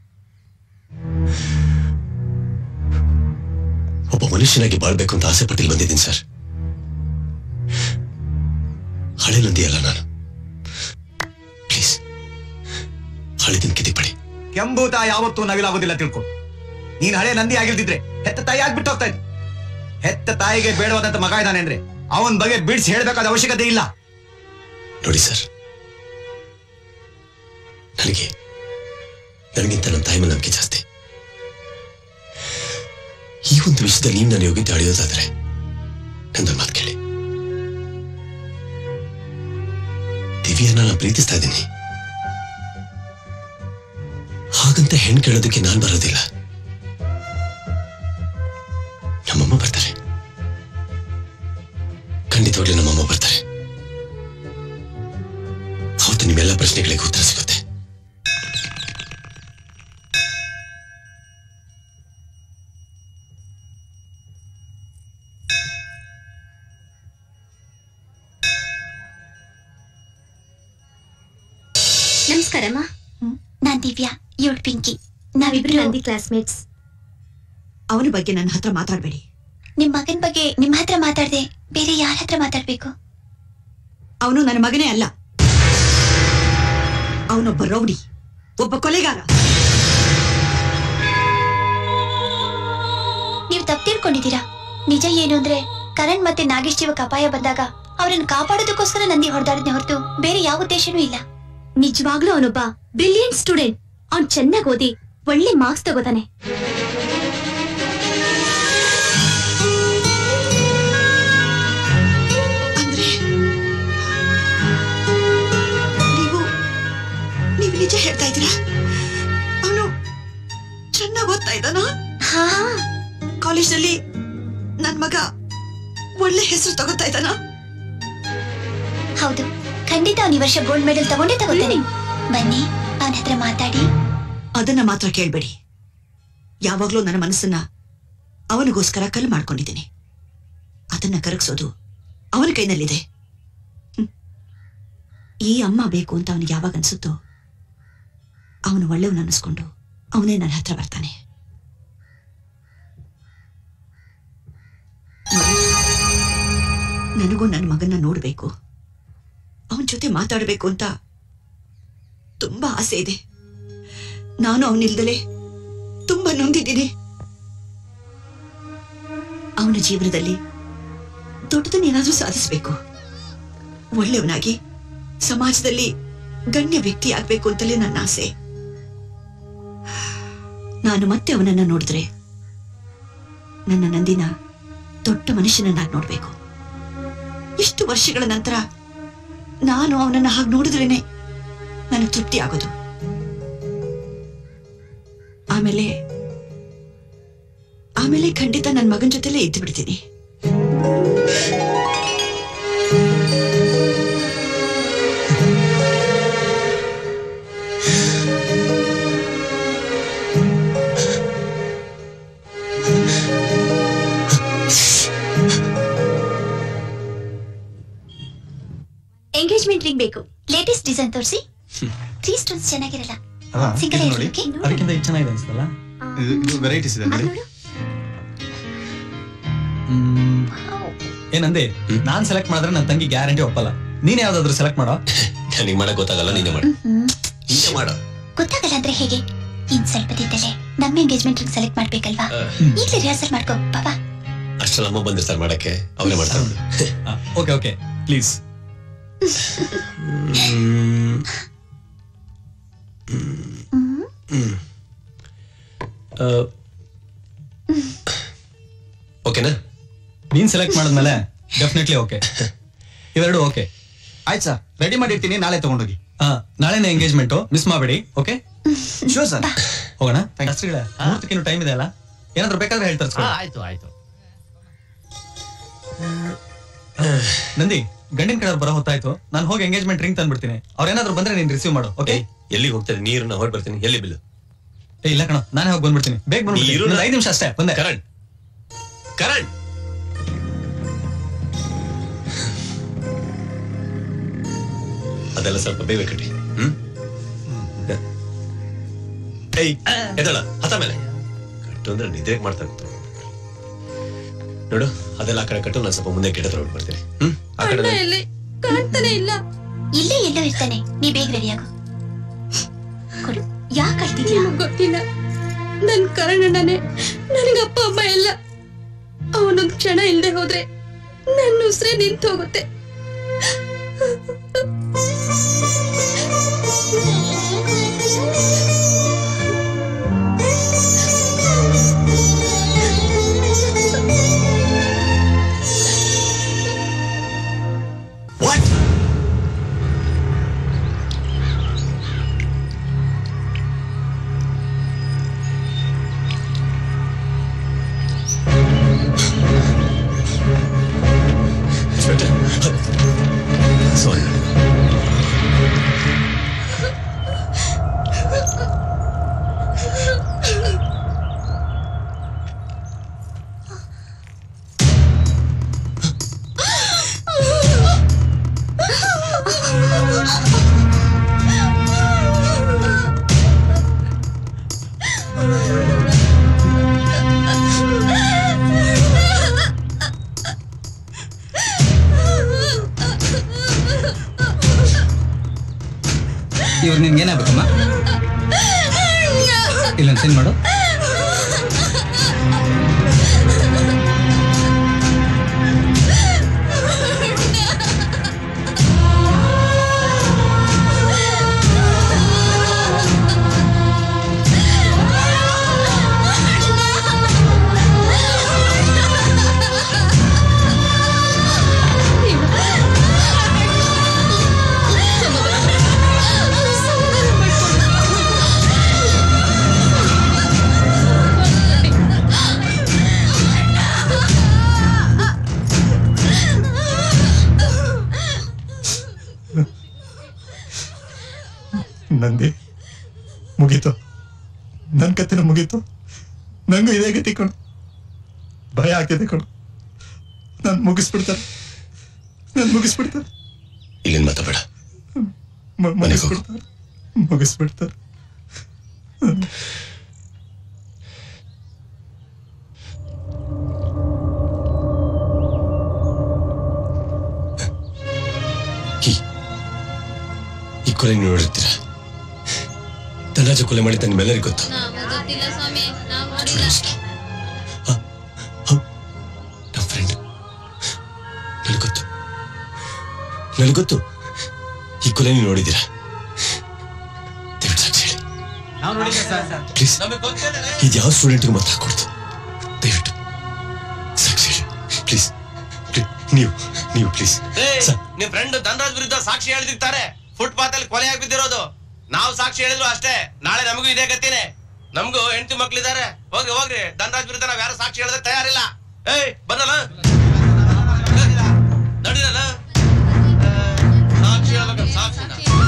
ಒಬ್ಬ ಮನುಷ್ಯನಾಗಿ ಬಾಳ್ಬೇಕು ಅಂತ ಆಸೆ ಪಟ್ಟಿಲ್ ಬಂದಿದ್ದೀನಿ ಸರ್ ಹಳೆ ನಂದಿ ಅಲ್ಲ ನಾನು ಪ್ಲೀಸ್ ಹಳೆದಿನ ಕಿತಿ ಪಡಿ
ಕೆಂಬೂತ ಯಾವತ್ತೂ ನವಿಲಾಗೋದಿಲ್ಲ ತಿಳ್ಕೊ ನೀನ್ ಹಳೆ ನಂದಿ ಆಗಿಲ್ದಿದ್ರೆ ಹೆತ್ತ ತಾಯಿ ಆಗ್ಬಿಟ್ಟು ಹೋಗ್ತಾ ಇದ್ದಿ ಹೆತ್ತ ತಾಯಿಗೆ ಬೇಡವಾದಂತ ಮಗ ಇದ್ದಾನೆ ಅಂದ್ರೆ ಅವನ್ ಬಗ್ಗೆ ಬಿಡ್ಸಿ ಹೇಳ್ಬೇಕಾದ ಅವಶ್ಯಕತೆ ಇಲ್ಲ
ನೋಡಿ ಸರ್ ನನಗೆ ನನಗಿಂತ ನನ್ನ ತಾಯಿ ಮೇಲೆ ನಂಬಿಕೆ ಜಾಸ್ತಿ ಈ ಒಂದು ವಿಷಯದಲ್ಲಿ ನೀವು ನನ್ನ ಯೋಗ್ಯತೆ ಅಳೆಯೋದಾದ್ರೆ ನನ್ನ ಮಾತು ಕೇಳಿ ದಿವ್ಯನ ನಾನು ಪ್ರೀತಿಸ್ತಾ ಇದ್ದೀನಿ ಹಾಗಂತ ಹೆಣ್ಣು ಕೇಳೋದಕ್ಕೆ ನಾನು ಬರೋದಿಲ್ಲ ನಮ್ಮಮ್ಮ ಬರ್ತಾರೆ ಖಂಡಿತವಾಗ್ಲೂ ನಮ್ಮಮ್ಮ ಬರ್ತಾರೆ ಅವತ್ತು ನಿಮ್ಮೆಲ್ಲ ಪ್ರಶ್ನೆಗಳಿಗೆ ಉತ್ತರ ಸಿಗುತ್ತೆ
ನಮಸ್ಕಾರಮ್ಮ ನಾನ್ ದಿವ್ಯಾ ಇವಳು ಪಿಂಕಿ ನಾವಿಬ್ರು ನಂದಿ ಕ್ಲಾಸ್ಮೇಟ್ಸ್
ಅವನ ಬಗ್ಗೆ ನನ್ನ ಹತ್ರ ಮಾತಾಡಬೇಡಿ
ನಿಮ್ ಮಗನ್ ಬಗ್ಗೆ ನಿಮ್ ಹತ್ರ ಮಾತಾಡ್ದೆ ಬೇರೆ ಯಾರ ಹತ್ರ ಮಾತಾಡ್ಬೇಕು
ಅವನು ನನ್ನ ಮಗನೇ ಅಲ್ಲ ಅವನೊಬ್ಬ ರೌಡಿ ಒಬ್ಬ ಕೊಲೆಗಾರ
ನೀವು ತಪ್ಪು ತಿಳ್ಕೊಂಡಿದ್ದೀರಾ ನಿಜ ಏನು ಅಂದ್ರೆ ಕರಣ್ ಮತ್ತೆ ನಾಗೇಶ್ ಜೀವಕ್ಕೆ ಅಪಾಯ ಬಂದಾಗ ಅವರನ್ನ ಕಾಪಾಡೋದಕ್ಕೋಸ್ಕರ ನಂದಿ ಹೊಡೆದಾಡದ್ನೆ ಹೊರತು ಬೇರೆ ಯಾವ ಉದ್ದೇಶನೂ ಇಲ್ಲ ನಿಜವಾಗ್ಲೂ ಅವನೊಬ್ಬ ಬ್ರಿಲಿಯಂಟ್ ಸ್ಟೂಡೆಂಟ್ ಅವ್ನ್ ಚೆನ್ನಾಗ್ ಓದಿ ಒಳ್ಳೆ ಮಾರ್ಕ್ಸ್ ತಗೋತಾನೆ
ನೀವು ನೀವು ನಿಜ ಹೇಳ್ತಾ ಇದ್ದೀರಾ ಅವನು ಚೆನ್ನಾಗಿ ಓದ್ತಾ ಇದ್ದಾನ ಕಾಲೇಜ್ನಲ್ಲಿ ನನ್ ಮಗ ಒಳ್ಳೆ ಹೆಸರು ತಗೋತಾ ಇದ್ದಾನ
ಹೌದು ಖಂಡಿತ ಅವ್ನ ಈ ವರ್ಷ ಗೋಲ್ಡ್ ಮೆಡಲ್ ತಗೊಂಡೇ ತಗೋತಾನೆ ಬನ್ನಿ ಅವನ ಹತ್ರ ಮಾತಾಡಿ
ಅದನ್ನ ಮಾತ್ರ ಕೇಳ್ಬೇಡಿ ಯಾವಾಗ್ಲೂ ನನ್ನ ಮನಸ್ಸನ್ನ ಅವನಿಗೋಸ್ಕರ ಕಲ್ಲು ಮಾಡ್ಕೊಂಡಿದ್ದೀನಿ ಅದನ್ನ ಕರಗಿಸೋದು ಅವನ ಕೈನಲ್ಲಿದೆ ಹ್ಮ್. ಈ ಅಮ್ಮ ಬೇಕು ಅಂತ ಅವನಿಗೆ ಯಾವಾಗ ಅನ್ಸುತ್ತೋ ಅವನು ಒಳ್ಳೆಯವನು ಅನ್ನಿಸ್ಕೊಂಡು ಅವನೇ ನನ್ನ ಹತ್ರ ಬರ್ತಾನೆ ನೋಡಿ, ನನಗೂ ನನ್ನ ಮಗನ್ನ ನೋಡ್ಬೇಕು ಅವನ ಜೊತೆ ಮಾತಾಡಬೇಕು ಅಂತ ತುಂಬಾ ಆಸೆ ಇದೆ ನಾನು ಅವನಿಲ್ದಲೆ ತುಂಬಾ ನೊಂದಿದ್ದೀನಿ ಅವನ ಜೀವನದಲ್ಲಿ ದೊಡ್ಡದನ್ನೇನಾದ್ರೂ ಸಾಧಿಸಬೇಕು ಒಳ್ಳೆಯವನಾಗಿ ಸಮಾಜದಲ್ಲಿ ಗಣ್ಯ ವ್ಯಕ್ತಿ ಆಗ್ಬೇಕು ಅಂತಲೇ ನನ್ನ ಆಸೆ ನಾನು ಮತ್ತೆ ಅವನನ್ನ ನೋಡಿದ್ರೆ ನನ್ನ ನಂದಿನ ದೊಡ್ಡ ಮನುಷ್ಯನನ್ನಾಗಿ ನೋಡ್ಬೇಕು ಇಷ್ಟು ವರ್ಷಗಳ ನಂತರ ನಾನು ಅವನನ್ನ ಹಾಗೆ ನೋಡಿದ್ರೇನೆ ನನಗೆ ತೃಪ್ತಿ ಆಗೋದು ಆಮೇಲೆ ಆಮೇಲೆ ಖಂಡಿತ ನನ್ನ ಮಗನ ಜೊತೆಲೇ ಇದ್ದು ಬಿಡ್ತೀನಿ
ಎಂಗೇಜ್ಮೆಂಟ್ ರಿಂಗ್ ಬೇಕು ಲೇಟೆಸ್ಟ್ ಡಿಸೈನ್ ತೋರಿಸಿ ತ್ರೀ ಸ್ಟೋನ್ಸ್ ಚೆನ್ನಾಗಿರಲ್ಲ ಸಿಂಗಲ್
ಇದು ನೋಡಿ ಅದಕ್ಕಿಂತ ಇದು ಚೆನ್ನಾಗಿದೆ ಅನ್ಸ್ತಲ್ಲ
ವೆರೈಟೀಸ್ ಇದೆ ನೋಡಿ
ಹ್ಮ್. ಏನಂದೆ ನಾನ್ ಸೆಲೆಕ್ಟ್ ಮಾಡಿದ್ರೆ ನನ್ನ ತಂಗಿ ಗ್ಯಾರಂಟಿ ಒಪ್ಪಲ್ಲ ನೀನ್ ಯಾವ್ದಾದ್ರು ಸೆಲೆಕ್ಟ್ ಮಾಡೋ
ನನಗೆ ಮಾಡಕ್ ಗೊತ್ತಾಗಲ್ಲ ನೀನೇ ಮಾಡು ನೀನೇ ಮಾಡು
ಗೊತ್ತಾಗಲ್ಲ ಅಂದ್ರೆ ಹೇಗೆ ಇನ್ ಸ್ವಲ್ಪ ದಿನದಲ್ಲೇ ನಮ್ಮ ಎಂಗೇಜ್ಮೆಂಟ್ ರಿಂಗ್ ಸೆಲೆಕ್ಟ್ ಮಾಡ್ಬೇಕಲ್ವಾ ಈಗಲೇ ರಿಹರ್ಸಲ್ ಮಾಡ್ಕೋ ಪಾಪಾ
ಅಷ್ಟೆಲ್ಲ ಅಮ್ಮ ಬಂದಿರ್ತಾರೆ ಮಾಡಕ್ಕೆ ಅವರೇ ಮಾಡ್ತಾರೆ
ಓಕೆ ಓಕೆ ಪ್ಲೀಸ್
ಓಕೆನಾ
ನೀನ್ ಸೆಲೆಕ್ಟ್ ಮಾಡಿದ್ಮೇಲೆ ಡೆಫಿನೆಟ್ಲಿ ಓಕೆ ಇವೆರಡು ಓಕೆ
ಆಯ್ತು ಸರ್ ರೆಡಿ ಮಾಡಿರ್ತೀನಿ ನಾಳೆ ತಗೊಂಡೋಗಿ
ಹಾ ನಾಳೆನೇ ಎಂಗೇಜ್ಮೆಂಟ್ ಮಿಸ್ ಮಾಡಬೇಡಿ ಓಕೆ
ಶೋರ್ ಸರ್
ಹೋಗೋಣ ಶಾಸ್ತ್ರಿಗಳೇ ಮುಹೂರ್ತಕ್ಕಿನ್ನು ಟೈಮ್ ಇದೆ ಅಲ್ಲ ಏನಾದ್ರು ಬೇಕಾದ್ರೆ ಹೇಳ್ತಾರೆ
ಆಯ್ತು ಆಯ್ತು
ನಂದಿ ಗಂಡಿನ ಕಡೆ ಬರೋ ಹೊತ್ತಾಯ್ತು ನಾನು ಹೋಗಿ ಎಂಗೇಜ್ಮೆಂಟ್ ರಿಂಗ್ ತಂದ್ಬಿಡ್ತೀನಿ ಅವ್ರೇನಾದ್ರು ಬಂದ್ರೆ ನೀನ್ ರಿಸೀವ್ ಮಾಡು ಓಕೆ
ಎಲ್ಲಿಗೆ ಹೋಗ್ತಾರೆ ನೀರನ್ನ ಹೊರಗೆ ಬರ್ತೀನಿ ಎಲ್ಲಿ ಬಿಲ್ಲು
ಏ ಇಲ್ಲ ಕಣ ನಾನೇ ಹೋಗಿ ಬಂದ್ಬಿಡ್ತೀನಿ ಬೇಗ
ನೀರು
ಬಂದ್ಬಿಡ್ತೀನಿ ಇನ್ನೊಂದು ಐದು ನಿಮಿಷ ಅಷ್ಟೇ ಬಂದೆ
ಕರಣ್ ಕರಣ್ ಅದೆಲ್ಲ ಸ್ವಲ್ಪ ಬೇಗ ಕಟ್ಟಿ ಹ್ಮ್ ಏಯ್ ಎದಳ ಹತ ಮೇಲೆ ಕಟ್ಟು ಅಂದ್ರೆ ನಿದ್ರೆ ಮಾಡ್ತಾರೆ ಕೂತ್ಕೊಂಡು. ನೋಡು ಅದೆಲ್ಲ ಆ ಕಡೆ ಕಟ್ಟು ನಾನು ಸ್ವಲ್ಪ ಮುಂದೆ ಗಿಡ ಹತ್ರ ಬರ್ತೀನಿ ಹ್ಮ್ ಆ ಕಡೆ ನಾನು-
ಎಲ್ಲಿ ಕಾಣ್ತಾನೆ ಇಲ್ಲ ಇಲ್ಲೇ ಎಲ್ಲೋ ಇರ್ತಾನೆ ನೀ ಬೇಗ ರೆಡಿ ಆಗು ಕೊಡು ಯಾಕೆ ಅಳ್ತಿದ್ಯಾ
ಗೊತ್ತಿಲ್ಲ ನನ್ ಕರಣಣ್ಣನೇ ನನಗೆ ಅಪ್ಪ ಅಮ್ಮ ಎಲ್ಲ ಅವನೊಂದ್ ಕ್ಷಣ ಇಲ್ದೆ ಹೋದ್ರೆ ನನ್ನ ಉಸಿರೇ ನಿಂತು ಹೋಗುತ್ತೆ
ಶ್ವೇತ, ಹತ್ತು
ಇವ್ರು ನಿನ್ಗೆ ಏನಾಗಬೇಕಮ್ಮ ಇಲ್ಲೊಂದು ಸೈನ್ ಮಾಡು
ನಂದಿ ಮುಗೀತು ನನ್ನ ಕತ್ತಿನ ಮುಗೀತು ನಂಗೂ ಇದೇ ಗತಿ ಕಣು ಭಯ ಆಗ್ತಿದೆ ಕಣು ನಾನು ಮುಗಿಸ್ಬಿಡ್ತಾರೆ ನಾನು ಮುಗಿಸ್ಬಿಡ್ತಾರೆ
ಇಲ್ಲಿಂದ ಮಾತಾಡ
ಮ- ಮುಗಿಸ್ಬಿಡ್ತಾರೆ ಮುಗಿಸ್ಬಿಡ್ತಾರೆ
ಈ ಕೊಲೆ ನೀವು ನೋಡಿರ್ತೀರ ಧನರಾಜ ಕೊಲೆ ಮಾಡಿದ್ದ ನಿಮ್ಮೆಲ್ಲರಿಗೂ ಗೊತ್ತು ನಮ್ಮ ಫ್ರೆಂಡ್ ನನಗೆ ಗೊತ್ತು ನನಗೆ ಗೊತ್ತು ಈ ಕೊಲೆ ನೀವು ನೋಡಿದ್ದೀರಾ ದಯವಿಟ್ಟು ಸಾಕ್ಷಿ ಹೇಳಿ ಪ್ಲೀಸ್ ಇದು ಯಾವ ಸ್ಟೂಡೆಂಟ್ಗೂ ಮತ್ತೆ ಹಾಕೊಡ್ತು ದಯವಿಟ್ಟು ಸಾಕ್ಷಿ ಹೇಳಿ ಪ್ಲೀಸ್ ನೀವು ನೀವು ಪ್ಲೀಸ್
ನಿಮ್ ಫ್ರೆಂಡ್ ಧನರಾಜ್ ವಿರುದ್ಧ ಸಾಕ್ಷಿ ಹೇಳಿದಿರ್ತಾರೆ ಫುಟ್ಪಾತ್ ಅಲ್ಲಿ ಕೊಲೆ ಆಗಿ ಬಿದ್ದಿರೋದು ನಾವು ಸಾಕ್ಷಿ ಹೇಳಿದ್ರು ಅಷ್ಟೇ ನಾಳೆ ನಮಗೂ ಇದೇ ಗತಿನೇ ನಮಗೂ ಹೆಂಡತಿ ಮಕ್ಳಿದ್ದಾರೆ ಹೋಗ್ರಿ ಹೋಗ್ರಿ ಧನರಾಜ್ ವಿರುದ್ಧ ನಾವ್ ಯಾರು ಸಾಕ್ಷಿ ಹೇಳೋದಕ್ಕೆ ತಯಾರಿಲ್ಲ ಏಯ್ ಬನ್ನಲ್ಲ ನಡೀರಲ್ಲ ಸಾಕ್ಷಿ ಹೇಳ್ಬೇಕಂತ ಸಾಕ್ಷಿ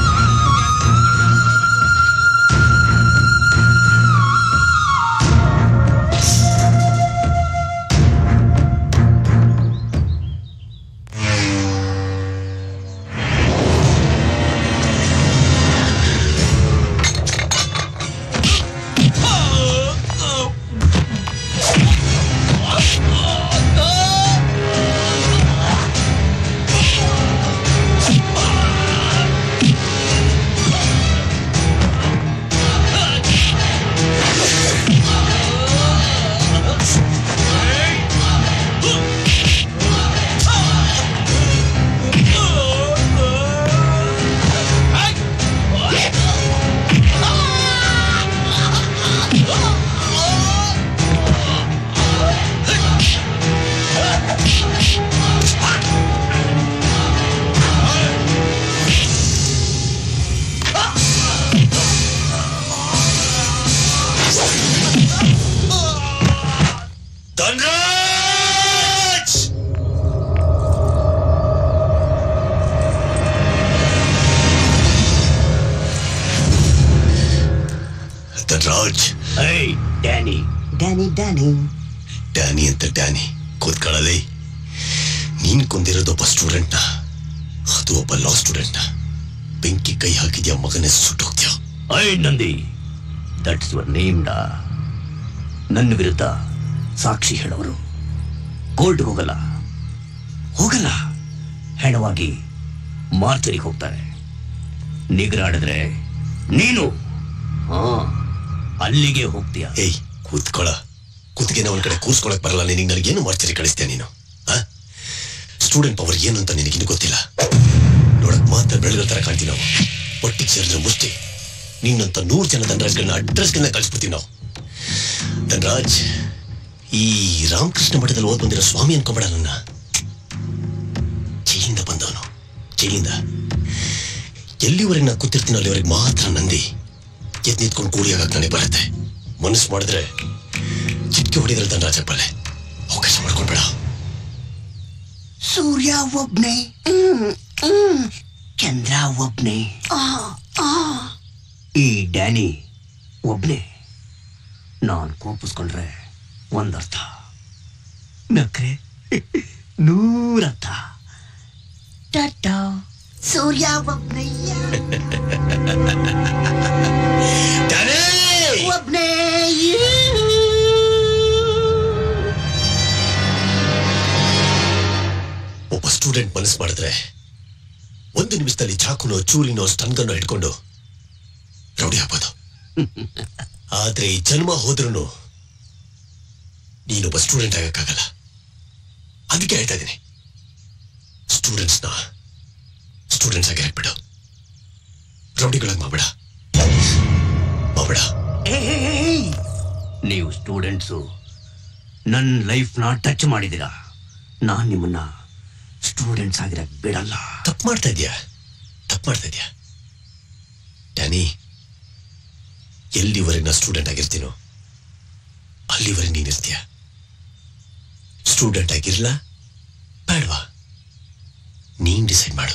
Dhanraj
Danny
Danny Danny Danny ಅಂತ ಡ್ಯಾನಿ ಕೂತ್ಕೊಳ್ಳಲಿ ನೀನ್ ಕೊಂದಿರೋದು ಒಬ್ಬ ಸ್ಟೂಡೆಂಟ್ನ ಅದು ಒಬ್ಬ ಲಾ ಸ್ಟೂಡೆಂಟ್ನ ಬೆಂಕಿ ಕೈ ಹಾಕಿದ್ಯಾ ಮಗನೇ ಸುಟ್ಟೋಗ್ತ್ಯಾ
I Nandi that's your name ಡಾ ನನ್ನ ವಿರುದ್ಧ ಸಾಕ್ಷಿ ಹೇಳೋರು ಕೋರ್ಟ್ಗೆ ಹೋಗಲ್ಲ ಹೋಗಲ್ಲ ಹೆಣವಾಗಿ ಮಾರ್ಚರಿಗೆ ಹೋಗ್ತಾರೆ ನಿಗ್ರಾಡಿದ್ರೆ ನೀನು ಹಾ ಅಲ್ಲಿಗೆ ಹೋಗ್ತೀಯ
ಏಯ್ ಕೂತ್ಕೊಳ ಕೂತ್ಗೆನ ಒಂದ್ ಕಡೆ ಕೂರ್ಸ್ಕೊಳಕ್ ಬರಲ್ಲ ನಿನಗೆ ನನಗೇನು ಮಾರ್ಚರಿ ಕಳಿಸ್ತೀಯ ನೀನು ಸ್ಟೂಡೆಂಟ್ ಪವರ್ ಏನು ಅಂತ ನಿನಗಿನ್ನು ಗೊತ್ತಿಲ್ಲ ನೋಡಕ್ ಮಾತ್ರ ಬೆಳೆದ ತರ ಕಾಣ್ತೀವಿ ನಾವು ಒಟ್ಟಿಗೆ ಸೇರಿದ್ರೆ ಮುಷ್ಟಿ ನಿನ್ನಂತ ನೂರು ಜನ ಧನರಾಜ್ಗಳನ್ನ ಅಡ್ರೆಸ್ಗಳನ್ನ ಕಳಿಸ್ಬಿಡ್ತೀವಿ ನಾವು ಧನರಾಜ್ ಈ ರಾಮಕೃಷ್ಣ ಮಠದಲ್ಲಿ ಓದ್ ಬಂದಿರೋ ಸ್ವಾಮಿ ಅನ್ಕೊಂಬೇಡ ನನ್ನ ಜೈಲಿಂದ ಬಂದವನು ಜೈಲಿಂದ ಎಲ್ಲಿವರೆಗೆ ನಾ ಕೂತಿರ್ತೀನೋ ಅಲ್ಲಿವರೆಗೆ ಮಾತ್ರ ನಂದಿ ಎದ್ ನಿಂತ್ಕೊಂಡು ಕೂಡಿಯಾಗಕ್ಕೆ ನನಗೆ ಬರುತ್ತೆ ಮನಸ್ಸು ಮಾಡಿದ್ರೆ ಚಿಟ್ಕೆ ಹೊಡಿದ್ರೆ ಧನರಾಜ ಬಲ್ಲೆ ಅವಕಾಶ ಮಾಡ್ಕೊಂಡ್ಬೇಡ
ಸೂರ್ಯ ಒಬ್ನೇ ಚಂದ್ರ ಒಬ್ನೇ ಈ ಡ್ಯಾನಿ ಒಬ್ನೇ ನಾನ್ ಕೋಪಿಸ್ಕೊಂಡ್ರೆ ಒಂದರ್ಥ ನಕ್ರೆ ನೂರರ್ಥ ಟಾಟಾ ಸೂರ್ಯ ಒಬ್ನಯ್ಯ ಒಬ್ನೇ
ಒಬ್ಬ ಸ್ಟೂಡೆಂಟ್ ಮನಸ್ಸು ಮಾಡಿದ್ರೆ ಒಂದು ನಿಮಿಷದಲ್ಲಿ ಚಾಕುನೋ ಚೂರಿನೋ ಸ್ಟನ್ಗನ್ನೋ ಹಿಡ್ಕೊಂಡು ರೌಡಿ ಆಗ್ಬೋದು ಆದ್ರೆ ಈ ಜನ್ಮ ಹೋದ್ರೂ ನೀನೊಬ್ಬ ಸ್ಟೂಡೆಂಟ್ ಆಗಕ್ಕಾಗಲ್ಲ ಅದಕ್ಕೆ ಹೇಳ್ತಾ ಇದ್ದೀನಿ ಸ್ಟೂಡೆಂಟ್ಸ್ನ ಸ್ಟೂಡೆಂಟ್ಸ್ ಆಗಿ ಹಾಕ್ಬಿಡು ರೌಡಿಗಳಾಗಿ ಮಾಡ್ಬೇಡ ಮಾಡ್ಬೇಡ
ನೀವು ಸ್ಟೂಡೆಂಟ್ಸು ನನ್ನ ಲೈಫ್ನ ಟಚ್ ಮಾಡಿದ್ದೀರಾ ನಾನು ನಿಮ್ಮನ್ನ ಸ್ಟೂಡೆಂಟ್ಸ್ ಆಗಿರಕ್ ಬಿಡಲ್ಲ
ತಪ್ಪು ಮಾಡ್ತಾ ಇದೀಯಾ ತಪ್ಪು ಮಾಡ್ತಾ ಇದೀಯಾ ಡ್ಯಾನಿ ಎಲ್ಲಿವರೆಗೆ ನಾ ಸ್ಟೂಡೆಂಟ್ ಆಗಿರ್ತೀನೋ ಅಲ್ಲಿವರೆಗೆ ನೀನ್ ಇರ್ತೀಯ ಸ್ಟೂಡೆಂಟ್ ಆಗಿರ್ಲಾ ಬೇಡವಾ ನೀನ್ ಡಿಸೈಡ್ ಮಾಡು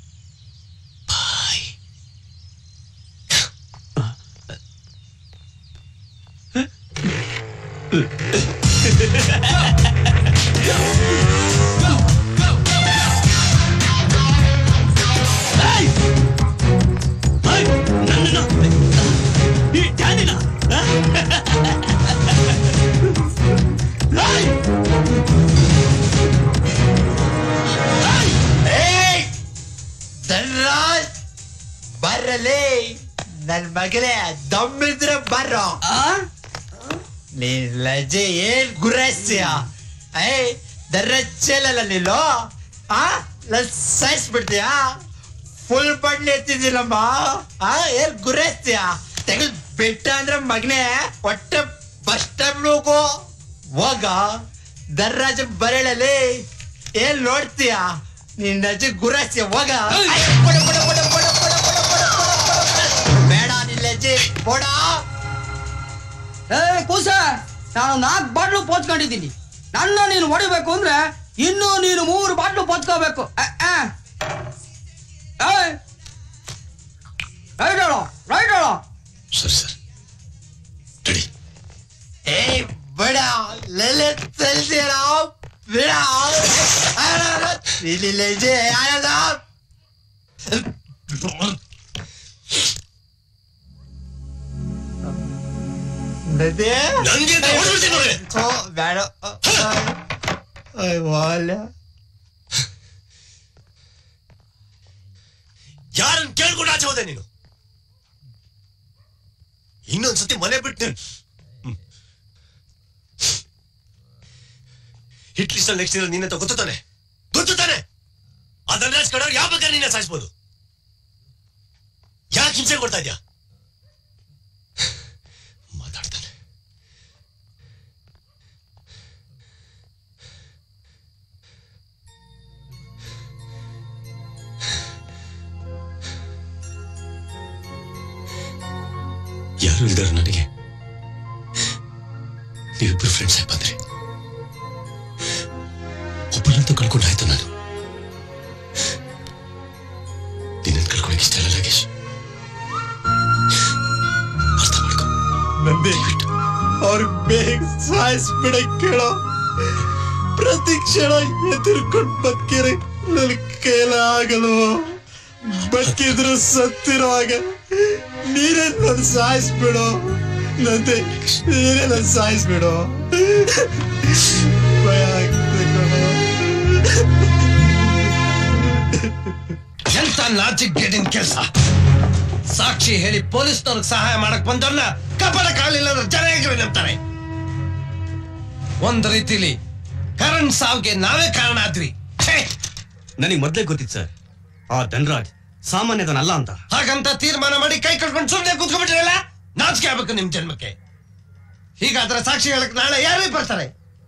ಬಾಯ್
ಈ ಡ್ಯಾನಿನ
ಧನ್ರಾಜ್ ಬರ್ರಲೇ ನನ್ ಮಗಳೇ ದಮ್ಮಿದ್ರೆ ಬರ್ರೋ ನೀನ್ ಲಜೆ ಏನ್ ಗುರಾಯಿಸ್ತೀಯ ಏ ದರ್ರಚ್ಚಲ್ಲ ನೀನು ಆ ನನ್ ಸಾಯಿಸ್ಬಿಡ್ತೀಯ ಫುಲ್ ಬಡ್ಲಿ ಎತ್ತಿದ್ದೀನಮ್ಮ ಆ ಏನ್ ಗುರಾಯಿಸ್ತೀಯ ತೆಗೆದು ಬಿಟ್ಟ ಅಂದ್ರೆ ಮಗನೇ ಒಟ್ಟೆ ಬಸ್ ಸ್ಟಾಪ್ ಹೋಗು ಹೋಗ ದರ್ರಾಜ ಬರಳಲಿ ಏನ್ ನೋಡ್ತೀಯ ನಿನ್ನ ಅಜ್ಜಿ ಗುರಾಯಿಸ್ತೀಯ ಹೋಗ ಅಯ್ಯೋ, ಕೊಡು, ಕೊಡು, ಕೊಡು, ಕೊಡು, ಕೊಡು, ಕೊಡು, ಕೊಡು, ಕೊಡು, ಕೊಡು. ಬೇಡ ನಿನ್ನ ಅಜ್ಜಿ ಕೊಡ
ಏ ಕೂಸ ನಾನು ನಾಲ್ಕು ಬಾಟ್ಲು ಪೋಚ್ಕೊಂಡಿದ್ದೀನಿ ನನ್ನ ನೀನು ಹೊಡಿಬೇಕು ಅಂದ್ರೆ ಇನ್ನು ನೀನು ಮೂರು ಬಾಟ್ಲು ಪೋಚ್ಕೋಬೇಕು ರೈಟ್ ಹೇಳೋ ರೈಟ್ ಹೇಳೋ
ಸರಿ ಸರ್
ಏ ಬೇಡ ಲೆಲೆ ತೆಲ್ದಿರ ಬೇಡ ಇಲ್ಲಿ ಲೆಜೆ ಆಯದ ನದೇ
ನಂಗೆ ಅಂತ ಹೊಡ್ಬಿಡ್ತೀನಿ ನೋಡ್ರಿ.
ಓ ಬೇಡ ವಾಲ
ಯಾರನ್ನ ಕೇಳ್ಕೊಂಡು ಆಚೆ ಹೋದೆ ನೀನು ಇನ್ನೊಂದ್ಸತಿ ಮನೆ ಬಿಟ್ಟು ಹಿಟ್ ಲಿಸ್ಟ್ ನೆಕ್ಸ್ಟ್ ಇರೋ ನೀನೆ ಗೊತ್ತು ತಾನೆ ಗೊತ್ತು ತಾನೆ ಅದನ್ನ ಕಡವ್ರು ಯಾವ ಬೇಕಾದ್ರೆ ನೀನೆ ಸಾಯಿಸ್ಬೋದು ಯಾಕೆ ಹಿಂಸೆ ಕೊಡ್ತಾ ಇದ್ಯಾ ಮಾತಾಡ್ತಾನೆ ಯಾರು ಇಲ್ದಾರ ನನಗೆ ನೀವಿಬ್ರು ಫ್ರೆಂಡ್ಸ್ ಆಗಿ ಬಂದ್ರಿ ಒಬ್ಬನಂತೂ ಕಳ್ಕೊಂಡಾಯ್ತು ನಾನು ನಿನ್ನನ್ನು ಕಳ್ಕೊಳಕ್ ಇಷ್ಟ ಇಲ್ಲ ನಾಗೇಶ್
ನಂದಿ ಅವ್ರ ಬೇಗ ಸಾಯಿಸ್ಬಿಡ ಕೇಳೋ ಪ್ರತಿ ಕ್ಷಣ ಎದುರ್ಕೊಂಡು ಬದುಕಿರಿ ನನ್ ಕೈಲ ಆಗಲ್ವೋ ಬದುಕಿದ್ರು ಸತ್ತಿರುವಾಗ ನೀರೇ ನನ್ ಸಾಯಿಸ್ಬಿಡು ನಂದಿ ನೀರೇ ನನ್ ಸಾಯಿಸ್ಬಿಡು ಭಯ ಆಗ್ತದೆ ಕಣೋ.
ಎಂತ ನಾಚಿಕ್ ಗೆಟಿನ ಕೆಲಸ ಸಾಕ್ಷಿ ಹೇಳಿ ಪೊಲೀಸ್ನವ್ರಿಗೆ ಸಹಾಯ ಮಾಡಕ್ ಬಂದವ್ರನ್ನ ಕಾಪಾಡಕ್ಕಾಗಲಿಲ್ಲ ಅಂದ್ರೆ ಜನ ಹೇಗೆ ನಂಬ್ತಾರೆ ಒಂದ್ ರೀತಿಲಿ ಕರಣ್ ಸಾವ್ಗೆ ನಾವೇ ಕಾರಣ ಆದ್ವಿ
ನನಗೆ ಮೊದಲೇ ಗೊತ್ತಿತ್ತು ಸರ್ ಆ ಧನರಾಜ್ ಸಾಮಾನ್ಯದನಲ್ಲ ಅಂತ
ಹಾಗಂತ ತೀರ್ಮಾನ ಮಾಡಿ ಕೈ ಕಟ್ಕೊಂಡು ಸುಮ್ಮನೆ ಕೂತ್ಕೊಂಡ್ಬಿಟ್ರಲ್ಲ ನಾಚಿಕೆ ಆಗ್ಬೇಕು ನಿಮ್ ಜನ್ಮಕ್ಕೆ ಹೀಗಾದ್ರೆ ಸಾಕ್ಷಿ ಹೇಳಕ್ ನಾಳೆ ಯಾರೇ ಬರ್ತಾರೆ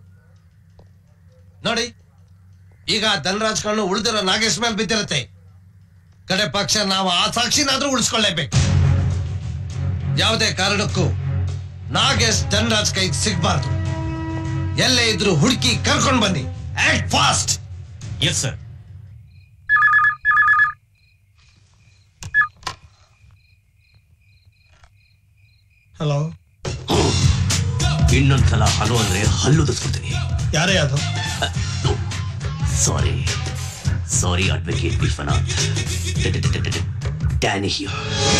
ನೋಡಿ ಈಗ ಧನರಾಜ್ ಕಣ್ಣು ಉಳಿದಿರೋ ನಾಗೇಶ್ ಮೇಲೆ ಬಿದ್ದಿರುತ್ತೆ ಕಡೆ ಪಕ್ಷ ನಾವು ಆ ಸಾಕ್ಷಿನಾದ್ರೂ ಉಳಿಸ್ಕೊಳ್ಳೇಬೇಕು ಯಾವುದೇ ಕಾರಣಕ್ಕೂ ನಾಗೇಶ್ ಧನರಾಜ್ ಕೈಗೆ ಸಿಗ್ಬಾರ್ದು ಎಲ್ಲೇ ಇದ್ರು ಹುಡುಕಿ ಕರ್ಕೊಂಡು ಬನ್ನಿ act fast
yes sir
hello
ಇನ್ನೊಂದ್ಸಲ ಹಲೋ ಅಂದ್ರೆ ಹಲ್ಲುದಿಸ್ಬಿಡ್ತೀನಿ
ಯಾರೇ ಅದು
sorry sorry advocate Vishwanath Danny here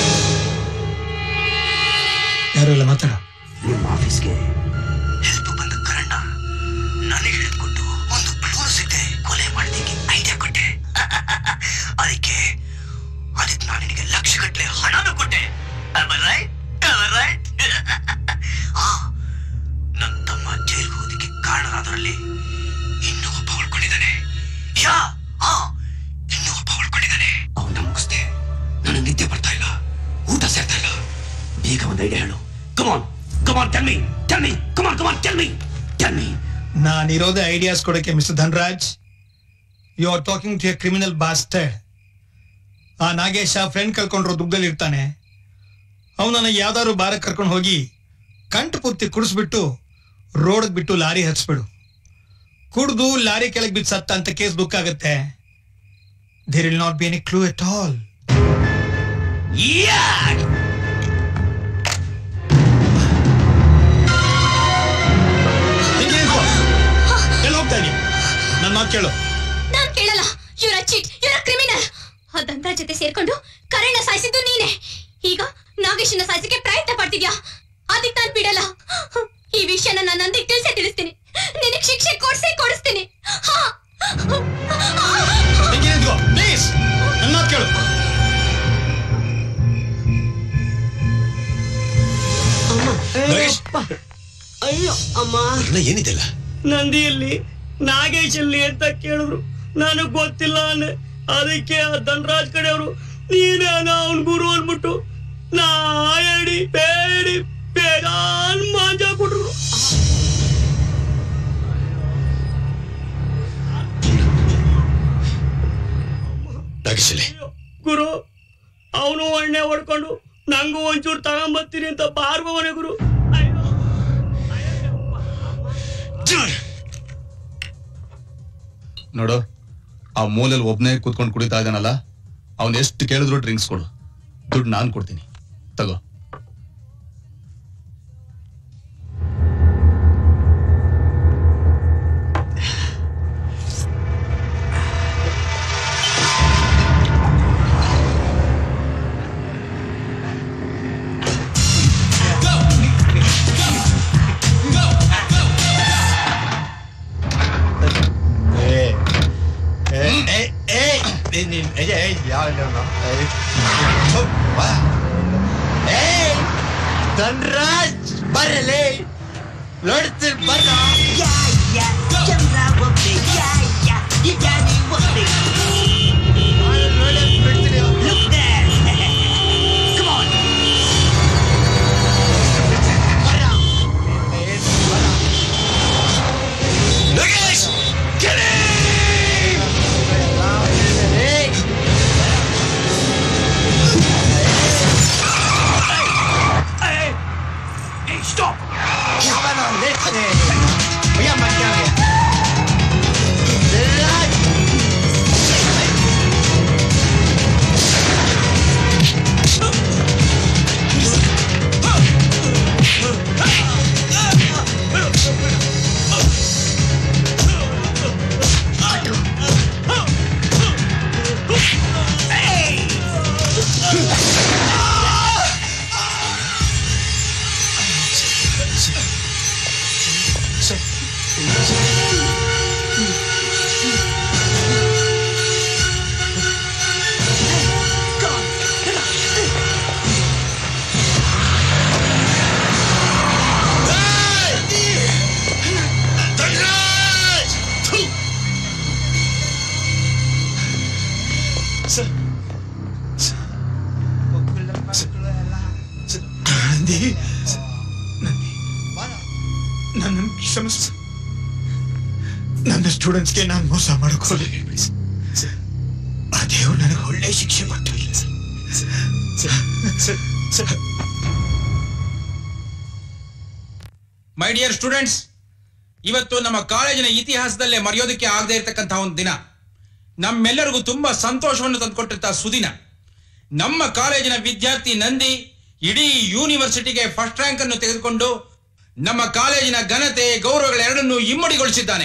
ಯಾರು ಇಲ್ಲ ಮಾತಾಡ
ನಿಮ್ಮ ಆಫೀಸ್ಗೆ ಹೆಲ್ಪ್ ಬಂದ ಕರಣ್ಣ ನನಗೆ ಹಿಡಿದುಕೊಟ್ಟು ಒಂದು ಕ್ಲೂ ಸಿಗದೆ ಕೊಲೆ ಮಾಡೋದಕ್ಕೆ ಐಡಿಯಾ ಕೊಟ್ಟೆ ಅದಕ್ಕೆ ಅದಕ್ಕೆ ನಾನು ನಿನಗೆ ಲಕ್ಷ ಗಟ್ಟಲೆ ಹಣನೂ ಕೊಟ್ಟೆ Am I right? Tell me, tell me, come on, come on, tell me, tell me.
ನಾನಿರೋದೇ ಐಡಿಯಾಸ್ ಕೊಡಕ್ಕೆ mister Dhanraj you are talking to a criminal bastard ಆ ನಾಗೇಶ ಫ್ರೆಂಡ್ ಕಳ್ಕೊಂಡ್ರು ದುಗ್ಗಲ್ಲಿ ಇರ್ತಾನೆ ಅವನನ್ನ ಯಾವ್ದಾದ್ರು ಬಾರಕ್ಕೆ ಕರ್ಕೊಂಡು ಹೋಗಿ ಕಂಠ ಪೂರ್ತಿ ಕುಡಿಸ್ಬಿಟ್ಟು ರೋಡ್ಗೆ ಬಿಟ್ಟು ಲಾರಿ ಹಚ್ಬಿಡು ಕುಡ್ದು ಲಾರಿ ಕೆಳಗೆ ಬಿದ್ದು ಸತ್ತ ಅಂತ ಕೇಸ್ ಬುಕ್ ಆಗುತ್ತೆ there will not be any clue at all ಎಲ್ಲಿ ಹೋಗ್ತಾ ಇದೀಯ ನನ್ನ ಮಾತು ಕೇಳು
ನಾನ್ ಕೇಳಲ್ಲ ಇವರ ಚೀಟ್ ಇವರ ಕ್ರಿಮಿನಲ್ ಆ ದಂತ್ರ ಜೊತೆ ಸೇರ್ಕೊಂಡು ಕರಣ್ಣ ಸಾಯಿಸಿದ್ದು ನೀನೆ ಈಗ ನಾಗೇಶನ ಸಾಯಿಸಕ್ಕೆ ಪ್ರಯತ್ನ ಪಡ್ತಿದ್ಯಾ ಅದಕ್ಕೆ ನಾನ್ ಬಿಡಲ್ಲ ಈ ವಿಷಯನ ನಾನು ನಂದಿಗೆ ತಿಳಿಸೇ ತಿಳಿಸ್ತೀನಿ ನಿನಗೆ ಶಿಕ್ಷೆ ಕೊಡ್ಸೇ ಕೊಡಿಸ್ತೀನಿ ಹಾ
ಪ್ಲೀಸ್ ನನ್ನ ಮಾತು ಕೇಳು
ಅಯ್ಯೋ ಅಮ್ಮ
ಏನಿದೆಲ್ಲ
ನಂದಿಯಲ್ಲಿ ನಾಗೇಶ್ ಅಲ್ಲಿ ಅಂತ ಕೇಳಿದ್ರು ನನಗ್ ಗೊತ್ತಿಲ್ಲ ಅಂದೆ ಅದಕ್ಕೆ ಆ ಧನರಾಜ್ ಕಡೆಯವರು ನೀನೇನ ಅವನ್ ಗುರು ಅಂದ್ಬಿಟ್ಟು ನಾ ಹೇಳಿ ಬೇಡಿ ಬೇಜಾನ್ ಮಾಂಜ ಕೊಟ್ರು
ನಾಗೇಶಲ್ಲಿ
ಗುರು ಅವನು ಎಣ್ಣೆ ಹೊಡ್ಕೊಂಡು ನಂಗೂ ಒಂಚೂರು ತಗೊಂಬರ್ತೀನಿ ಅಂತ ಬಾರ್ಬವನೆ ಗುರು
ನೋಡು ಆ ಮೂಲೆಯಲ್ಲಿ ಒಬ್ನೇ ಕೂತ್ಕೊಂಡು ಕುಡಿತಾ ಇದ್ದಾನಲ್ಲ ಅವ್ನ್ ಎಷ್ಟು ಕೇಳಿದ್ರು ಡ್ರಿಂಕ್ಸ್ ಕೊಡು ದುಡ್ಡು ನಾನ್ ಕೊಡ್ತೀನಿ ತಗೋ
ಧನ್ರಾಜ್ ಬರಲೇ ನೋಡ್ತೀನಿ ಬರ
Nagesh! Get Hey! Hey, stop!
Chiamano, lettene! Vogliamo chiamare?
Nandi Nandi ನನ್ನ ಕ್ಷಮಿಸು ನನ್ನ ಸ್ಟೂಡೆಂಟ್ಸ್ಗೆ ನಾನು ಮೋಸ ಮಾಡೋಕೋಲ್ಲ ಆ ದೇವ್ರು ನನಗೆ ಒಳ್ಳೆ ಶಿಕ್ಷೆ ಕೊಟ್ಟು
ಮೈ ಡಿಯರ್ ಸ್ಟೂಡೆಂಟ್ಸ್ ಇವತ್ತು ನಮ್ಮ ಕಾಲೇಜಿನ ಇತಿಹಾಸದಲ್ಲೇ ಮರೆಯೋದಕ್ಕೆ ಆಗದೆ ಇರತಕ್ಕಂತಹ ಒಂದು ದಿನ ನಮ್ಮೆಲ್ಲರಿಗೂ ತುಂಬಾ ಸಂತೋಷವನ್ನು ತಂದುಕೊಟ್ಟಿರ್ತ ಸುದಿನ ನಮ್ಮ ಕಾಲೇಜಿನ ವಿದ್ಯಾರ್ಥಿ ನಂದಿ ಇಡೀ ಯೂನಿವರ್ಸಿಟಿಗೆ ಫಸ್ಟ್ ರ್ಯಾಂಕ್ ಅನ್ನು ತೆಗೆದುಕೊಂಡು ನಮ್ಮ ಕಾಲೇಜಿನ ಘನತೆ ಗೌರವಗಳೆರಡನ್ನೂ ಇಮ್ಮಡಿಗೊಳಿಸಿದ್ದಾನೆ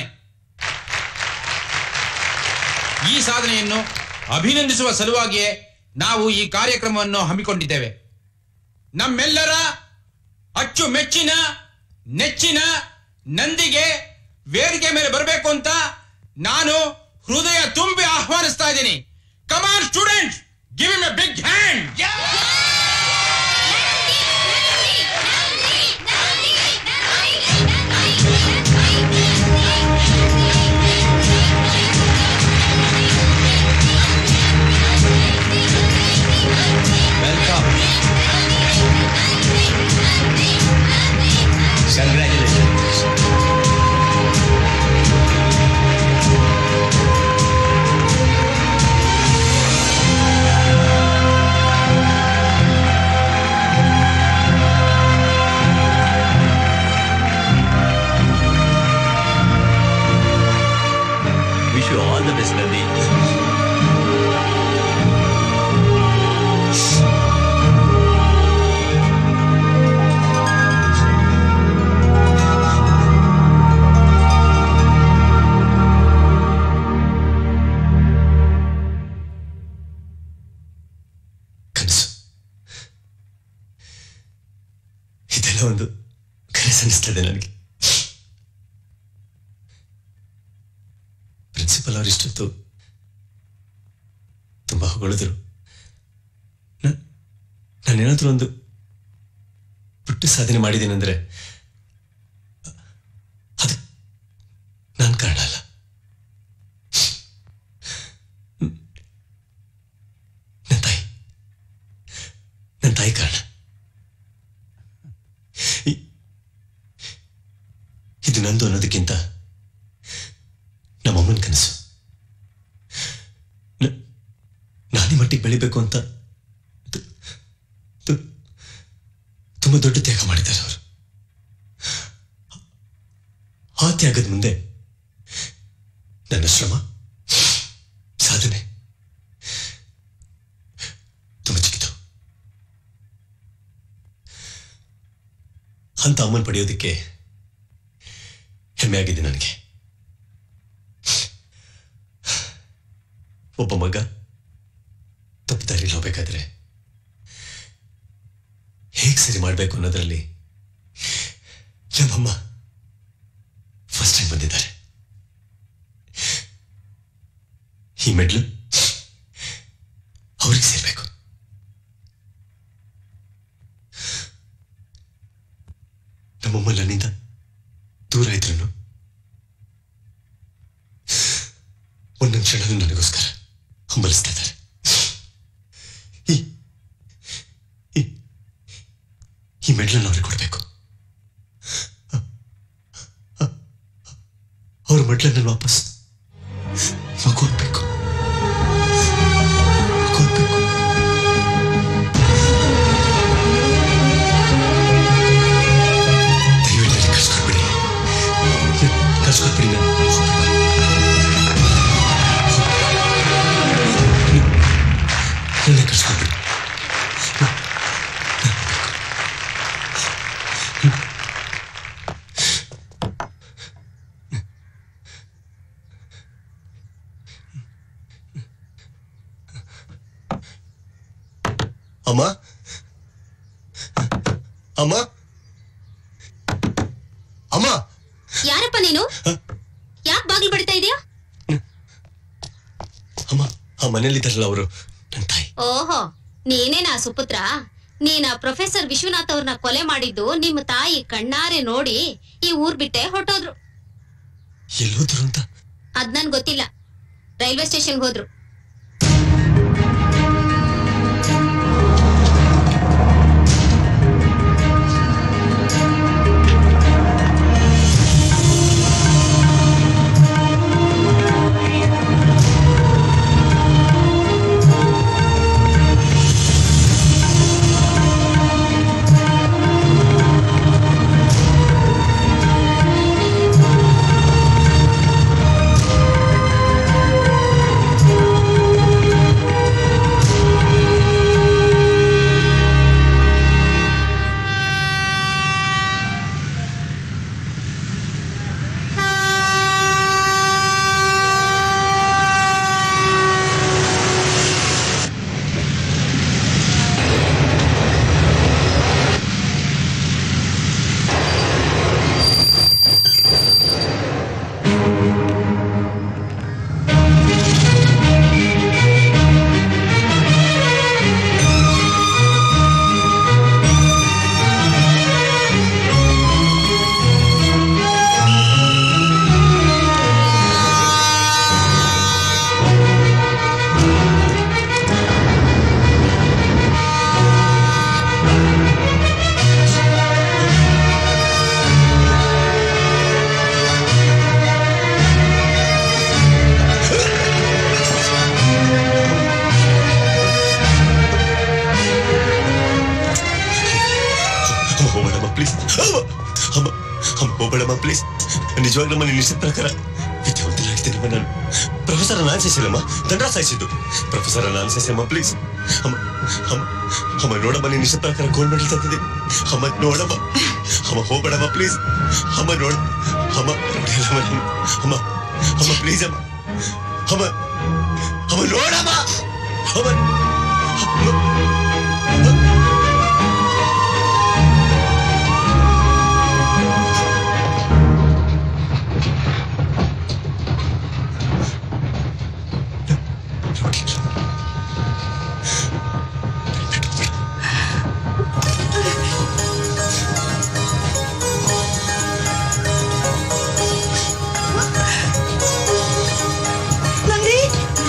ಈ ಸಾಧನೆಯನ್ನು ಅಭಿನಂದಿಸುವ ಸಲುವಾಗಿಯೇ ನಾವು ಈ ಕಾರ್ಯಕ್ರಮವನ್ನು ಹಮ್ಮಿಕೊಂಡಿದ್ದೇವೆ ನಮ್ಮೆಲ್ಲರ ಅಚ್ಚುಮೆಚ್ಚಿನ ನೆಚ್ಚಿನ ನಂದಿಗೆ ವೇದಿಕೆ ಮೇಲೆ ಬರಬೇಕು ಅಂತ ನಾನು ಹೃದಯ ತುಂಬಿ ಆಹ್ವಾನಿಸ್ತಾ ಇದ್ದೀನಿ come on student give him a big hand
welcome
you all the best Nandi ಕನಸು ಇದೆಲ್ಲ ಒಂದು ಕನಸು ಅನಿಸ್ತದೆ ನನಗೆ ಪ್ರಿನ್ಸಿಪಲ್ ಅವರು ಇಷ್ಟೊತ್ತು ತುಂಬಾ ಹೊಗಳಿದ್ರು ನ- ನಾನೇನಾದ್ರೂ ಒಂದು ಪುಟ್ಟ ಸಾಧನೆ ಮಾಡಿದ್ದೀನಂದ್ರೆ ಅದು ನಾನು ಕಾರಣ ಅಲ್ಲ ನನ್ನ ತಾಯಿ ನನ್ನ ತಾಯಿ ಕಾರಣ ಇ- ಇದು ನಂದು ಅನ್ನೋದಕ್ಕಿಂತ ನಮ್ಮಮ್ಮನ ಕನಸು ನ- ನಾನೇ ಮಟ್ಟಿಗೆ ಬೆಳಿಬೇಕು ಅಂತ ತು- ತು- ತುಂಬಾ ದೊಡ್ಡ ತ್ಯಾಗ ಮಾಡಿದ್ದಾರೆ ಅವರು ಆ ತ್ಯಾಗದ ಮುಂದೆ ನನ್ನ ಶ್ರಮ ಸಾಧನೆ ತುಂಬ ಚಿಕ್ಕಿತು ಅಂತ ಅಮ್ಮನ್ ಪಡೆಯೋದಕ್ಕೆ ಹೆಮ್ಮೆ ಆಗಿದೆ ನನಗೆ ಒಬ್ಬ ಮಗ ತಪ್ಪು ದಾರಿಲಿ ಹೋಗ್ಬೇಕಾದ್ರೆ ಹೇಗೆ ಸರಿ ಮಾಡಬೇಕು ಅನ್ನೋದ್ರಲ್ಲಿ ನಮ್ಮಮ್ಮ ಫಸ್ಟ್ ಟೈಮ್ ಬಂದಿದ್ದಾರೆ ಈ ಮೆಡ್ಲು ಅವ್ರಿಗೆ ಸೇರ್ಬೇಕು ನಮ್ಮಮ್ಮ ನನ್ನಿಂದ ದೂರ ಇದ್ರು ಒಂದೊಂದು ಕ್ಷಣನೂ ನನಗೋಸ್ಕರ ಹಂಬಲಿಸ್ತಾ ಇದ್ದಾರೆ ಈ ಈ- ಈ ಮೆಡ್ಲನ್ನು ಅವ್ರಿಗೆ ಕೊಡಬೇಕು ಅವ್ರ ಮೆಡ್ಲನ್ನು ವಾಪಸ್ ಮಗೋಗ್ಬೇಕು ದಯವಿಟ್ಟು ನನಗೆ ಕಳ್ಸ್ಕೊಟ್ಬಿಡಿ ಕಳ್ಸ್ಕೊಟ್ಬಿಡಿ ನಾನು ನನ್ನ ಕಳ್ಸ್ಕೊಟ್ಬಿಡಿ ಅಮ್ಮ ಅಮ್ಮ ಅಮ್ಮ
ಯಾರಪ್ಪ ನೀನು ಯಾಕೆ ಬಾಗಿಲು ಬಡಿತಾ ಇದೀಯಾ
ಅಮ್ಮ ಆ ಮನೇಲಿದ್ದಾರಲ್ಲ ಅವರು
ಓಹೋ ನೀನೇನಾ ಸುಪುತ್ರ ನೀನ ಪ್ರೊಫೆಸರ್ ವಿಶ್ವನಾಥ್ ಅವ್ರನ್ನ ಕೊಲೆ ಮಾಡಿದ್ದು ನಿಮ್ಮ ತಾಯಿ ಕಣ್ಣಾರೆ ನೋಡಿ ಈ ಊರ್ ಬಿಟ್ಟೆ ಹೊರಟೋದ್ರು
ಎಲ್ಲೋದ್ರು ಅಂತ
ಅದ್ ನನ್ ಗೊತ್ತಿಲ್ಲ ರೈಲ್ವೆ ಸ್ಟೇಷನ್ಗೆ ಹೋದ್ರು
ಅಮ್ಮ ಹೋಗ್ಬೇಡಮ್ಮ ಪ್ಲೀಸ್ ಅಮ್ಮ ಅಮ್ಮ ಅಮ್ಮ ಹೋಗ್ಬೇಡಮ್ಮ ಪ್ಲೀಸ್ ನಿಜವಾಗ್ಲಮ್ಮ ನಿನ್ನ ಇಷ್ಟದ ಪ್ರಕಾರ ವಿದ್ಯಾವಂತನಾಗ್ತೀನಮ್ಮ ನಾನು ಪ್ರೊಫೆಸರ್ ನಾನು ಸಾಯಿಸಿಲ್ಲಮ್ಮ ದಂಡ್ರ ಸಾಯಿಸಿದ್ದು ಪ್ರೊಫೆಸರ್ ನಾನು ಸಾಯಿಸಮ್ಮ ಪ್ಲೀಸ್ ಅಮ್ಮ ಅಮ್ಮ ಅಮ್ಮ ನೋಡಮ್ಮ ನೀನು ಇಷ್ಟ ಪ್ರಕಾರ ಗೋಲ್ಡ್ ಮೆಡಲ್ ತಂದಿದ್ದೀನಿ ಅಮ್ಮ ನೋಡಮ್ಮ ಅಮ್ಮ ಹೋಗ್ಬೇಡಮ್ಮ ಪ್ಲೀಸ್ ಅಮ್ಮ ನೋಡ ಅಮ್ಮ ನೋಡಿಲ್ಲಮ್ಮ ನೀನು ಅಮ್ಮ ಅಮ್ಮ ಪ್ಲೀಸ್ ಅಮ್ಮ ಅಮ್ಮ ಅಮ್ಮ ನೋಡಮ್ಮ ಅಮ್ಮ
ನಂದಿ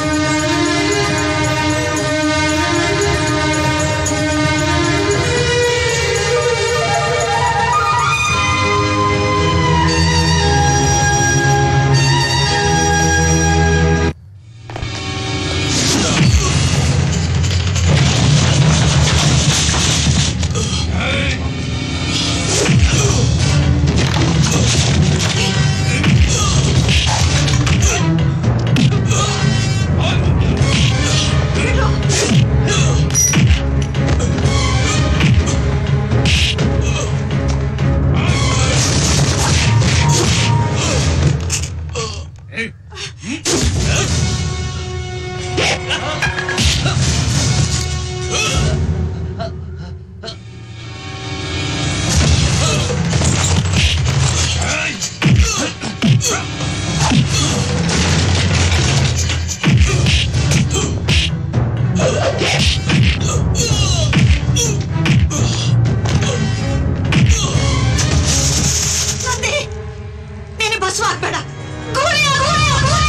ನಂದಿ ನೀನು ಬಸ್ ಹಾಕ್ಬೇಡ ಗೋಳಿ ಗೋಳಿ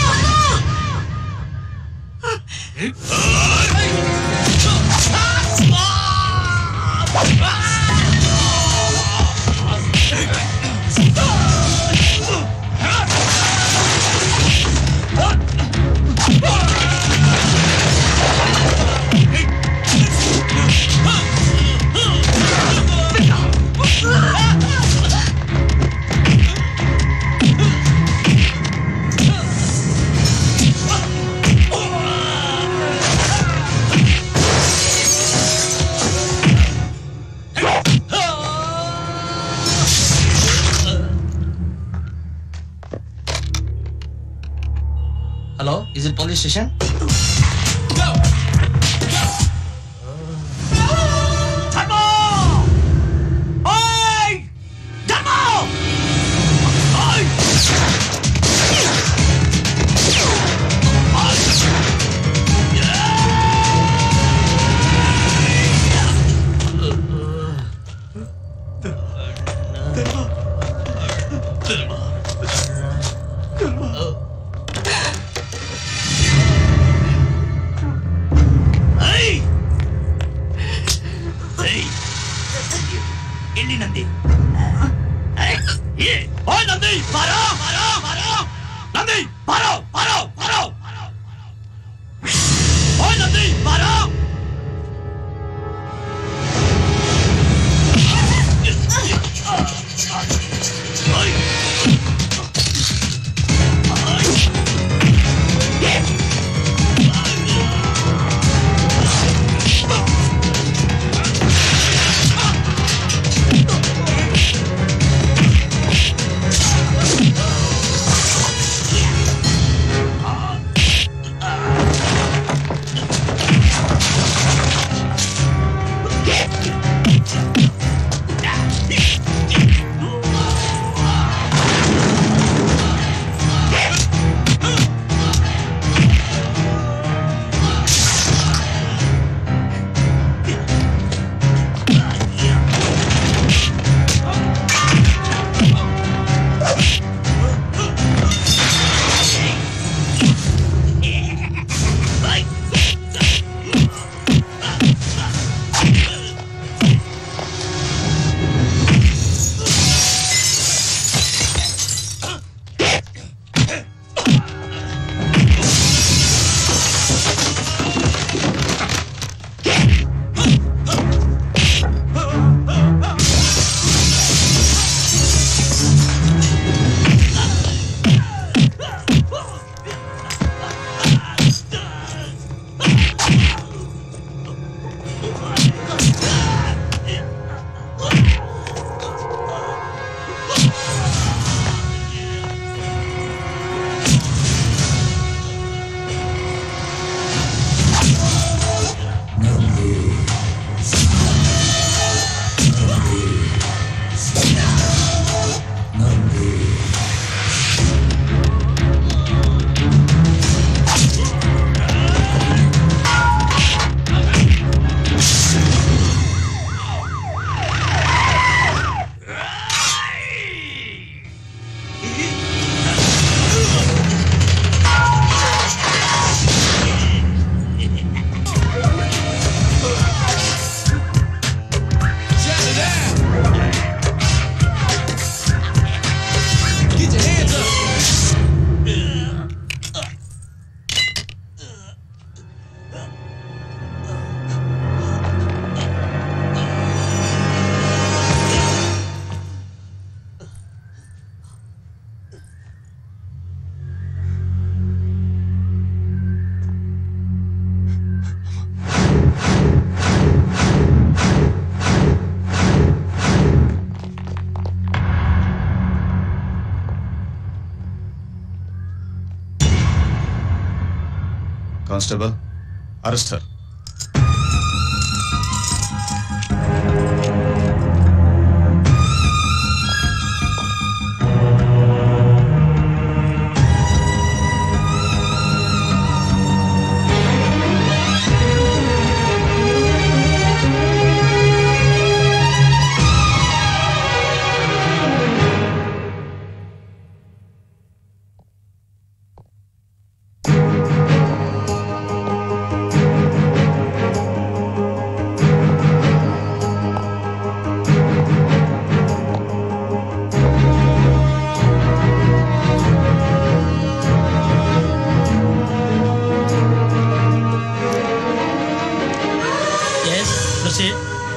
Hello, is it police station?
ಧರ್ಮ
constable arrest her
Yes, proceed.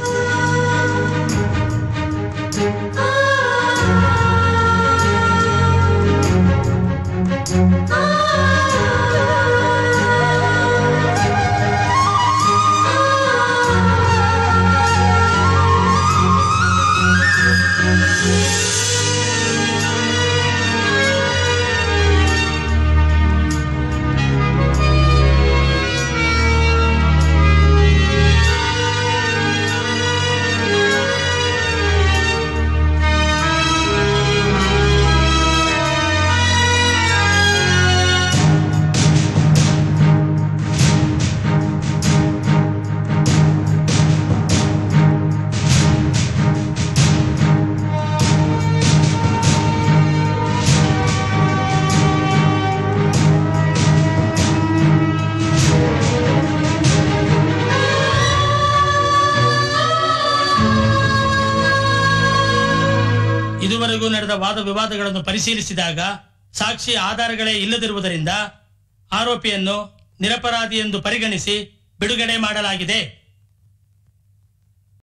ಇದುವರೆಗೂ ನಡೆದ ವಾದ ವಿವಾದಗಳನ್ನು ಪರಿಶೀಲಿಸಿದಾಗ ಸಾಕ್ಷಿ ಆಧಾರಗಳೇ ಇಲ್ಲದಿರುವುದರಿಂದ ಆರೋಪಿಯನ್ನು ನಿರಪರಾಧಿ ಎಂದು ಪರಿಗಣಿಸಿ ಬಿಡುಗಡೆ ಮಾಡಲಾಗಿದೆ